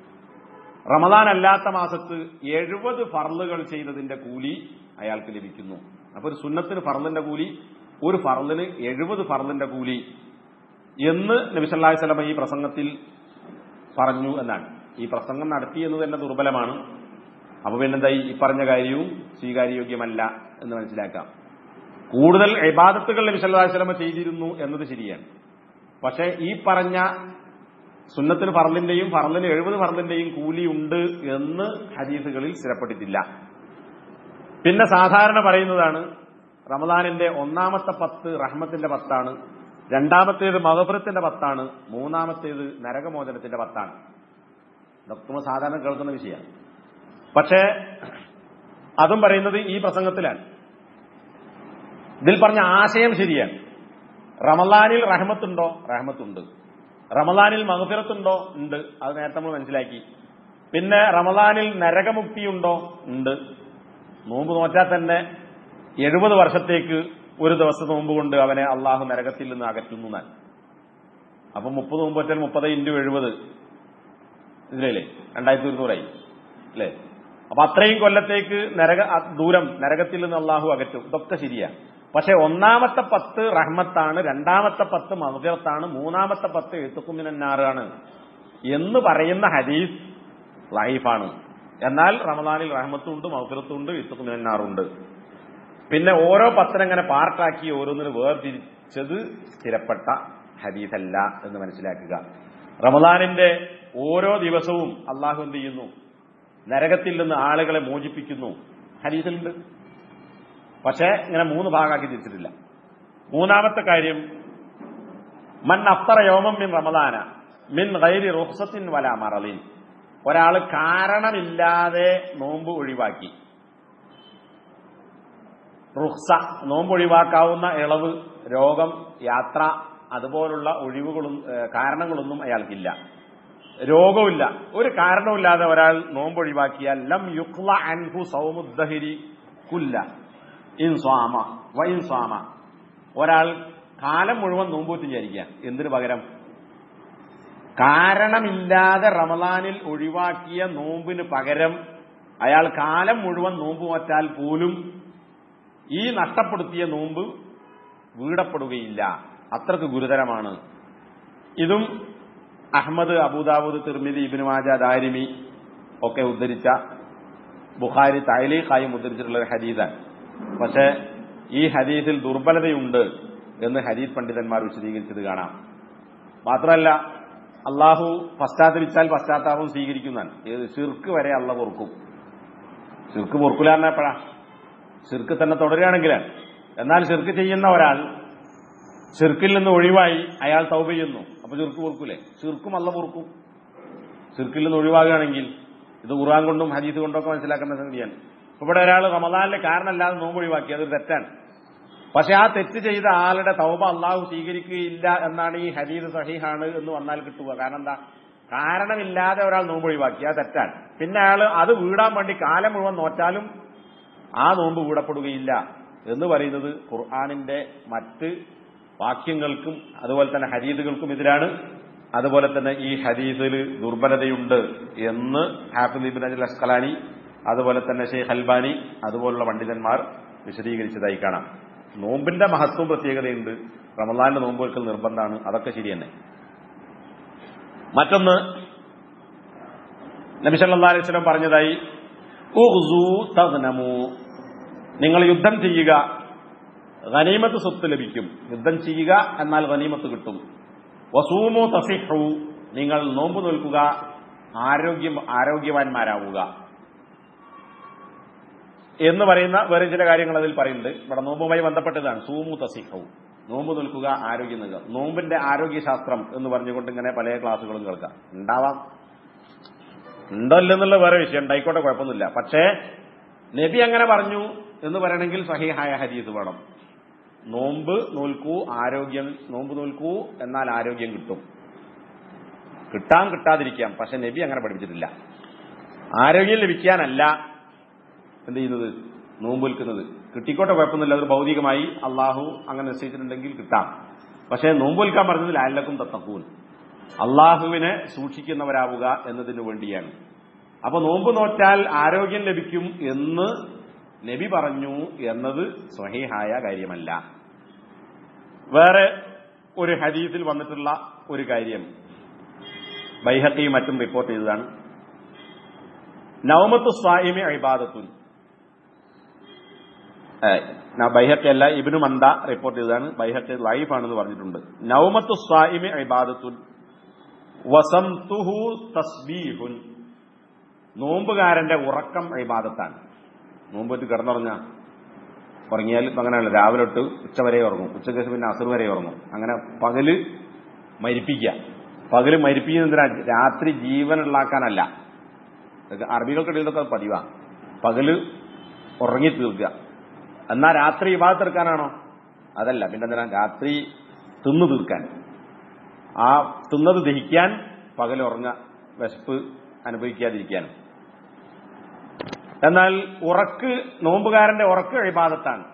റമളാൻ അല്ലാത്ത മാസത്ത് എഴുപത് ഫർളുകൾ ചെയ്തതിന്റെ കൂലി അയാൾക്ക് ലഭിക്കുന്നു അപ്പൊ ഒരു സുന്നത്തിന് ഫർളിന്റെ കൂലി ഒരു ഫർളിന് എഴുപത് ഫർളിന്റെ കൂലി എന്ന് നബി സല്ലല്ലാഹു അലൈഹി വസല്ലം ഈ പ്രസംഗത്തിൽ പറഞ്ഞു എന്നാണ് ഈ പ്രസംഗം നടത്തി എന്ന് തന്നെ ദുർബലമാണ് അപ്പൊ പിന്നെന്തായി ഈ പറഞ്ഞ കാര്യവും സ്വീകാര്യോഗ്യമല്ല എന്ന് മനസ്സിലാക്കാം കൂടുതൽ ഇബാദത്തുകൾ നബി സല്ലല്ലാഹു അലൈഹി വസല്ലം ചെയ്തിരുന്നു എന്നത് ശരിയാണ് പക്ഷേ ഈ പറഞ്ഞ സുന്നത്തിന് ഫർലിന്റെയും ഫർലിന് എഴുപത് ഫർലിന്റെയും കൂലിയുണ്ട് എന്ന് ഹദീസുകളിൽ സ്ഥിരപ്പെട്ടിട്ടില്ല പിന്നെ സാധാരണ പറയുന്നതാണ് റമദാനിന്റെ ഒന്നാമത്തെ പത്ത് റഹ്മത്തിന്റെ പത്താണ് രണ്ടാമത്തേത് മഹഫറത്തിന്റെ പത്താണ് മൂന്നാമത്തേത് നരകമോചനത്തിന്റെ പത്താണ് ഇതൊക്കെ നമ്മൾ സാധാരണ കേൾക്കുന്ന വിഷയമാണ് പക്ഷേ അതും പറയുന്നത് ഈ പ്രസംഗത്തിലാണ് ഇതിൽ പറഞ്ഞ ആശയം ശരിയാണ് റമലാനിൽ റഹ്മത്തുണ്ടോ റഹ്മത്തുണ്ട് റമലാനിൽ മഹഫിറത്തുണ്ടോ ഉണ്ട് അത് നേരത്തെ നമ്മൾ മനസ്സിലാക്കി പിന്നെ റമലാനിൽ നരകമുക്തിയുണ്ടോ ഉണ്ട് നോമ്പ് നോറ്റാൽ തന്നെ എഴുപത് വർഷത്തേക്ക് ഒരു ദിവസം നോമ്പ് കൊണ്ട് അവനെ അള്ളാഹു നരകത്തിൽ നിന്ന് അകറ്റുന്നു എന്നാണ് അപ്പൊ മുപ്പത് നോമ്പ് വെച്ചാൽ മുപ്പത് ഇൻറ്റു എഴുപത് ഇതിലല്ലേ രണ്ടായിരത്തി ഒരുന്നൂറായി അല്ലേ അപ്പൊ അത്രയും കൊല്ലത്തേക്ക് നരക അ- ദൂരം നരകത്തിൽ നിന്ന് അള്ളാഹു അകറ്റും ഇതൊക്കെ ശരിയാണ് പക്ഷെ ഒന്നാമത്തെ പത്ത് റഹ്മത്താണ് രണ്ടാമത്തെ പത്ത് മഹഫിറത്താണ് മൂന്നാമത്തെ പത്ത് എത്തുക്കുമിനാറാണ് എന്ന് പറയുന്ന ഹദീസ് ലൈഫാണ് എന്നാൽ റമദാനിൽ റഹ്മത്തുണ്ട് മഹഫിറത്തുണ്ട് എത്തുക്കുമിനാറുണ്ട് പിന്നെ ഓരോ പത്തിനങ്ങനെ പാർട്ടാക്കി ഓരോന്നിന് വേർതിരിച്ചത് സ്ഥിരപ്പെട്ട ഹദീസല്ല എന്ന് മനസ്സിലാക്കുക റമദാനിന്റെ ഓരോ ദിവസവും അള്ളാഹു എന്ത് ചെയ്യുന്നു നരകത്തിൽ നിന്ന് ആളുകളെ മോചിപ്പിക്കുന്നു ഹദീസിലുണ്ട് പക്ഷേ ഇങ്ങനെ മൂന്ന് ഭാഗമാക്കി തിരിച്ചിട്ടില്ല മൂന്നാമത്തെ കാര്യം മൻ അഫ്തറ യോമം മിൻ റമദാന മിൻ ഗൈരി റുഹ്സത്തിൻ വല മറലിൻ ഒരാൾ കാരണമില്ലാതെ നോമ്പ് ഒഴിവാക്കി റുഹ്സ നോമ്പ് ഒഴിവാക്കാവുന്ന ഇളവ് രോഗം യാത്ര അതുപോലുള്ള ഒഴിവുകളും ഏഹ്, കാരണങ്ങളൊന്നും അയാൾക്കില്ല രോഗമില്ല ഒരു കാരണവുമില്ലാതെ ഒരാൾ നോമ്പ് ഒഴിവാക്കിയാൽ ലം യുക്ല അൻഹു സൗമുദ്ദഹിരി കുല്ല ഇൻ സ്വാമ വ ഇൻ സ്വാമ ഒരാൾ കാലം മുഴുവൻ നോമ്പൂറ്റ് വിചാരിക്കുക എന്തിനു പകരം കാരണമില്ലാതെ റമദാനിൽ ഒഴിവാക്കിയ നോമ്പിന് പകരം അയാൾ കാലം മുഴുവൻ നോമ്പ് മാറ്റാൽ പോലും ഈ നഷ്ടപ്പെടുത്തിയ നോമ്പ് വീടപ്പെടുകയില്ല അത്രക്ക് ഗുരുതരമാണ് ഇതും അഹമ്മദ് അബൂദാവൂദ് തിർമിതി ഇബിന് മാജ ദാരിമി ഒക്കെ ഉദ്ധരിച്ച ബുഖാരി തൈലീഖായും ഉദ്ധരിച്ചിട്ടുള്ള ഒരു ഹദീസാണ് പക്ഷേ ഈ ഹദീസിൽ ദുർബലതയുണ്ട് എന്ന് ഹദീസ് പണ്ഡിതന്മാർ വിശദീകരിച്ചത് കാണാം മാത്രമല്ല അള്ളാഹു പശ്ചാത്തലിച്ചാൽ പശ്ചാത്താപം സ്വീകരിക്കുന്നതാണ് ഏത് ഷിർക്ക് വരെ അള്ള പൊറുക്കും ഷിർക്ക് പൊറുക്കില്ല എപ്പോഴാ ഷിർക്ക് തന്നെ തുടരുകയാണെങ്കിലാണ് എന്നാൽ ഷിർക്ക് ചെയ്യുന്ന ഒരാൾ ഷിർക്കിൽ നിന്ന് ഒഴിവായി അയാൾ തൗബ ചെയ്യുന്നു അപ്പൊ ഷിർക്ക് പൊറുക്കൂലേ ഷിർക്കും അല്ല പൊറുക്കും ഷിർക്കിൽ നിന്ന് ഒഴിവാകുകയാണെങ്കിൽ ഇത് ഖുർആൻ കൊണ്ടും ഹദീസ് കൊണ്ടും ഒക്കെ മനസ്സിലാക്കേണ്ട സംഗതിയാണ് ഇപ്പൊ ഇവിടെ ഒരാൾ റമദാനിലെ കാരണമല്ലാതെ നോമ്പ് ഒഴിവാക്കി അതൊരു തെറ്റാണ് പക്ഷെ ആ തെറ്റ് ചെയ്ത ആളുടെ തൗബ അള്ളാഹു സ്വീകരിക്കുകയില്ല എന്നാണ് ഈ ഹദീദ് സഹീഹാണ് എന്ന് വന്നാൽ കിട്ടുക കാരണം എന്താ കാരണമില്ലാതെ ഒരാൾ നോമ്പ് ഒഴിവാക്കി അത് തെറ്റാണ് പിന്നെ അയാൾ അത് വീടാൻ വേണ്ടി കാലം മുഴുവൻ നോറ്റാലും ആ നോമ്പ് വീടപ്പെടുകയില്ല എന്ന് പറയുന്നത് ഖുർആാനിന്റെ മറ്റ് വാക്യങ്ങൾക്കും അതുപോലെ തന്നെ ഹരീദുകൾക്കും എതിരാണ് അതുപോലെ തന്നെ ഈ ഹദീസിൽ ദുർബലതയുണ്ട് എന്ന് ഹാഫിദ് ഇബിൻ അജൽ അസ്കലാനി അതുപോലെ തന്നെ ഷെയ്ഖ് അൽബാനി അതുപോലുള്ള പണ്ഡിതന്മാർ വിശദീകരിച്ചതായി കാണാം നോമ്പിന്റെ മഹത്വം പ്രത്യേകതയുണ്ട് റമദാന്റെ നോമ്പ് വെക്കൽ നിർബന്ധമാണ് അതൊക്കെ ശരി തന്നെ മറ്റൊന്ന് നബി സല്ലല്ലാഹു അലൈഹി വസല്ലം പറഞ്ഞതായി ഉഗ്സു തഗ്നമു നിങ്ങൾ യുദ്ധം ചെയ്യുക ഗനീമത്ത് സ്വത്ത് ലഭിക്കും യുദ്ധം ചെയ്യുക എന്നാൽ ഗനീമത്ത് കിട്ടും വസൂമു തസിഹു നിങ്ങൾ നോമ്പ് നിൽക്കുക ആരോഗ്യം ആരോഗ്യവാന്മാരാവുക എന്ന് പറയുന്ന വേറെ ചില കാര്യങ്ങൾ അതിൽ പറയുന്നുണ്ട് ഇവിടെ നോമ്പുമായി ബന്ധപ്പെട്ടതാണ് സൂമു തസിഹു നോമ്പ് നിൽക്കുക ആരോഗ്യം നൽകുക നോമ്പിന്റെ ആരോഗ്യശാസ്ത്രം എന്ന് പറഞ്ഞുകൊണ്ട് ഇങ്ങനെ പല ക്ലാസ്സുകളും കേൾക്കാം ഉണ്ടാവാം ഉണ്ടോ ഇല്ലെന്നുള്ള വേറെ വിഷയം ഉണ്ടായിക്കോട്ടെ കുഴപ്പമൊന്നുമില്ല പക്ഷേ നബി അങ്ങനെ പറഞ്ഞു എന്ന് പറയണമെങ്കിൽ സഹിഹായ ഹരീത് വേണം നോമ്പ് നോൽക്കൂ ആരോഗ്യം നോമ്പ് നോൽക്കൂ എന്നാൽ ആരോഗ്യം കിട്ടും കിട്ടാൻ കിട്ടാതിരിക്കാം പക്ഷെ നബി അങ്ങനെ പഠിപ്പിച്ചിട്ടില്ല ആരോഗ്യം ലഭിക്കാനല്ല എന്ത് ചെയ്യുന്നത് നോമ്പ് വിൽക്കുന്നത് കിട്ടിക്കോട്ടെ കുഴപ്പമൊന്നുമില്ല അത് ഭൗതികമായി അള്ളാഹു അങ്ങനെ നിശ്ചയിച്ചിട്ടുണ്ടെങ്കിൽ കിട്ടാം പക്ഷേ നോമ്പ് വിൽക്കാൻ പറഞ്ഞത് ലാലക്കും തത്തക്കൂൻ അള്ളാഹുവിനെ സൂക്ഷിക്കുന്നവരാവുക എന്നതിനു വേണ്ടിയാണ് അപ്പൊ നോമ്പ് നോറ്റാൽ ആരോഗ്യം ലഭിക്കും എന്ന് നബി പറഞ്ഞു എന്നത് സ്വഹീഹായ കാര്യമല്ല വേറെ ഒരു ഹദീസിൽ വന്നിട്ടുള്ള ഒരു കാര്യം ബൈഹത്തിയും മറ്റും റിപ്പോർട്ട് ചെയ്തതാണ് നവമത്ത് സ്വായിമി അഴിബാദത്തുൻ ബൈഹത്തി അല്ല ഇബിനു മന്ദ റിപ്പോർട്ട് ചെയ്തതാണ് ബൈഹത്തി ലൈഫ് ആണെന്ന് പറഞ്ഞിട്ടുണ്ട് നവമത്ത് സ്വായിമി അഴിബാദത്തുൻ വസംതുഹു തസ്ബീഹുൻ നോമ്പുകാരന്റെ ഉറക്കം ഇബാദത്താണ് നോമ്പ് വെച്ച് കിടന്നുറങ്ങ ഉറങ്ങിയാൽ ഇപ്പൊ അങ്ങനെയല്ല രാവിലെ തൊട്ട് ഉച്ച വരെ ഉറങ്ങും ഉച്ചയ്ക്ക് ശേഷം പിന്നെ അസുർ വരെ ഉറങ്ങും അങ്ങനെ പകല് മരിപ്പിക്കുക പകല് മരിപ്പിക്കുന്നതിനാ രാത്രി ജീവനുള്ളാക്കാനല്ല ഇതൊക്കെ അറബികൾക്കിടയിലൊക്കെ പതിവാ പകല് ഉറങ്ങി തീർക്കുക എന്നാ രാത്രി ഇബാദത്ത് തീർക്കാനാണോ അതല്ല പിന്നെ എന്തിനാ രാത്രി തിന്നു തീർക്കാൻ ആ തിന്നത് ദഹിക്കാൻ പകൽ ഉറങ്ങ വിശപ്പ് അനുഭവിക്കാതിരിക്കാൻ എന്നാൽ ഉറക്ക് നോമ്പുകാരന്റെ ഉറക്ക് ഇബാദത്താണ്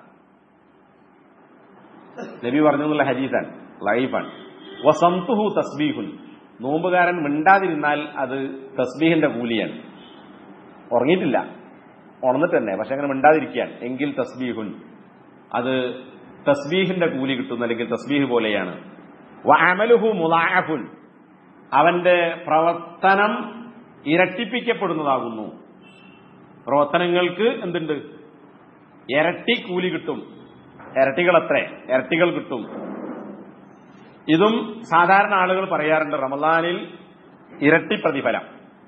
നബി പറഞ്ഞു എന്നുള്ള ഹരീസാൻ ലൈഫാൻ വസംതുഹു തസ്ബീഹുൻ നോമ്പുകാരൻ മിണ്ടാതിരുന്നാൽ അത് തസ്ബീഹിന്റെ കൂലിയാണ് ഉറങ്ങിയിട്ടില്ല ഉണർന്നിട്ട് തന്നെ പക്ഷെ അങ്ങനെ മിണ്ടാതിരിക്കുകയാണ് എങ്കിൽ തസ്ബീഹുൻ അത് തസ്ബീഹിന്റെ കൂലി കിട്ടുന്നു അല്ലെങ്കിൽ തസ്ബീഹ് പോലെയാണ് വഅമലുഹു മുലാഅഫുൻ അവന്റെ പ്രവർത്തനം ഇരട്ടിപ്പിക്കപ്പെടുന്നതാകുന്നു പ്രവർത്തനങ്ങൾക്ക് എന്തുണ്ട് ഇരട്ടി കൂലി കിട്ടും ഇരട്ടികൾ എത്രേ ഇരട്ടികൾ കിട്ടും ഇതും സാധാരണ ആളുകൾ പറയാറുണ്ട് റമദാനിൽ ഇരട്ടി പ്രതിഫലം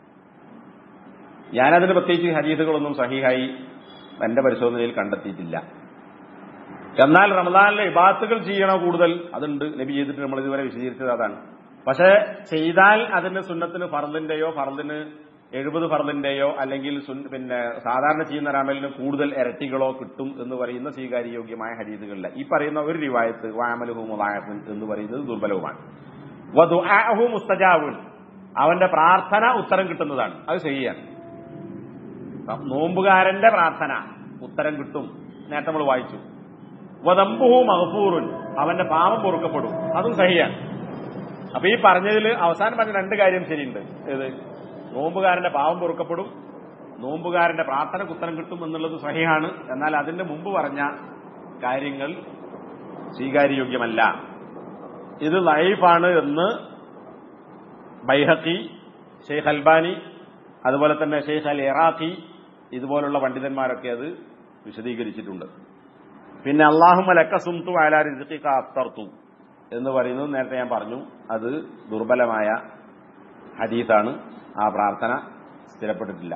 ഞാനതിന് പ്രത്യേകിച്ച് ഹരീസുകളൊന്നും സഹിഹായി എന്റെ പരിശോധനയിൽ കണ്ടെത്തിയിട്ടില്ല എന്നാൽ റമദാനിലെ ഇബാത്തുകൾ ചെയ്യണോ കൂടുതൽ അതുണ്ട് നബി ചെയ്തിട്ട് നമ്മൾ ഇതുവരെ വിശദീകരിച്ചത് അതാണ് പക്ഷെ ചെയ്താൽ അതിന് സുന്നത്തിന് ഫർദിന്റെയോ ഫർദിന് എഴുപത് ഫർദിന്റെയോ അല്ലെങ്കിൽ സുൻ- പിന്നെ സാധാരണ ചെയ്യുന്ന രാമലിന് കൂടുതൽ ഇരട്ടികളോ കിട്ടും എന്ന് പറയുന്ന സ്വീകാര്യയോഗ്യമായ ഹരീതുകളില്ല ഈ പറയുന്ന ഒരു റിവായത്ത് വാമലുഹു മുലായഫുൻ എന്ന് പറയുന്നത് ദുർബലവുമാണ് വധുആഹു മുസ്തജാവുൻ അവന്റെ പ്രാർത്ഥന ഉത്തരം കിട്ടുന്നതാണ് അത് ശരിയാണ് നോമ്പുകാരന്റെ പ്രാർത്ഥന ഉത്തരം കിട്ടും നേരത്തെ നമ്മൾ വായിച്ചു വദംബുഹു മഹഫൂറുൻ അവന്റെ പാപം പൊറുക്കപ്പെടും അതും സഹിയാണ് അപ്പൊ ഈ പറഞ്ഞതിൽ അവസാനം പറഞ്ഞ രണ്ട് കാര്യം ശരിയുണ്ട് ഏത് നോമ്പുകാരന്റെ പാവം പൊറുക്കപ്പെടും നോമ്പുകാരന്റെ പ്രാർത്ഥനക്ക് ഉത്തരം കിട്ടും എന്നുള്ളത് സഹിയാണ് എന്നാൽ അതിന്റെ മുമ്പ് പറഞ്ഞ കാര്യങ്ങൾ സ്വീകാര്യയോഗ്യമല്ല ഇത് ലൈഫാണ് എന്ന് ബൈഹക്കി ഷെയ്ഖ് അൽബാനി അതുപോലെ തന്നെ ഷെയ്ഖ് അൽ ഇറാഖി ഇതുപോലുള്ള പണ്ഡിതന്മാരൊക്കെ അത് വിശദീകരിച്ചിട്ടുണ്ട് പിന്നെ അള്ളാഹുമ ലക്ക സുംതു അലാ റിസ്ഖിക അഫ്തർത്തു എന്ന് പറയുന്നത് നേരത്തെ ഞാൻ പറഞ്ഞു അത് ദുർബലമായ ഹദീസാണ് ആ പ്രാർത്ഥന സ്ഥിരപ്പെട്ടിട്ടില്ല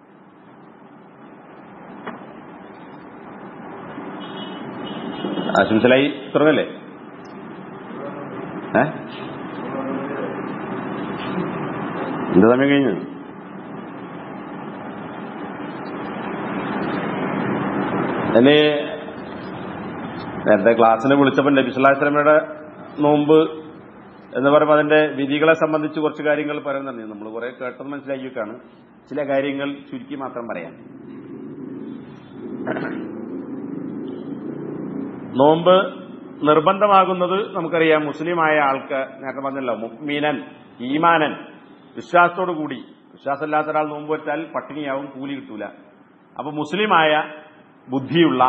ആശംസലായി തുടങ്ങല്ലേ ഏ എന്ത് സമയം കഴിഞ്ഞു എന്നെ നേരത്തെ ക്ലാസ്സിന് വിളിച്ചപ്പോൾ നബിസുല്ലാസ്ലമയുടെ നോമ്പ് എന്ന് പറയുമ്പോൾ അതിന്റെ വിധികളെ സംബന്ധിച്ച് കുറച്ച് കാര്യങ്ങൾ പറയുന്നുണ്ട് നമ്മൾ കുറെ കേട്ടത് മനസ്സിലാക്കിയൊക്കെയാണ് ചില കാര്യങ്ങൾ ചുരുക്കി മാത്രം പറയാം നോമ്പ് നിർബന്ധമാകുന്നത് നമുക്കറിയാം മുസ്ലിമായ ആൾക്ക് നേരത്തെ പറഞ്ഞല്ലോ മുക്മീനൻ ഈമാനൻ വിശ്വാസത്തോടു കൂടി വിശ്വാസമില്ലാത്ത ഒരാൾ നോമ്പ് വെച്ചാൽ പട്ടിണിയാവും കൂലി കിട്ടൂല അപ്പൊ മുസ്ലിമായ ബുദ്ധിയുള്ള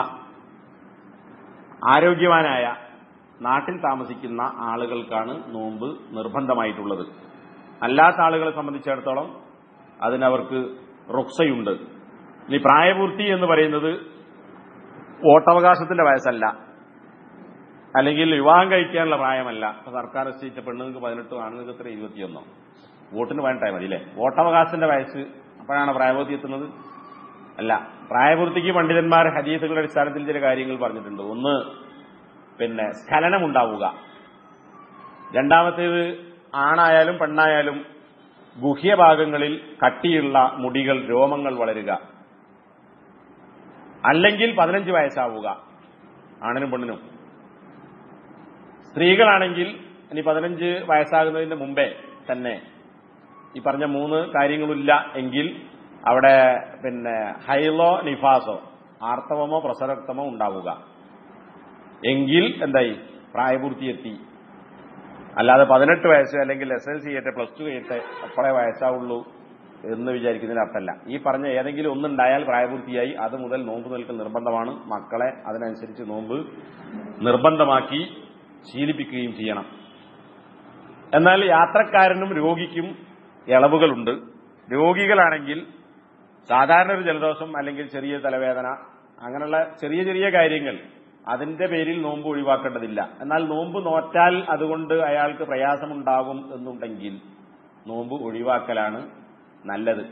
ആരോഗ്യവാനായ നാട്ടിൽ താമസിക്കുന്ന ആളുകൾക്കാണ് നോമ്പ് നിർബന്ധമായിട്ടുള്ളത് അല്ലാത്ത ആളുകളെ സംബന്ധിച്ചിടത്തോളം അതിനവർക്ക് റുക്സയുണ്ട് ഇനി പ്രായപൂർത്തി എന്ന് പറയുന്നത് വോട്ടവകാശത്തിന്റെ വയസ്സല്ല അല്ലെങ്കിൽ വിവാഹം കഴിക്കാനുള്ള പ്രായമല്ല ഇപ്പൊ സർക്കാർ നിശ്ചയിച്ച പെണ്ണുങ്ങൾക്ക് പതിനെട്ടും ആണുങ്ങൾക്ക് എത്ര ഇരുപത്തിയൊന്നോ വോട്ടിന് പതിനെട്ടായി മതി അല്ലേ വോട്ടവകാശത്തിന്റെ വയസ്സ് അപ്പോഴാണ് പ്രായപൂർത്തി എത്തുന്നത് അല്ല പ്രായപൂർത്തിക്ക് പണ്ഡിതന്മാർ ഹദീസുകളുടെ അടിസ്ഥാനത്തിൽ ചില കാര്യങ്ങൾ പറഞ്ഞിട്ടുണ്ട് ഒന്ന് പിന്നെ സ്ഖലനമുണ്ടാവുക രണ്ടാമത്തേത് ആണായാലും പെണ്ണായാലും ഗുഹ്യഭാഗങ്ങളിൽ കട്ടിയുള്ള മുടികൾ രോമങ്ങൾ വളരുക അല്ലെങ്കിൽ പതിനഞ്ച് വയസ്സാവുക ആണിനും പെണ്ണിനും സ്ത്രീകളാണെങ്കിൽ ഇനി പതിനഞ്ച് വയസ്സാകുന്നതിന് മുമ്പേ തന്നെ ഈ പറഞ്ഞ മൂന്ന് കാര്യങ്ങളില്ല എങ്കിൽ അവിടെ പിന്നെ ഹൈലോ നിഫാസോ ആർത്തവമോ പ്രസരക്തമോ ഉണ്ടാവുക എങ്കിൽ എന്തായി പ്രായപൂർത്തിയെത്തി അല്ലാതെ പതിനെട്ട് വയസ്സ് അല്ലെങ്കിൽ എസ് എൽ സി ചെയ്യട്ടെ പ്ലസ് ടു ചെയ്യട്ടെ അപ്പോഴേ വയസ്സാവുള്ളൂ എന്ന് വിചാരിക്കുന്നതിന് അർത്ഥമല്ല ഈ പറഞ്ഞ ഏതെങ്കിലും ഒന്നുണ്ടായാൽ പ്രായപൂർത്തിയായി അത് മുതൽ നോമ്പ് നിൽക്കൽ നിർബന്ധമാണ് മക്കളെ അതിനനുസരിച്ച് നോമ്പ് നിർബന്ധമാക്കി ശീലിപ്പിക്കുകയും ചെയ്യണം എന്നാൽ യാത്രക്കാരനും രോഗിക്കും ഇളവുകളുണ്ട് രോഗികളാണെങ്കിൽ സാധാരണ ഒരു ജലദോഷം അല്ലെങ്കിൽ ചെറിയ തലവേദന അങ്ങനെയുള്ള ചെറിയ ചെറിയ കാര്യങ്ങൾ അതിന്റെ പേരിൽ നോമ്പ് ഒഴിവാക്കേണ്ടതില്ല എന്നാൽ നോമ്പ് നോറ്റാൽ അതുകൊണ്ട് അയാൾക്ക് പ്രയാസമുണ്ടാകും എന്നുണ്ടെങ്കിൽ നോമ്പ് ഒഴിവാക്കലാണ് നല്ലത്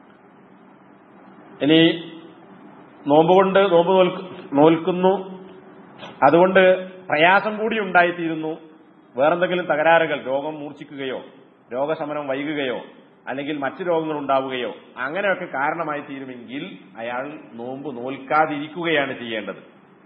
ഇനി നോമ്പ് കൊണ്ട് നോമ്പ് നോൽക്ക് നോൽക്കുന്നു അതുകൊണ്ട് പ്രയാസം കൂടി ഉണ്ടായിത്തീരുന്നു വേറെന്തെങ്കിലും തകരാറുകൾ രോഗം മൂർച്ഛിക്കുകയോ രോഗശമനം വൈകുകയോ അല്ലെങ്കിൽ മറ്റു രോഗങ്ങൾ ഉണ്ടാവുകയോ അങ്ങനെയൊക്കെ കാരണമായി തീരുമെങ്കിൽ അയാൾ നോമ്പ് നോൽക്കാതിരിക്കുകയാണ് ചെയ്യേണ്ടത്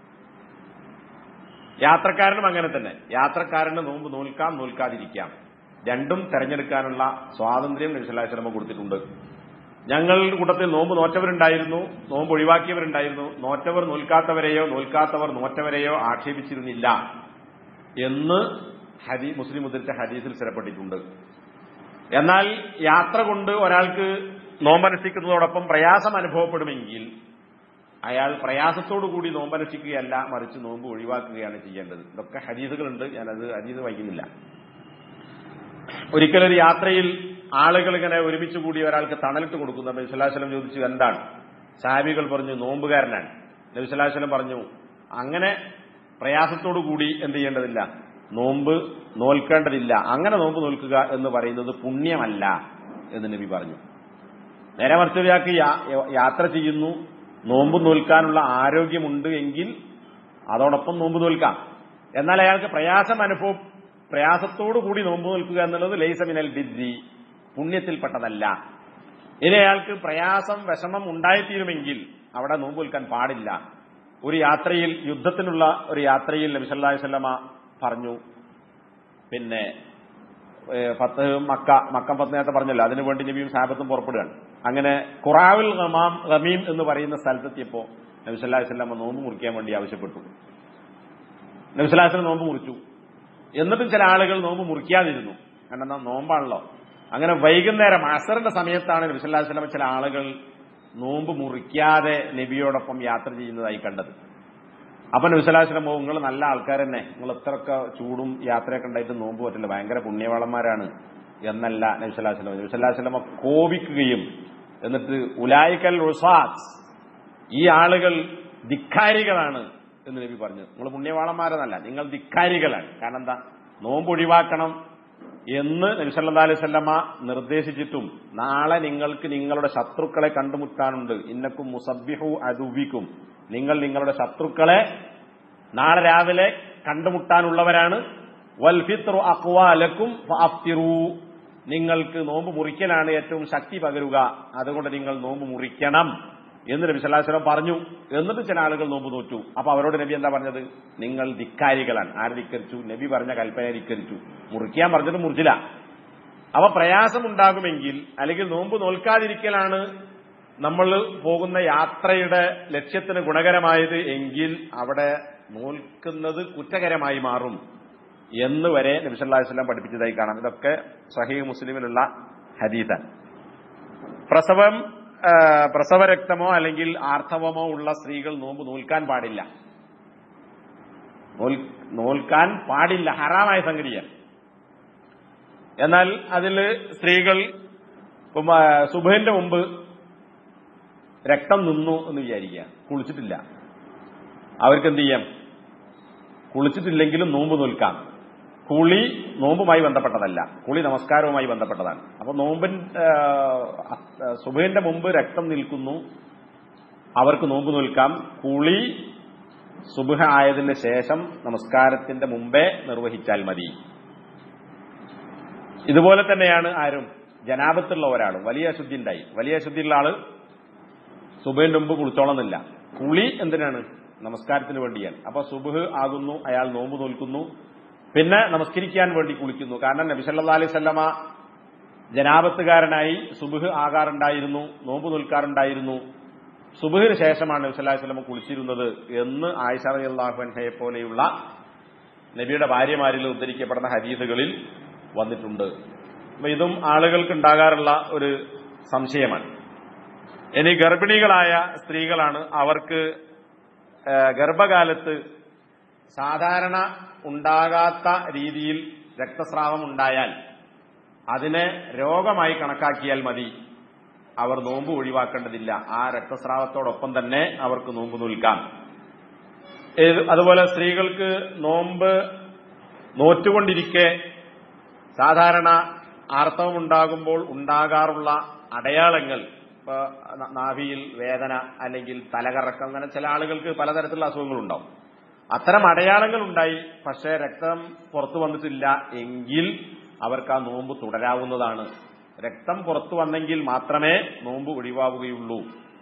യാത്രക്കാരനും അങ്ങനെ തന്നെ യാത്രക്കാരന് നോമ്പ് നോൽക്കാം നോൽക്കാതിരിക്കാം രണ്ടും തെരഞ്ഞെടുക്കാനുള്ള സ്വാതന്ത്ര്യം നബിസ്വല്ലാസ്ലമ കൊടുത്തിട്ടുണ്ട് ഞങ്ങളുടെ കൂട്ടത്തിൽ നോമ്പ് നോറ്റവരുണ്ടായിരുന്നു നോമ്പ് ഒഴിവാക്കിയവരുണ്ടായിരുന്നു നോറ്റവർ നോൽക്കാത്തവരെയോ നോൽക്കാത്തവർ നോറ്റവരെയോ ആക്ഷേപിച്ചിരുന്നില്ല എന്ന് ഹദി മുസ്ലിം ഉദ്ധരിച്ച ഹദീസിൽ സ്ഥിരപ്പെട്ടിട്ടുണ്ട് എന്നാൽ യാത്ര കൊണ്ട് ഒരാൾക്ക് നോമ്പനുഷ്ഠിക്കുന്നതോടൊപ്പം പ്രയാസം അനുഭവപ്പെടുമെങ്കിൽ അയാൾ പ്രയാസത്തോടു കൂടി നോമ്പനുഷ്ഠിക്കുകയല്ല മറിച്ച് നോമ്പ് ഒഴിവാക്കുകയാണ് ചെയ്യേണ്ടത് ഇതൊക്കെ ഹദീസുകളുണ്ട് ഞാനത് ഹദീസ് വൈകുന്നില്ല ഒരിക്കലൊരു യാത്രയിൽ ആളുകൾ ഇങ്ങനെ ഒരുമിച്ച് കൂടി ഒരാൾക്ക് തണലിട്ട് കൊടുക്കുന്നു നബി സുല്ലാസ്ലം ചോദിച്ചു എന്താണ് സാഹിബികൾ പറഞ്ഞു നോമ്പുകാരനാണ് നബി സുല്ലാസ്ലം പറഞ്ഞു അങ്ങനെ പ്രയാസത്തോടു കൂടി എന്ത് ചെയ്യേണ്ടതില്ല നോമ്പ് നോൽക്കേണ്ടതില്ല അങ്ങനെ നോമ്പ് നോൽക്കുക എന്ന് പറയുന്നത് പുണ്യമല്ല എന്ന് നബി പറഞ്ഞു നേരെ മറിച്ച് ഒരാൾക്ക് യാ- യാത്ര ചെയ്യുന്നു നോമ്പ് നോൽക്കാനുള്ള ആരോഗ്യമുണ്ട് എങ്കിൽ അതോടൊപ്പം നോമ്പ് നോൽക്കാം എന്നാൽ അയാൾക്ക് പ്രയാസം അനുഭവം പ്രയാസത്തോടു കൂടി നോമ്പ് നോൽക്കുക എന്നുള്ളത് ലൈസമിനൽ ബിദ്രി പുണ്യത്തിൽപ്പെട്ടതല്ല ഇനി അയാൾക്ക് പ്രയാസം വിഷമം ഉണ്ടായിത്തീരുമെങ്കിൽ അവിടെ നോമ്പ് വിൽക്കാൻ പാടില്ല ഒരു യാത്രയിൽ യുദ്ധത്തിനുള്ള ഒരു യാത്രയിൽ നബി സല്ലല്ലാഹു അലൈഹി വസല്ലമ പറഞ്ഞു പിന്നെ ഏ, പത്ത് മക്ക മക്ക പത്ത് നേരത്തെ പറഞ്ഞല്ലോ അതിനു വേണ്ടി നബിയും സാബത്തും പുറപ്പെടുകയാണ് അങ്ങനെ ഖുറാവുൽ ഗമാം ഗമീം എന്ന് പറയുന്ന സ്ഥലത്തെത്തിയപ്പോ നബി സല്ലല്ലാഹു അലൈഹി വസല്ലമ നോമ്പ് മുറിക്കാൻ വേണ്ടി ആവശ്യപ്പെട്ടു നബി സല്ലല്ലാഹു അലൈഹി വസല്ലം നോമ്പ് മുറിച്ചു എന്നിട്ടും ചില ആളുകൾ നോമ്പ് മുറിക്കാതിരുന്നു കാരണം എന്താ നോമ്പാണല്ലോ അങ്ങനെ വൈകുന്നേരം അസറിന്റെ സമയത്താണ് നബി സല്ലല്ലാഹു അലൈഹി വസല്ലം ചില ആളുകൾ നോമ്പ് മുറിക്കാതെ നബിയോടൊപ്പം യാത്ര ചെയ്യുന്നതായി കണ്ടത് അപ്പൊ നബി സല്ലല്ലാഹു അലൈഹി വസല്ലം പോകും നിങ്ങൾ നല്ല ആൾക്കാർ തന്നെ നിങ്ങൾ എത്രയൊക്കെ ചൂടും യാത്രയൊക്കെ ഉണ്ടായിട്ട് നോമ്പ് പറ്റില്ല ഭയങ്കര പുണ്യവാളന്മാരാണ് എന്നല്ല നബി സല്ലല്ലാഹു അലൈഹി വസല്ലം നബി സല്ലല്ലാഹു അലൈഹി വസല്ലം കോപിക്കുകയും എന്നിട്ട് ഉലായിക്കൽ റുസാത്ത് ഈ ആളുകൾ ധിക്കാരികളാണ് എന്ന് നബി പറഞ്ഞു നിങ്ങൾ പുണ്യവാളന്മാരെന്നല്ല നിങ്ങൾ ധിക്കാരികളാണ് കാരണം എന്താ നോമ്പ് ഒഴിവാക്കണം എന്ന് നബി സല്ലല്ലാഹു അലൈഹി വസല്ലമ നിർദ്ദേശിച്ചിട്ടും നാളെ നിങ്ങൾക്ക് നിങ്ങളുടെ ശത്രുക്കളെ കണ്ടുമുട്ടാനുണ്ട് ഇന്നക്കും മുസബ്ബിഹു അദുവിക്കും നിങ്ങൾ നിങ്ങളുടെ ശത്രുക്കളെ നാളെ രാവിലെ കണ്ടുമുട്ടാനുള്ളവരാണ് വൽ ഫിത്രു അഖ്വാലക്കും ഫഅഫ്തിറൂ നിങ്ങൾക്ക് നോമ്പ് മുറിക്കലാണ് ഏറ്റവും ശക്തി പകരുക അതുകൊണ്ട് നിങ്ങൾ നോമ്പ് മുറിക്കണം എന്ന് നബി സല്ലല്ലാഹു അലൈഹി വസല്ലം പറഞ്ഞു എന്നിട്ട് ചില ആളുകൾ നോമ്പ് നോറ്റു അപ്പൊ അവരോട് നബി എന്താ പറഞ്ഞത് നിങ്ങൾ ധിക്കാരികളാണ് ആര് ധിക്കരിച്ചു നബി പറഞ്ഞ കൽപ്പന ധിക്കരിച്ചു മുറിക്കാൻ പറഞ്ഞത് മുറിച്ചില്ല അവ പ്രയാസമുണ്ടാകുമെങ്കിൽ അല്ലെങ്കിൽ നോമ്പ് നോൽക്കാതിരിക്കലാണ് നമ്മൾ പോകുന്ന യാത്രയുടെ ലക്ഷ്യത്തിന് ഗുണകരമായത് എങ്കിൽ അവിടെ നോൽക്കുന്നത് കുറ്റകരമായി മാറും എന്ന് വരെ നബി സല്ലല്ലാഹു അലൈഹി വസല്ലം പഠിപ്പിച്ചതായി കാണാം ഇതൊക്കെ സഹീഹ് മുസ്ലിമിലുള്ള ഹദീസാണ് പ്രസവം ആ, പ്രസവരക്തമോ അല്ലെങ്കിൽ ആർത്തവമോ ഉള്ള സ്ത്രീകൾ നോമ്പ് നോൽക്കാൻ പാടില്ല നോൽ- നോൽക്കാൻ പാടില്ല ഹറാമായ സംഗതിയാണ് എന്നാൽ അതിൽ സ്ത്രീകൾ ഇപ്പം, ആ, സുബഹിന്റെ മുമ്പ് രക്തം നിന്നു എന്ന് വിചാരിക്കുക കുളിച്ചിട്ടില്ല അവർക്ക് എന്ത് ചെയ്യാം കുളിച്ചിട്ടില്ലെങ്കിലും നോമ്പ് നോൽക്കാം കുളി നോമ്പുമായി ബന്ധപ്പെട്ടതല്ല കുളി നമസ്കാരവുമായി ബന്ധപ്പെട്ടതാണ് അപ്പൊ നോമ്പിൻ സുബഹിന്റെ മുമ്പ് രക്തം നിൽക്കുന്നു അവർക്ക് നോമ്പ് നോൽക്കാം കുളി സുബഹ ആയതിന് ശേഷം നമസ്കാരത്തിന്റെ മുമ്പേ നിർവഹിച്ചാൽ മതി ഇതുപോലെ തന്നെയാണ് ആരും ജനാപത്തുള്ള ഒരാളും വലിയ അശുദ്ധി ഉണ്ടായി വലിയ അശുദ്ധിയുള്ള ആള് സുബഹിന്റെ മുമ്പ് കുളിച്ചോളന്നില്ല കുളി എന്തിനാണ് നമസ്കാരത്തിന് വേണ്ടിയാണ് അപ്പൊ സുബഹ് ആകുന്നു അയാൾ നോമ്പ് നോൽക്കുന്നു പിന്നെ നമസ്കരിക്കാൻ വേണ്ടി കുളിക്കുന്നു കാരണം നബി സല്ലല്ലാഹു അലൈഹി വസല്ലമ ജനാപത്തുകാരനായി സുബഹ് ആകാറുണ്ടായിരുന്നു നോമ്പ് നോൽക്കാറുണ്ടായിരുന്നു സുബഹിന് ശേഷമാണ് നബി സല്ലല്ലാഹു അലൈഹി വസല്ലമ കുളിച്ചിരുന്നത് എന്ന് ആയിഷ റളിയല്ലാഹു അൻഹയെ പോലെയുള്ള നബിയുടെ ഭാര്യമാരിൽ ഉദ്ധരിക്കപ്പെടുന്ന ഹദീസുകളിൽ വന്നിട്ടുണ്ട് അപ്പൊ ഇതും ആളുകൾക്ക് ഉണ്ടാകാറുള്ള ഒരു സംശയമാണ് ഇനി ഗർഭിണികളായ സ്ത്രീകളാണ് അവർക്ക് ആ, ഗർഭകാലത്ത് സാധാരണ ഉണ്ടാകാത്ത രീതിയിൽ രക്തസ്രാവം ഉണ്ടായാൽ അതിനെ രോഗമായി കണക്കാക്കിയാൽ മതി അവർ നോമ്പ് ഒഴിവാക്കേണ്ടതില്ല ആ രക്തസ്രാവത്തോടൊപ്പം തന്നെ അവർക്ക് നോമ്പ് നിൽക്കാം ഏത് അതുപോലെ സ്ത്രീകൾക്ക് നോമ്പ് നോറ്റുകൊണ്ടിരിക്കെ സാധാരണ ആർത്തവമുണ്ടാകുമ്പോൾ ഉണ്ടാകാറുള്ള അടയാളങ്ങൾ ഇപ്പൊ ന- നാഭിയിൽ വേദന അല്ലെങ്കിൽ തലകറക്കം അങ്ങനെ ചില ആളുകൾക്ക് പലതരത്തിലുള്ള അസുഖങ്ങളുണ്ടാവും അത്തരം അടയാളങ്ങൾ ഉണ്ടായി പക്ഷേ രക്തം പുറത്തു വന്നിട്ടില്ല എങ്കിൽ അവർക്ക് ആ നോമ്പ് തുടരാവുന്നതാണ് രക്തം പുറത്തു വന്നെങ്കിൽ മാത്രമേ നോമ്പ് ഒഴിവാവുകയുള്ളൂ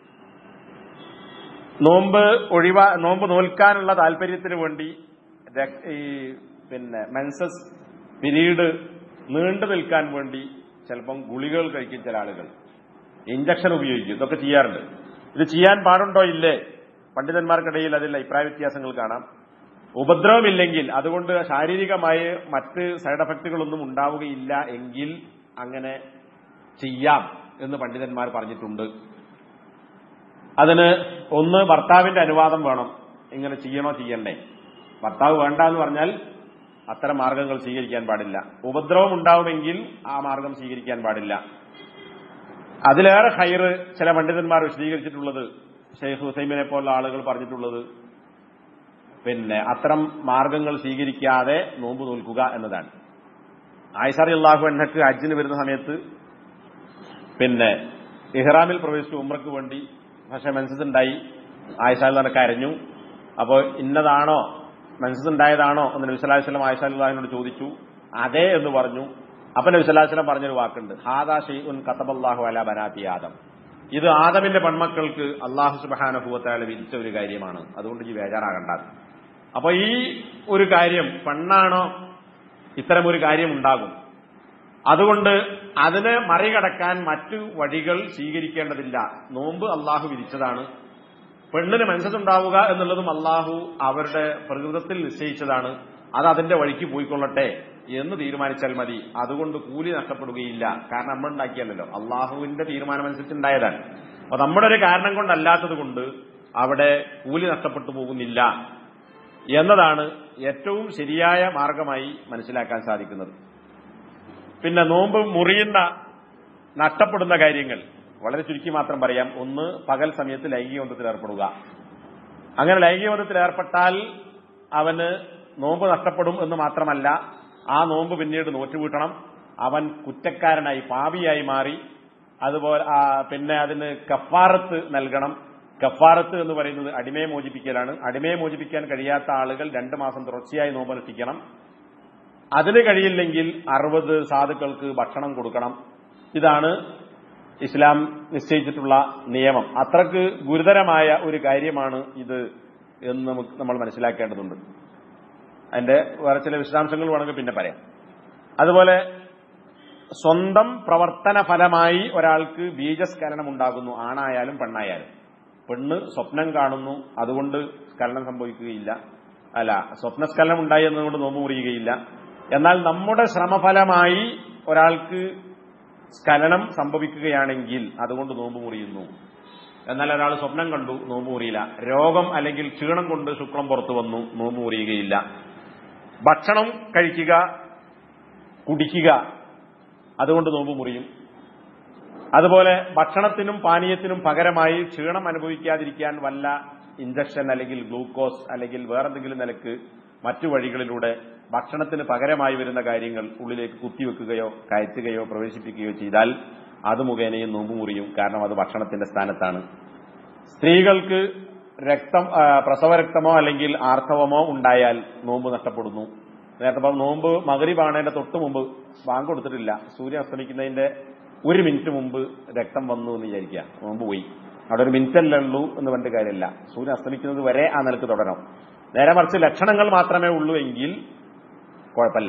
നോമ്പ് ഒഴിവാ നോമ്പ് നോൽക്കാനുള്ള താല്പര്യത്തിന് വേണ്ടി രക്- ഈ പിന്നെ മെൻസസ് പിരീഡ് നീണ്ടു നിൽക്കാൻ വേണ്ടി ചിലപ്പം ഗുളികകൾ കഴിക്കും ചില ആളുകൾ ഇഞ്ചക്ഷൻ ഉപയോഗിക്കും ഇതൊക്കെ ചെയ്യാറുണ്ട് ഇത് ചെയ്യാൻ പാടുണ്ടോ ഇല്ലേ പണ്ഡിതന്മാർക്കിടയിൽ അതിൽ അഭിപ്രായ വ്യത്യാസങ്ങൾ കാണാം ഉപദ്രവമില്ലെങ്കിൽ അതുകൊണ്ട് ശാരീരികമായ മറ്റ് സൈഡ് എഫക്റ്റുകളൊന്നും ഉണ്ടാവുകയില്ല എങ്കിൽ അങ്ങനെ ചെയ്യാം എന്ന് പണ്ഡിതന്മാർ പറഞ്ഞിട്ടുണ്ട് അതിന് ഒന്ന് ഭർത്താവിന്റെ അനുവാദം വേണം ഇങ്ങനെ ചെയ്യണോ ചെയ്യണ്ടേ ഭർത്താവ് വേണ്ട എന്ന് പറഞ്ഞാൽ അത്തരം മാർഗങ്ങൾ സ്വീകരിക്കാൻ പാടില്ല ഉപദ്രവം ഉണ്ടാവുമെങ്കിൽ ആ മാർഗം സ്വീകരിക്കാൻ പാടില്ല അതിലേറെ ഹൈറ് ചില പണ്ഡിതന്മാർ വിശദീകരിച്ചിട്ടുള്ളത് ഷെയ്ഖ് ഹുസൈമിനെ പോലുള്ള ആളുകൾ പറഞ്ഞിട്ടുള്ളത് പിന്നെ അത്തരം മാർഗങ്ങൾ സ്വീകരിക്കാതെ നോമ്പ് നോൽക്കുക എന്നതാണ് ആയിഷാറി അള്ളാഹു എണ്ണക്ക് ഹജ്ജിന് വരുന്ന സമയത്ത് പിന്നെ ഇഹ്റാമിൽ പ്രവേശിച്ചു ഉമ്രക്ക് വേണ്ടി പക്ഷെ മെൻസസ് ഉണ്ടായി ആയിഷാൽ കരഞ്ഞു അപ്പോൾ ഇന്നതാണോ മെൻസസ് ഉണ്ടായതാണോ എന്ന് നബി സല്ലല്ലാഹു അലൈഹി വസല്ലം ആയിഷ അള്ളാഹിനോട് ചോദിച്ചു അതെ എന്ന് പറഞ്ഞു അപ്പൊ നബി സല്ലല്ലാഹു അലൈഹി വസല്ലം പറഞ്ഞൊരു വാക്കുണ്ട് ഹാദാ ഷൈഉൻ കതബല്ലാഹു അലാ ബനാത്തി ആദം ഇത് ആദമിന്റെ പെൺമക്കൾക്ക് അള്ളാഹു സുബഹാനഹുവത്താല വിധിച്ച ഒരു കാര്യമാണ് അതുകൊണ്ട് ഈ ബേജാറാകണ്ട അപ്പൊ ഈ ഒരു കാര്യം പെണ്ണാണോ ഇത്തരം ഒരു കാര്യം ഉണ്ടാകും അതുകൊണ്ട് അതിനെ മറികടക്കാൻ മറ്റു വഴികൾ സ്വീകരിക്കേണ്ടതില്ല നോമ്പ് അള്ളാഹു വിധിച്ചതാണ് പെണ്ണിന് മനസ്സുണ്ടാവുക എന്നുള്ളതും അള്ളാഹു അവരുടെ പ്രകൃതത്തിൽ നിശ്ചയിച്ചതാണ് അത് അതിന്റെ വഴിക്ക് പോയിക്കൊള്ളട്ടെ എന്ന് തീരുമാനിച്ചാൽ മതി അതുകൊണ്ട് കൂലി നഷ്ടപ്പെടുകയില്ല കാരണം നമ്മൾ ഉണ്ടാക്കിയല്ലോ അള്ളാഹുവിന്റെ തീരുമാനമനുസരിച്ച് ഉണ്ടായതാണ് അപ്പൊ നമ്മുടെ ഒരു കാരണം കൊണ്ടല്ലാത്തത് കൊണ്ട് അവിടെ കൂലി നഷ്ടപ്പെട്ടു പോകുന്നില്ല എന്നതാണ് ഏറ്റവും ശരിയായ മാർഗമായി മനസ്സിലാക്കാൻ സാധിക്കുന്നത് പിന്നെ നോമ്പ് മുറിയുന്ന നഷ്ടപ്പെടുന്ന കാര്യങ്ങൾ വളരെ ചുരുക്കി മാത്രം പറയാം ഒന്ന് പകൽ സമയത്ത് ലൈംഗിക ബന്ധത്തിൽ ഏർപ്പെടുക അങ്ങനെ ലൈംഗിക ബന്ധത്തിൽ ഏർപ്പെട്ടാൽ അവന് നോമ്പ് നഷ്ടപ്പെടും എന്ന് മാത്രമല്ല ആ നോമ്പ് പിന്നീട് നോറ്റുകൂട്ടണം അവൻ കുറ്റക്കാരനായി പാപിയായി മാറി അതുപോലെ ആ, പിന്നെ അതിന് കഫാറത്ത് നൽകണം കഫാറത്ത് എന്ന് പറയുന്നത് അടിമയെ മോചിപ്പിക്കലാണ് അടിമയെ മോചിപ്പിക്കാൻ കഴിയാത്ത ആളുകൾ രണ്ട് മാസം തുടർച്ചയായി നോമ്പനുഷ്ഠിക്കണം അതിന് കഴിയില്ലെങ്കിൽ അറുപത് സാധുക്കൾക്ക് ഭക്ഷണം കൊടുക്കണം ഇതാണ് ഇസ്ലാം നിശ്ചയിച്ചിട്ടുള്ള നിയമം അത്രക്ക് ഗുരുതരമായ ഒരു കാര്യമാണ് ഇത് എന്ന് നമുക്ക് നമ്മൾ മനസ്സിലാക്കേണ്ടതുണ്ട് അതിന്റെ വേറെ ചില വിശദാംശങ്ങൾ വേണമെങ്കിൽ പിന്നെ പറയാം അതുപോലെ സ്വന്തം പ്രവർത്തന ഫലമായി ഒരാൾക്ക് ബീജസ്ഖലനം ഉണ്ടാകുന്നു ആണായാലും പെണ്ണായാലും പെണ്ണ് സ്വപ്നം കാണുന്നു അതുകൊണ്ട് സ്ഖലനം സംഭവിക്കുകയില്ല അല്ല സ്വപ്നസ്ഖലനം ഉണ്ടായി എന്നതുകൊണ്ട് നോമ്പ് മുറിയുകയില്ല എന്നാൽ നമ്മുടെ ശ്രമഫലമായി ഒരാൾക്ക് സ്ഖലനം സംഭവിക്കുകയാണെങ്കിൽ അതുകൊണ്ട് നോമ്പ് മുറിയുന്നു എന്നാൽ ഒരാൾ സ്വപ്നം കണ്ടു നോമ്പ് മുറിയില്ല രോഗം അല്ലെങ്കിൽ ക്ഷീണം കൊണ്ട് ശുക്ലം പുറത്തു വന്നു നോമ്പ് മുറിയുകയില്ല ഭക്ഷണം കഴിക്കുക കുടിക്കുക അതുകൊണ്ട് നോമ്പ് മുറിയും അതുപോലെ ഭക്ഷണത്തിനും പാനീയത്തിനും പകരമായി ക്ഷീണം അനുഭവിക്കാതിരിക്കാൻ വല്ല ഇഞ്ചക്ഷൻ അല്ലെങ്കിൽ ഗ്ലൂക്കോസ് അല്ലെങ്കിൽ വേറെന്തെങ്കിലും നിലക്ക് മറ്റു വഴികളിലൂടെ ഭക്ഷണത്തിന് പകരമായി വരുന്ന കാര്യങ്ങൾ ഉള്ളിലേക്ക് കുത്തിവെക്കുകയോ കയറ്റുകയോ പ്രവേശിപ്പിക്കുകയോ ചെയ്താൽ അത് മുഖേനയും നോമ്പ് മുറിയും കാരണം അത് ഭക്ഷണത്തിന്റെ സ്ഥാനത്താണ് സ്ത്രീകൾക്ക് രക്തം ആ, പ്രസവരക്തമോ അല്ലെങ്കിൽ ആർത്തവമോ ഉണ്ടായാൽ നോമ്പ് നഷ്ടപ്പെടുന്നു നേരത്തെ പറഞ്ഞ നോമ്പ് മകരിബാണേന്റെ തൊട്ട് മുമ്പ് ബാങ്ക് കൊടുത്തിട്ടില്ല സൂര്യൻ അസ്തമിക്കുന്നതിന്റെ ഒരു മിനിറ്റ് മുമ്പ് രക്തം വന്നു എന്ന് വിചാരിക്കുക നോമ്പ് പോയി അവിടെ ഒരു മിനിറ്റ് അല്ലേ ഉള്ളൂ എന്ന് പറഞ്ഞിട്ട് കാര്യമില്ല സൂര്യൻ അസ്തമിക്കുന്നത് വരെ ആ നിലക്ക് തുടരണം നേരെ മറിച്ച് ലക്ഷണങ്ങൾ മാത്രമേ ഉള്ളൂ എങ്കിൽ കുഴപ്പമില്ല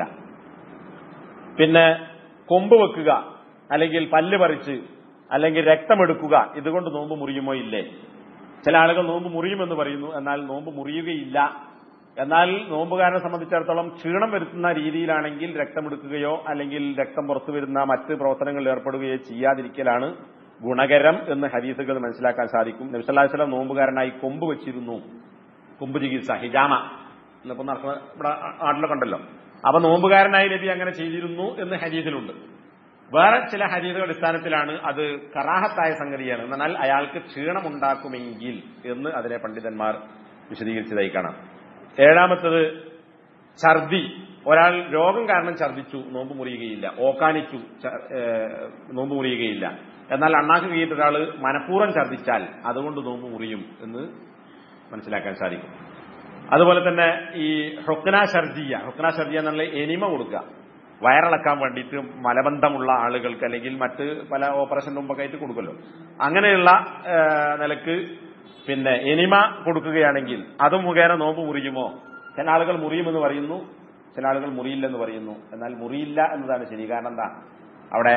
പിന്നെ കൊമ്പ് വെക്കുക അല്ലെങ്കിൽ പല്ല് പറിച്ച് അല്ലെങ്കിൽ രക്തമെടുക്കുക ഇതുകൊണ്ട് നോമ്പ് മുറിയുമോ ഇല്ലേ ചില ആളുകൾ നോമ്പ് മുറിയുമെന്ന് പറയുന്നു എന്നാൽ നോമ്പ് മുറിയുകയില്ല എന്നാൽ നോമ്പുകാരനെ സംബന്ധിച്ചിടത്തോളം ക്ഷീണം വരുത്തുന്ന രീതിയിലാണെങ്കിൽ രക്തമെടുക്കുകയോ അല്ലെങ്കിൽ രക്തം പുറത്തു വരുന്ന മറ്റ് പ്രവർത്തനങ്ങളിൽ ഏർപ്പെടുകയോ ചെയ്യാതിരിക്കലാണ് ഗുണകരം എന്ന് ഹദീസുകൾ മനസ്സിലാക്കാൻ സാധിക്കും നബിസല്ലാസ്ലം നോമ്പുകാരനായി കൊമ്പ് വെച്ചിരുന്നു കൊമ്പ് ചികിത്സ ഹിജാമ ഇന്നിപ്പോ നടക്കുന്ന ഇവിടെ നാട്ടിലൊക്കെ ഉണ്ടല്ലോ അപ്പൊ നോമ്പുകാരനായി നബി അങ്ങനെ ചെയ്തിരുന്നു എന്ന് ഹദീസിലുണ്ട് വേറെ ചില ഹദീസുകളുടെ അടിസ്ഥാനത്തിലാണ് അത് കറാഹത്തായ സംഗതിയാണ് എന്നാൽ അയാൾക്ക് ക്ഷീണമുണ്ടാക്കുമെങ്കിൽ എന്ന് അതിനെ പണ്ഡിതന്മാർ വിശദീകരിച്ചതായി കാണാം ഏഴാമത്തത് ഛർദി ഒരാൾ രോഗം കാരണം ഛർദിച്ചു നോമ്പ് മുറിയുകയില്ല ഓക്കാനിച്ചു ച- ഏഹ് നോമ്പ് മുറിയുകയില്ല എന്നാൽ അണ്ണാക്ക് കീഴിട്ട് ഒരാൾ മനഃപൂർവ്വം ഛർദിച്ചാൽ അതുകൊണ്ട് നോമ്പ് മുറിയും എന്ന് മനസ്സിലാക്കാൻ സാധിക്കും അതുപോലെ തന്നെ ഈ ഹൊക്കന ഷർജിയ ഹൊക്കന ഷർജിയ എന്നുള്ള എനിമ കൊടുക്കുക വയറിളക്കാൻ വേണ്ടിയിട്ട് മലബന്ധമുള്ള ആളുകൾക്ക് അല്ലെങ്കിൽ മറ്റ് പല ഓപ്പറേഷൻ മുമ്പൊക്കെ ആയിട്ട് കൊടുക്കുമല്ലോ അങ്ങനെയുള്ള ആ, നിലക്ക് പിന്നെ എനിമ കൊടുക്കുകയാണെങ്കിൽ അത് മുഖേന നോമ്പ് മുറിയുമോ ചില ആളുകൾ മുറിയുമെന്ന് പറയുന്നു ചില ആളുകൾ മുറിയില്ലെന്ന് പറയുന്നു എന്നാൽ മുറിയില്ല എന്നതാണ് ശരി കാരണം എന്താ അവിടെ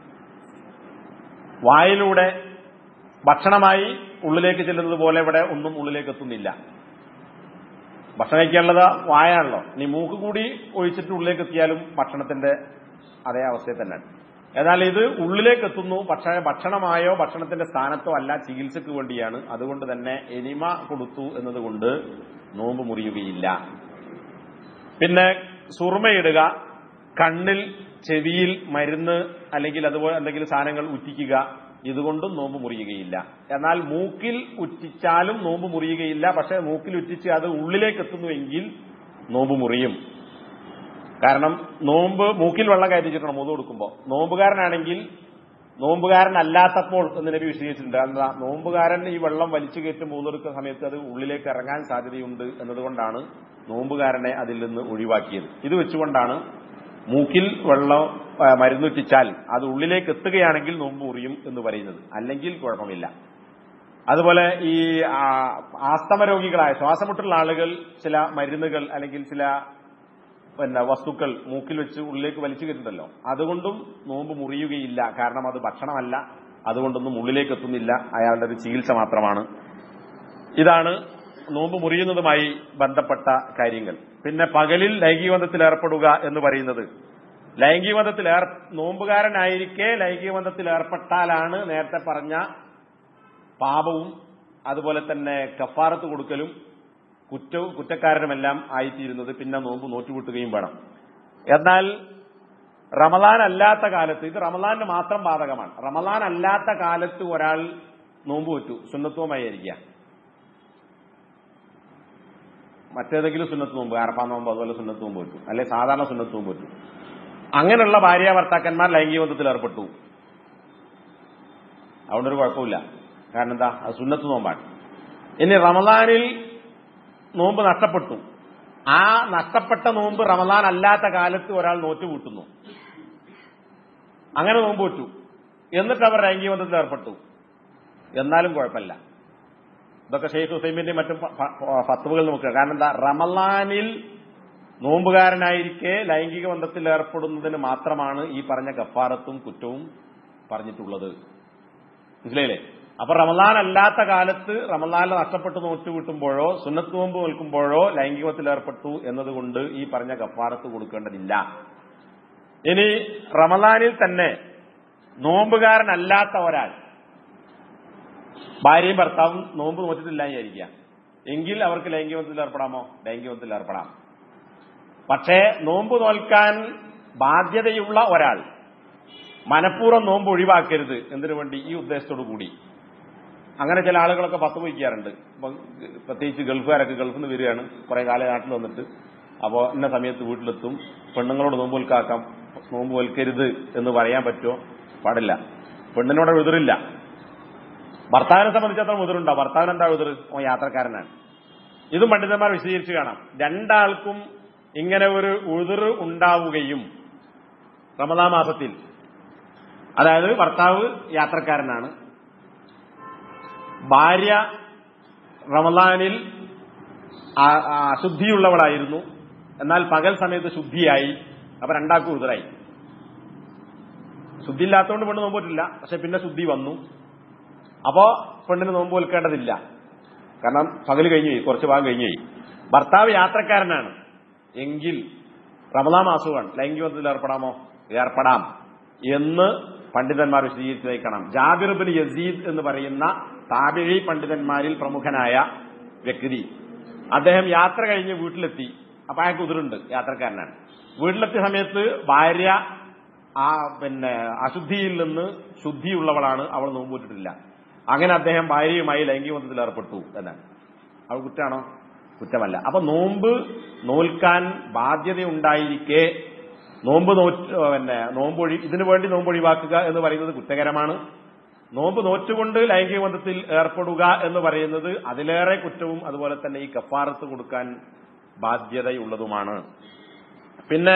വായിലൂടെ ഭക്ഷണമായി ഉള്ളിലേക്ക് ചെല്ലുന്നത് പോലെ ഇവിടെ ഒന്നും ഉള്ളിലേക്ക് എത്തുന്നില്ല ഭക്ഷണം കഴിക്കാനുള്ളത് വായാണല്ലോ നീ മൂക്ക് കൂടി ഒഴിച്ചിട്ട് ഉള്ളിലേക്ക് എത്തിയാലും ഭക്ഷണത്തിന്റെ അതേ അവസ്ഥയിൽ തന്നെയാണ് എന്നാൽ ഇത് ഉള്ളിലേക്ക് എത്തുന്നു പക്ഷേ ഭക്ഷണമായോ ഭക്ഷണത്തിന്റെ സ്ഥാനത്തോ അല്ല ചികിത്സക്ക് വേണ്ടിയാണ് അതുകൊണ്ട് തന്നെ എനിമ കൊടുത്തു എന്നതുകൊണ്ട് നോമ്പ് മുറിയുകയില്ല പിന്നെ സുറുമയിടുക കണ്ണിൽ ചെവിയിൽ മരുന്ന് അല്ലെങ്കിൽ അതുപോലെ എന്തെങ്കിലും സാധനങ്ങൾ ഉറ്റിക്കുക ഇതുകൊണ്ടും നോമ്പ് മുറിയുകയില്ല എന്നാൽ മൂക്കിൽ ഉറ്റിച്ചാലും നോമ്പ് മുറിയുകയില്ല പക്ഷേ മൂക്കിൽ ഉറ്റിച്ച് അത് ഉള്ളിലേക്ക് എത്തുന്നുവെങ്കിൽ നോമ്പ് മുറിയും കാരണം നോമ്പ് മൂക്കിൽ വെള്ളം കയറ്റിച്ചിട്ടുണ്ട് മൂന്ന് കൊടുക്കുമ്പോൾ നോമ്പുകാരനാണെങ്കിൽ നോമ്പുകാരനല്ലാത്തപ്പോൾ എന്ന് നബി വിശദീകരിച്ചിട്ടുണ്ട് എന്താ നോമ്പുകാരൻ ഈ വെള്ളം വലിച്ചു കയറ്റി മൂന്നെടുക്കുന്ന സമയത്ത് അത് ഉള്ളിലേക്ക് ഇറങ്ങാൻ സാധ്യതയുണ്ട് എന്നതുകൊണ്ടാണ് നോമ്പുകാരനെ അതിൽ നിന്ന് ഒഴിവാക്കിയത് ഇത് വെച്ചുകൊണ്ടാണ് മൂക്കിൽ വെള്ളം ആ, മരുന്നുറ്റിച്ചാൽ അത് ഉള്ളിലേക്ക് എത്തുകയാണെങ്കിൽ നോമ്പ് മുറിയും എന്ന് പറയുന്നത് അല്ലെങ്കിൽ കുഴപ്പമില്ല അതുപോലെ ഈ ആ, ആസ്തമ രോഗികളായ ശ്വാസമുട്ടുള്ള ആളുകൾ ചില മരുന്നുകൾ അല്ലെങ്കിൽ ചില പിന്നെ വസ്തുക്കൾ മൂക്കിൽ വെച്ച് ഉള്ളിലേക്ക് വലിച്ചു കയറ്റുണ്ടല്ലോ അതുകൊണ്ടും നോമ്പ് മുറിയുകയില്ല കാരണം അത് ഭക്ഷണമല്ല അതുകൊണ്ടൊന്നും ഉള്ളിലേക്ക് എത്തുന്നില്ല അയാളുടെ ഒരു ചികിത്സ മാത്രമാണ് ഇതാണ് നോമ്പ് മുറിയുന്നതുമായി ബന്ധപ്പെട്ട കാര്യങ്ങൾ പിന്നെ പകലിൽ ലൈംഗിക ബന്ധത്തിൽ ഏർപ്പെടുക എന്ന് പറയുന്നത് ലൈംഗിക ബന്ധത്തിൽ ഏർ നോമ്പുകാരനായിരിക്കെ ലൈംഗിക ബന്ധത്തിൽ ഏർപ്പെട്ടാലാണ് നേരത്തെ പറഞ്ഞ പാപവും അതുപോലെ തന്നെ കഫാറത്ത് കൊടുക്കലും കുറ്റവും കുറ്റക്കാരനുമെല്ലാം ആയിത്തീരുന്നത് പിന്നെ നോമ്പ് നോറ്റുകൂട്ടുകയും വേണം എന്നാൽ റമദാൻ അല്ലാത്ത കാലത്ത് ഇത് റമദാനിന് മാത്രം ബാധകമാണ് റമദാൻ അല്ലാത്ത കാലത്ത് ഒരാൾ നോമ്പ് വെച്ചു സുന്നത്വമായി ആയിരിക്കുക മറ്റേതെങ്കിലും സുന്നത്ത് നോമ്പ് അറപ്പാ നോമ്പ് അതുപോലെ സുന്നത്ത് നോമ്പ് വെച്ചു അല്ലെ സാധാരണ സുന്നത്ത് നോമ്പ് വെച്ചു അങ്ങനെയുള്ള ഭാര്യ ഭർത്താക്കന്മാർ ലൈംഗിക ബന്ധത്തിൽ ഏർപ്പെട്ടു അതുകൊണ്ടൊരു കുഴപ്പമില്ല കാരണം എന്താ അത് സുന്നത്ത് നോമ്പാണ് ഇനി റമദാനിൽ നോമ്പ് നഷ്ടപ്പെട്ടു ആ നഷ്ടപ്പെട്ട നോമ്പ് റമദാൻ അല്ലാത്ത കാലത്ത് ഒരാൾ നോറ്റ് കൂട്ടുന്നു അങ്ങനെ നോമ്പ് വെച്ചു എന്നിട്ട് അവർ ലൈംഗിക ബന്ധത്തിൽ ഏർപ്പെട്ടു എന്നാലും കുഴപ്പമില്ല ഇതൊക്കെ ഷെയ്ഖ് ഹുസൈമിന്റെയും മറ്റും ഫ- ഫ- ഫത്വകൾ നോക്കുക കാരണം എന്താ റമലാനിൽ നോമ്പുകാരനായിരിക്കെ ലൈംഗിക ബന്ധത്തിൽ ഏർപ്പെടുന്നതിന് മാത്രമാണ് ഈ പറഞ്ഞ കഫാറത്തും കുറ്റവും പറഞ്ഞിട്ടുള്ളത് മനസ്സിലായില്ലേ അപ്പൊ റമലാൻ അല്ലാത്ത കാലത്ത് റമലാനിൽ നഷ്ടപ്പെട്ട് നോറ്റ് കിട്ടുമ്പോഴോ സുന്നത്ത് നോമ്പ് നിൽക്കുമ്പോഴോ ലൈംഗികത്തിൽ ഏർപ്പെട്ടു എന്നതുകൊണ്ട് ഈ പറഞ്ഞ കഫാറത്ത് കൊടുക്കേണ്ടതില്ല ഇനി റമലാനിൽ തന്നെ നോമ്പുകാരനല്ലാത്ത ഒരാൾ ഭാര്യയും ഭർത്താവും നോമ്പ് നോറ്റിട്ടില്ല വിചാരിക്കുക എങ്കിൽ അവർക്ക് ലൈംഗികത്തിൽ ഏർപ്പെടാമോ ലൈംഗികത്തിൽ ഏർപ്പെടാം പക്ഷേ നോമ്പ് നോൽക്കാൻ ബാധ്യതയുള്ള ഒരാൾ മനഃപൂർവ്വം നോമ്പ് ഒഴിവാക്കരുത് എന്തിനു വേണ്ടി ഈ ഉദ്ദേശത്തോടു കൂടി അങ്ങനെ ചില ആളുകളൊക്കെ പത്ത് വയ്ക്കാറുണ്ട് ഇപ്പം പ്രത്യേകിച്ച് ഗൾഫുകാരൊക്കെ ഗൾഫിൽ നിന്ന് വരികയാണ് കുറെ കാലം നാട്ടിൽ വന്നിട്ട് അപ്പോൾ ഇന്ന സമയത്ത് വീട്ടിലെത്തും പെണ്ണുങ്ങളോട് നോമ്പ് വിൽക്കാക്കാം നോമ്പ് വിൽക്കരുത് എന്ന് പറയാൻ പറ്റുമോ പാടില്ല പെണ്ണിനോട് എതിറില്ല ഭർത്താവിനെ സംബന്ധിച്ചിടത്തോളം എതിറുണ്ടോ ഭർത്താവിന് എന്താ എതിർ ഓ യാത്രക്കാരനാണ് ഇതും പണ്ഡിതന്മാർ വിശദീകരിച്ച് കാണാം രണ്ടാൾക്കും ഇങ്ങനെ ഒരു ഉതിർ ഉണ്ടാവുകയും റമദാ മാസത്തിൽ അതായത് ഭർത്താവ് യാത്രക്കാരനാണ് ഭാര്യ റമദാനിൽ ആ- ആ അശുദ്ധിയുള്ളവളായിരുന്നു എന്നാൽ പകൽ സമയത്ത് ശുദ്ധിയായി അപ്പൊ രണ്ടാൾക്കും ഉതിരായി ശുദ്ധി ഇല്ലാത്തതുകൊണ്ട് പെണ്ണ് നോമ്പ് പറ്റില്ല പക്ഷെ പിന്നെ ശുദ്ധി വന്നു അപ്പോ പെണ്ണിന് നോമ്പ് വിൽക്കേണ്ടതില്ല കാരണം പകല് കഴിഞ്ഞു പോയി കുറച്ച് ഭാഗം കഴിഞ്ഞു പോയി ഭർത്താവ് യാത്രക്കാരനാണ് എങ്കിൽ റമദാ മാസമാണ് ലൈംഗികത്തിൽ ഏർപ്പെടാമോ ഏർപ്പെടാം എന്ന് പണ്ഡിതന്മാർ വിശദീകരിച്ചതായി കാണാം ജാബിർ ബിൻ യസീദ് എന്ന് പറയുന്ന താബിഴി പണ്ഡിതന്മാരിൽ പ്രമുഖനായ വ്യക്തി അദ്ദേഹം യാത്ര കഴിഞ്ഞ് വീട്ടിലെത്തി അപ്പൊ അയാൾക്ക് ഉതിരുണ്ട് യാത്രക്കാരനാണ് വീട്ടിലെത്തിയ സമയത്ത് ഭാര്യ ആ പിന്നെ അശുദ്ധിയിൽ നിന്ന് ശുദ്ധിയുള്ളവളാണ് അവൾ നോമ്പൂറ്റിട്ടില്ല അങ്ങനെ അദ്ദേഹം ഭാര്യയുമായി ലൈംഗിക ബന്ധത്തിൽ ഏർപ്പെട്ടു എന്നാണ് അവൾ കുറ്റാണോ കുറ്റമല്ല അപ്പൊ നോമ്പ് നോൽക്കാൻ ബാധ്യതയുണ്ടായിരിക്കെ നോമ്പ് നോറ്റ് പിന്നെ നോമ്പൊഴി ഇതിനു വേണ്ടി നോമ്പ് ഒഴിവാക്കുക എന്ന് പറയുന്നത് കുറ്റകരമാണ് നോമ്പ് നോറ്റുകൊണ്ട് ലൈംഗിക ബന്ധത്തിൽ ഏർപ്പെടുക എന്ന് പറയുന്നത് അതിലേറെ കുറ്റവും അതുപോലെ തന്നെ ഈ കഫാറത്ത് കൊടുക്കാൻ ബാധ്യതയുള്ളതുമാണ് പിന്നെ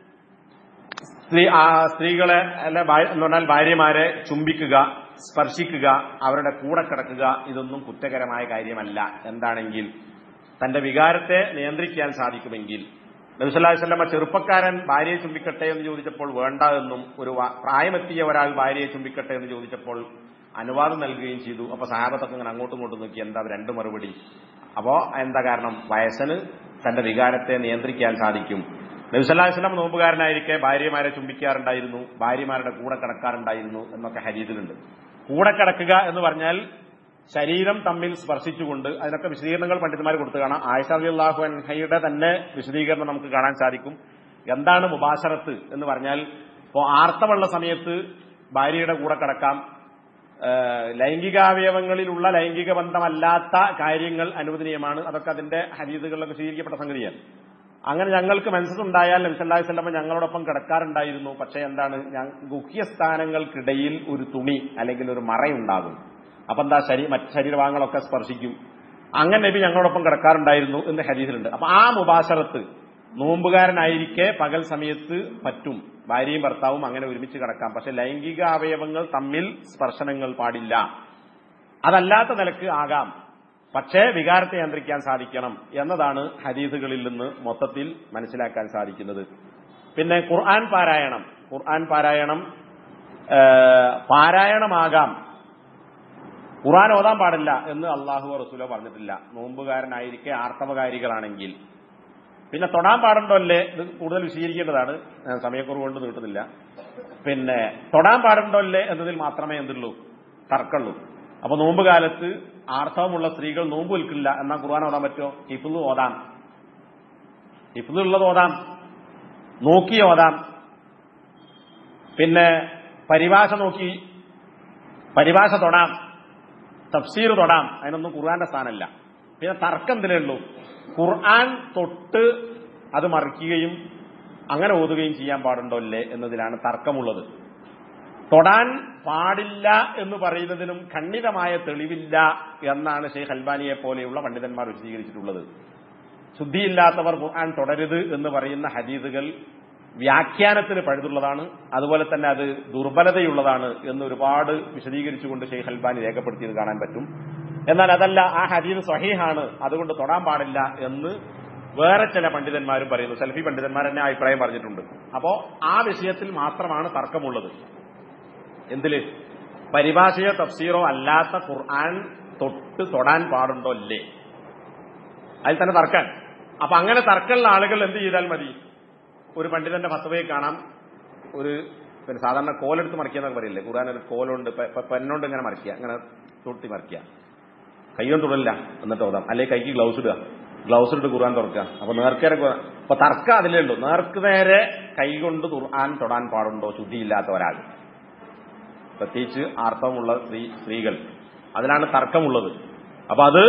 സ്ത്രീ ആ സ്ത്രീകളെ അല്ല ഭാ- എന്ന് പറഞ്ഞാൽ ഭാര്യമാരെ ചുംബിക്കുക സ്പർശിക്കുക അവരുടെ കൂടെ കിടക്കുക ഇതൊന്നും കുറ്റകരമായ കാര്യമല്ല എന്താണെങ്കിൽ തന്റെ വികാരത്തെ നിയന്ത്രിക്കാൻ സാധിക്കുമെങ്കിൽ നബിസല്ലാസ്വല്ലമ്മ ചെറുപ്പക്കാരൻ ഭാര്യയെ ചുംബിക്കട്ടെ എന്ന് ചോദിച്ചപ്പോൾ വേണ്ട എന്നും ഒരു വ- പ്രായമെത്തിയ ഒരാൾ ഭാര്യയെ ചുംബിക്കട്ടെ എന്ന് ചോദിച്ചപ്പോൾ അനുവാദം നൽകുകയും ചെയ്തു അപ്പൊ സഹാബത്തൊക്കെ ഇങ്ങനെ അങ്ങോട്ടും ഇങ്ങോട്ടും നോക്കി എന്താ രണ്ട് മറുപടി അപ്പോ എന്താ കാരണം വയസ്സിന് തന്റെ വികാരത്തെ നിയന്ത്രിക്കാൻ സാധിക്കും നബിസല്ലാസ്ലം നോമ്പുകാരനായിരിക്കെ ഭാര്യമാരെ ചുംബിക്കാറുണ്ടായിരുന്നു ഭാര്യമാരുടെ കൂടെ കിടക്കാറുണ്ടായിരുന്നു എന്നൊക്കെ ഹരീതിലുണ്ട് കൂടെ കിടക്കുക എന്ന് പറഞ്ഞാൽ ശരീരം തമ്മിൽ സ്പർശിച്ചുകൊണ്ട് അതിനൊക്കെ വിശദീകരണങ്ങൾ പണ്ഡിതന്മാർ കൊടുത്തു കാണാം ആയിഷ അള്ളാഹു അൻഹയുടെ തന്നെ വിശദീകരണം നമുക്ക് കാണാൻ സാധിക്കും എന്താണ് മുബാശറത്ത് എന്ന് പറഞ്ഞാൽ ഇപ്പോൾ ആർത്തവമുള്ള സമയത്ത് ഭാര്യയുടെ കൂടെ കിടക്കാം ഏഹ് ലൈംഗികാവയവങ്ങളിലുള്ള ലൈംഗിക ബന്ധമല്ലാത്ത കാര്യങ്ങൾ അനുവദനീയമാണ് അതൊക്കെ അതിന്റെ ഹരീതുകളിലൊക്കെ സ്വീകരിക്കപ്പെട്ട സംഗതിയാണ് അങ്ങനെ ഞങ്ങൾക്ക് മനസ്സുണ്ടായാൽ നബിസല്ലാഹി സ്വലമ ഞങ്ങളോടൊപ്പം കിടക്കാറുണ്ടായിരുന്നു പക്ഷേ എന്താണ് ഞ- ഗുഹ്യസ്ഥാനങ്ങൾക്കിടയിൽ ഒരു തുണി അല്ലെങ്കിൽ ഒരു മറയുണ്ടാകും അപ്പൊ എന്താ ശരീ മറ്റ് ശരീരഭാഗങ്ങളൊക്കെ സ്പർശിക്കും അങ്ങനെ നബി ഞങ്ങളോടൊപ്പം കിടക്കാറുണ്ടായിരുന്നു എന്ന് ഹരീതിലുണ്ട് അപ്പൊ ആ മുബാശറത്ത് നോമ്പുകാരനായിരിക്കെ പകൽ സമയത്ത് പറ്റും ഭാര്യയും ഭർത്താവും അങ്ങനെ ഒരുമിച്ച് കിടക്കാം പക്ഷെ ലൈംഗിക അവയവങ്ങൾ തമ്മിൽ സ്പർശനങ്ങൾ പാടില്ല അതല്ലാത്ത നിലക്ക് ആകാം പക്ഷേ വികാരത്തെ നിയന്ത്രിക്കാൻ സാധിക്കണം എന്നതാണ് ഹദീസുകളിൽ നിന്ന് മൊത്തത്തിൽ മനസ്സിലാക്കാൻ സാധിക്കുന്നത് പിന്നെ ഖുർആൻ പാരായണം ഖുർആൻ പാരായണം ആ, പാരായണമാകാം ഖുർആൻ ഓതാൻ പാടില്ല എന്ന് അള്ളാഹു റസൂലോ പറഞ്ഞിട്ടില്ല നോമ്പുകാരനായിരിക്കെ ആർത്തവകാരികളാണെങ്കിൽ പിന്നെ തൊടാൻ പാടുണ്ടോ അല്ലേ ഇത് കൂടുതൽ വിശദീകരിക്കേണ്ടതാണ് ഞാൻ സമയക്കുറവ് കൊണ്ട് നീട്ടുന്നില്ല പിന്നെ തൊടാൻ പാടുണ്ടോ അല്ലേ എന്നതിൽ മാത്രമേ എന്തുള്ളൂ തർക്കമുള്ളൂ അപ്പൊ നോമ്പ് കാലത്ത് ആർത്തവമുള്ള സ്ത്രീകൾ നോമ്പ് വിൽക്കില്ല എന്നാൽ ഖുർആൻ ഓതാൻ പറ്റുമോ ഇഫ്ലു ഓതാം ഇഫ്ലു ഉള്ളത് ഓതാം നോക്കി ഓതാം പിന്നെ പരിഭാഷ നോക്കി പരിഭാഷ തൊടാം തഫ്സീർ തൊടാം അതിനൊന്നും ഖുർആന്റെ സ്ഥാനമല്ല പിന്നെ തർക്കം എന്തിനേ ഉള്ളൂ ഖുർആൻ തൊട്ട് അത് മറിക്കുകയും അങ്ങനെ ഓതുകയും ചെയ്യാൻ പാടുണ്ടോ അല്ലേ എന്നതിലാണ് തർക്കമുള്ളത് തൊടാൻ പാടില്ല എന്ന് പറയുന്നതിനും ഖണ്ഡിതമായ തെളിവില്ല എന്നാണ് ഷെയ്ഖ് അൽബാനിയെ പോലെയുള്ള പണ്ഡിതന്മാർ വിശദീകരിച്ചിട്ടുള്ളത് ശുദ്ധിയില്ലാത്തവർ ഖുർആൻ തുടരുത് എന്ന് പറയുന്ന ഹദീദുകൾ വ്യാഖ്യാനത്തിന് പഴുതുള്ളതാണ് അതുപോലെ തന്നെ അത് ദുർബലതയുള്ളതാണ് എന്ന് ഒരുപാട് വിശദീകരിച്ചുകൊണ്ട് ഷെയ്ഖ് അൽബാനി രേഖപ്പെടുത്തിയത് കാണാൻ പറ്റും എന്നാൽ അതല്ല ആ ഹദീദ് സ്വഹീഹാണ് അതുകൊണ്ട് തൊടാൻ പാടില്ല എന്ന് വേറെ ചില പണ്ഡിതന്മാരും പറയുന്നു സെൽഫി പണ്ഡിതന്മാർ തന്നെ അഭിപ്രായം പറഞ്ഞിട്ടുണ്ട് അപ്പോ ആ വിഷയത്തിൽ മാത്രമാണ് തർക്കമുള്ളത് എന്തില് പരിഭാഷയോ തഫ്സീറോ അല്ലാത്ത ഖുർആൻ തൊട്ട് തൊടാൻ പാടുണ്ടോ അല്ലേ അതിൽ തന്നെ തർക്കാൻ അപ്പൊ അങ്ങനെ തർക്കമുള്ള ആളുകൾ എന്ത് ചെയ്താൽ മതി ഒരു പണ്ഡിതന്റെ ഫത്വയെ കാണാം ഒരു പിന്നെ സാധാരണ കോലെടുത്ത് മറിക്കുക പറയില്ലേ ഖുർആൻ ഒരു കോലുണ്ട് പെ- പെ- പെണ്ണോണ്ട് ഇങ്ങനെ മറിക്കുക ഇങ്ങനെ തൊട്ടി മറിക്കുക കൈകൊണ്ട് തൊടില്ല എന്നിട്ട് ഓതാം അല്ലെങ്കിൽ കൈക്ക് ഗ്ലൗസ് ഇടുക ഗ്ലൗസ് ഇട്ട് ഖുർആൻ തുറക്കുക അപ്പൊ നേർക്കേരെ ഖുർആൻ അപ്പൊ തർക്കം അതിലേ ഉള്ളൂ നേർക്ക് നേരെ കൈകൊണ്ട് ഖുർആൻ തൊടാൻ പാടുണ്ടോ ശുദ്ധിയില്ലാത്ത ഒരാൾ പ്രത്യേകിച്ച് ആർത്തവമുള്ള സ്ത്രീ സ്ത്രീകൾ അതിലാണ് തർക്കമുള്ളത് അപ്പൊ അത്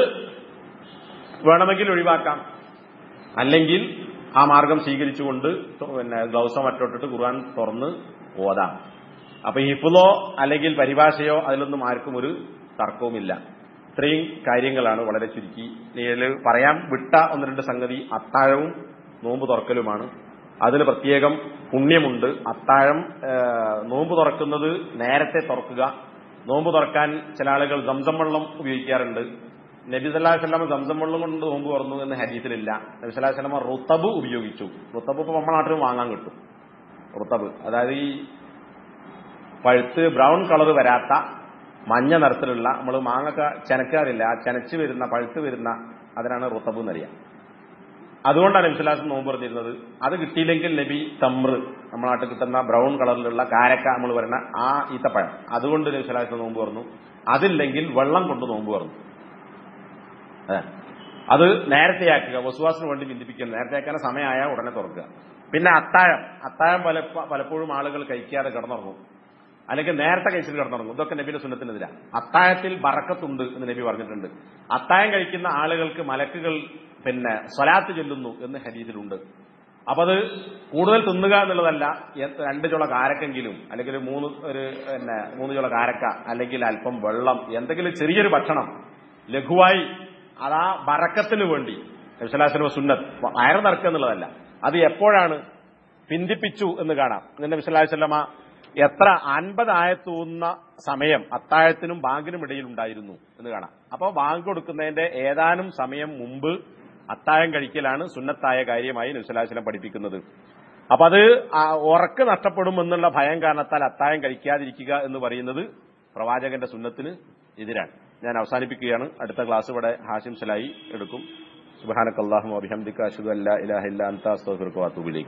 വേണമെങ്കിൽ ഒഴിവാക്കാം അല്ലെങ്കിൽ ആ മാർഗം സ്വീകരിച്ചുകൊണ്ട് പിന്നെ ഗ്ലൗസോ മറ്റോട്ടിട്ട് ഖുർആൻ തുറന്ന് ഓതാം അപ്പൊ ഹിഫുലോ അല്ലെങ്കിൽ പരിഭാഷയോ അതിലൊന്നും ആർക്കും ഒരു തർക്കവുമില്ല ഇത്രയും കാര്യങ്ങളാണ് വളരെ ചുരുക്കി ഇതിൽ പറയാൻ വിട്ട ഒന്ന് രണ്ട് സംഗതി അത്താഴവും നോമ്പ് തുറക്കലുമാണ് അതിൽ പ്രത്യേകം പുണ്യമുണ്ട് അത്താഴം ആ, നോമ്പ് തുറക്കുന്നത് നേരത്തെ തുറക്കുക നോമ്പ് തുറക്കാൻ ചില ആളുകൾ സംസം വെള്ളം ഉപയോഗിക്കാറുണ്ട് നബി സല്ലാഹു വല്ലം സംസം വെള്ളം കൊണ്ട് നോമ്പ് തുറന്നു എന്ന് ഹരീത്തിലില്ല നബി സല്ലാഹു വല്ലം റുത്തബ് ഉപയോഗിച്ചു റുത്തബ് ഇപ്പൊ നമ്മുടെ നാട്ടിൽ വാങ്ങാൻ കിട്ടും റുത്തബ് അതായത് ഈ പഴുത്ത് ബ്രൗൺ കളർ വരാത്ത മഞ്ഞ നിറത്തിലുള്ള നമ്മൾ മാങ്ങൊക്കെ ചെനക്കാറില്ല ആ ചെനച്ച് വരുന്ന പഴുത്ത് വരുന്ന അതിനാണ് റുത്തബ് എന്നറിയാം അതുകൊണ്ടാണ് നബിസ്വലാസം നോമ്പ് പറഞ്ഞിരുന്നത് അത് കിട്ടിയില്ലെങ്കിൽ നബി തമ്ര് നമ്മുടെ നാട്ടിൽ കിട്ടുന്ന ബ്രൗൺ കളറിലുള്ള കാരക്ക നമ്മൾ പറയുന്ന ആ ഈത്തപ്പഴം അതുകൊണ്ട് നബിസ്വലാസം നോമ്പ് പറഞ്ഞു അതില്ലെങ്കിൽ വെള്ളം കൊണ്ട് നോമ്പ് പറഞ്ഞു അതെ. അത് നേരത്തെയാക്കുക വസുവാസിന് വേണ്ടി ബന്ധിപ്പിക്കുക നേരത്തെയാക്കാൻ സമയമായ ഉടനെ തുറക്കുക പിന്നെ അത്താഴം അത്താഴം പല പലപ്പോഴും ആളുകൾ കഴിക്കാതെ കിടന്നുറങ്ങും അല്ലെങ്കിൽ നേരത്തെ കഴിച്ചിട്ട് കിടന്നുറങ്ങും ഇതൊക്കെ നബിയുടെ സുന്നത്തിനെതിരാണ് അത്താഴത്തിൽ ബറക്കത്തുണ്ട് എന്ന് നബി പറഞ്ഞിട്ടുണ്ട് അത്താഴം കഴിക്കുന്ന ആളുകൾക്ക് മലക്കുകൾ പിന്നെ സ്വലാത്ത് ചൊല്ലുന്നു എന്ന് ഹദീസിലുണ്ട് അപ്പൊ അത് കൂടുതൽ തിന്നുക എന്നുള്ളതല്ല എ- രണ്ട് ചുള കാരക്കെങ്കിലും അല്ലെങ്കിൽ ഒരു മൂന്ന് ഒരു പിന്നെ മൂന്ന് ചുള കാരക്ക അല്ലെങ്കിൽ അല്പം വെള്ളം എന്തെങ്കിലും ചെറിയൊരു ഭക്ഷണം ലഘുവായി അതാ ബറക്കത്തിന് വേണ്ടി നബിസ്വലാസ്ലമ സുന്നത്ത് അയർ നിറക്കുക എന്നുള്ളതല്ല അത് എപ്പോഴാണ് പിന്തിപ്പിച്ചു എന്ന് കാണാം എന്നിട്ട് നബിസ്വല്ലാസ്ലമ എത്ര അൻപതായത്തൂന്ന സമയം അത്താഴത്തിനും ബാങ്കിനും ഇടയിൽ ഉണ്ടായിരുന്നു എന്ന് കാണാം അപ്പോൾ ബാങ്ക് കൊടുക്കുന്നതിന്റെ ഏതാനും സമയം മുമ്പ് അത്താഴം കഴിക്കലാണ് സുന്നത്തായ കാര്യമായി നബിസ്വല്ലാസ്ലം പഠിപ്പിക്കുന്നത് അപ്പൊ അത് ആ ഉറക്ക് നഷ്ടപ്പെടും എന്നുള്ള ഭയം കാരണത്താൽ അത്താഴം കഴിക്കാതിരിക്കുക എന്ന് പറയുന്നത് പ്രവാചകന്റെ സുന്നത്തിന് എതിരാണ് ഞാൻ അവസാനിപ്പിക്കുകയാണ് അടുത്ത ക്ലാസ് ഇവിടെ ഹാഷിം സലായി എടുക്കും സുബാനക്കല്ലാഹു അഭിഹംദിക്ക അഷുദ് അല്ല ഇലാഹില്ല അന്താസ്തോഫിർക്ക് വാത്തുബിലേക്ക്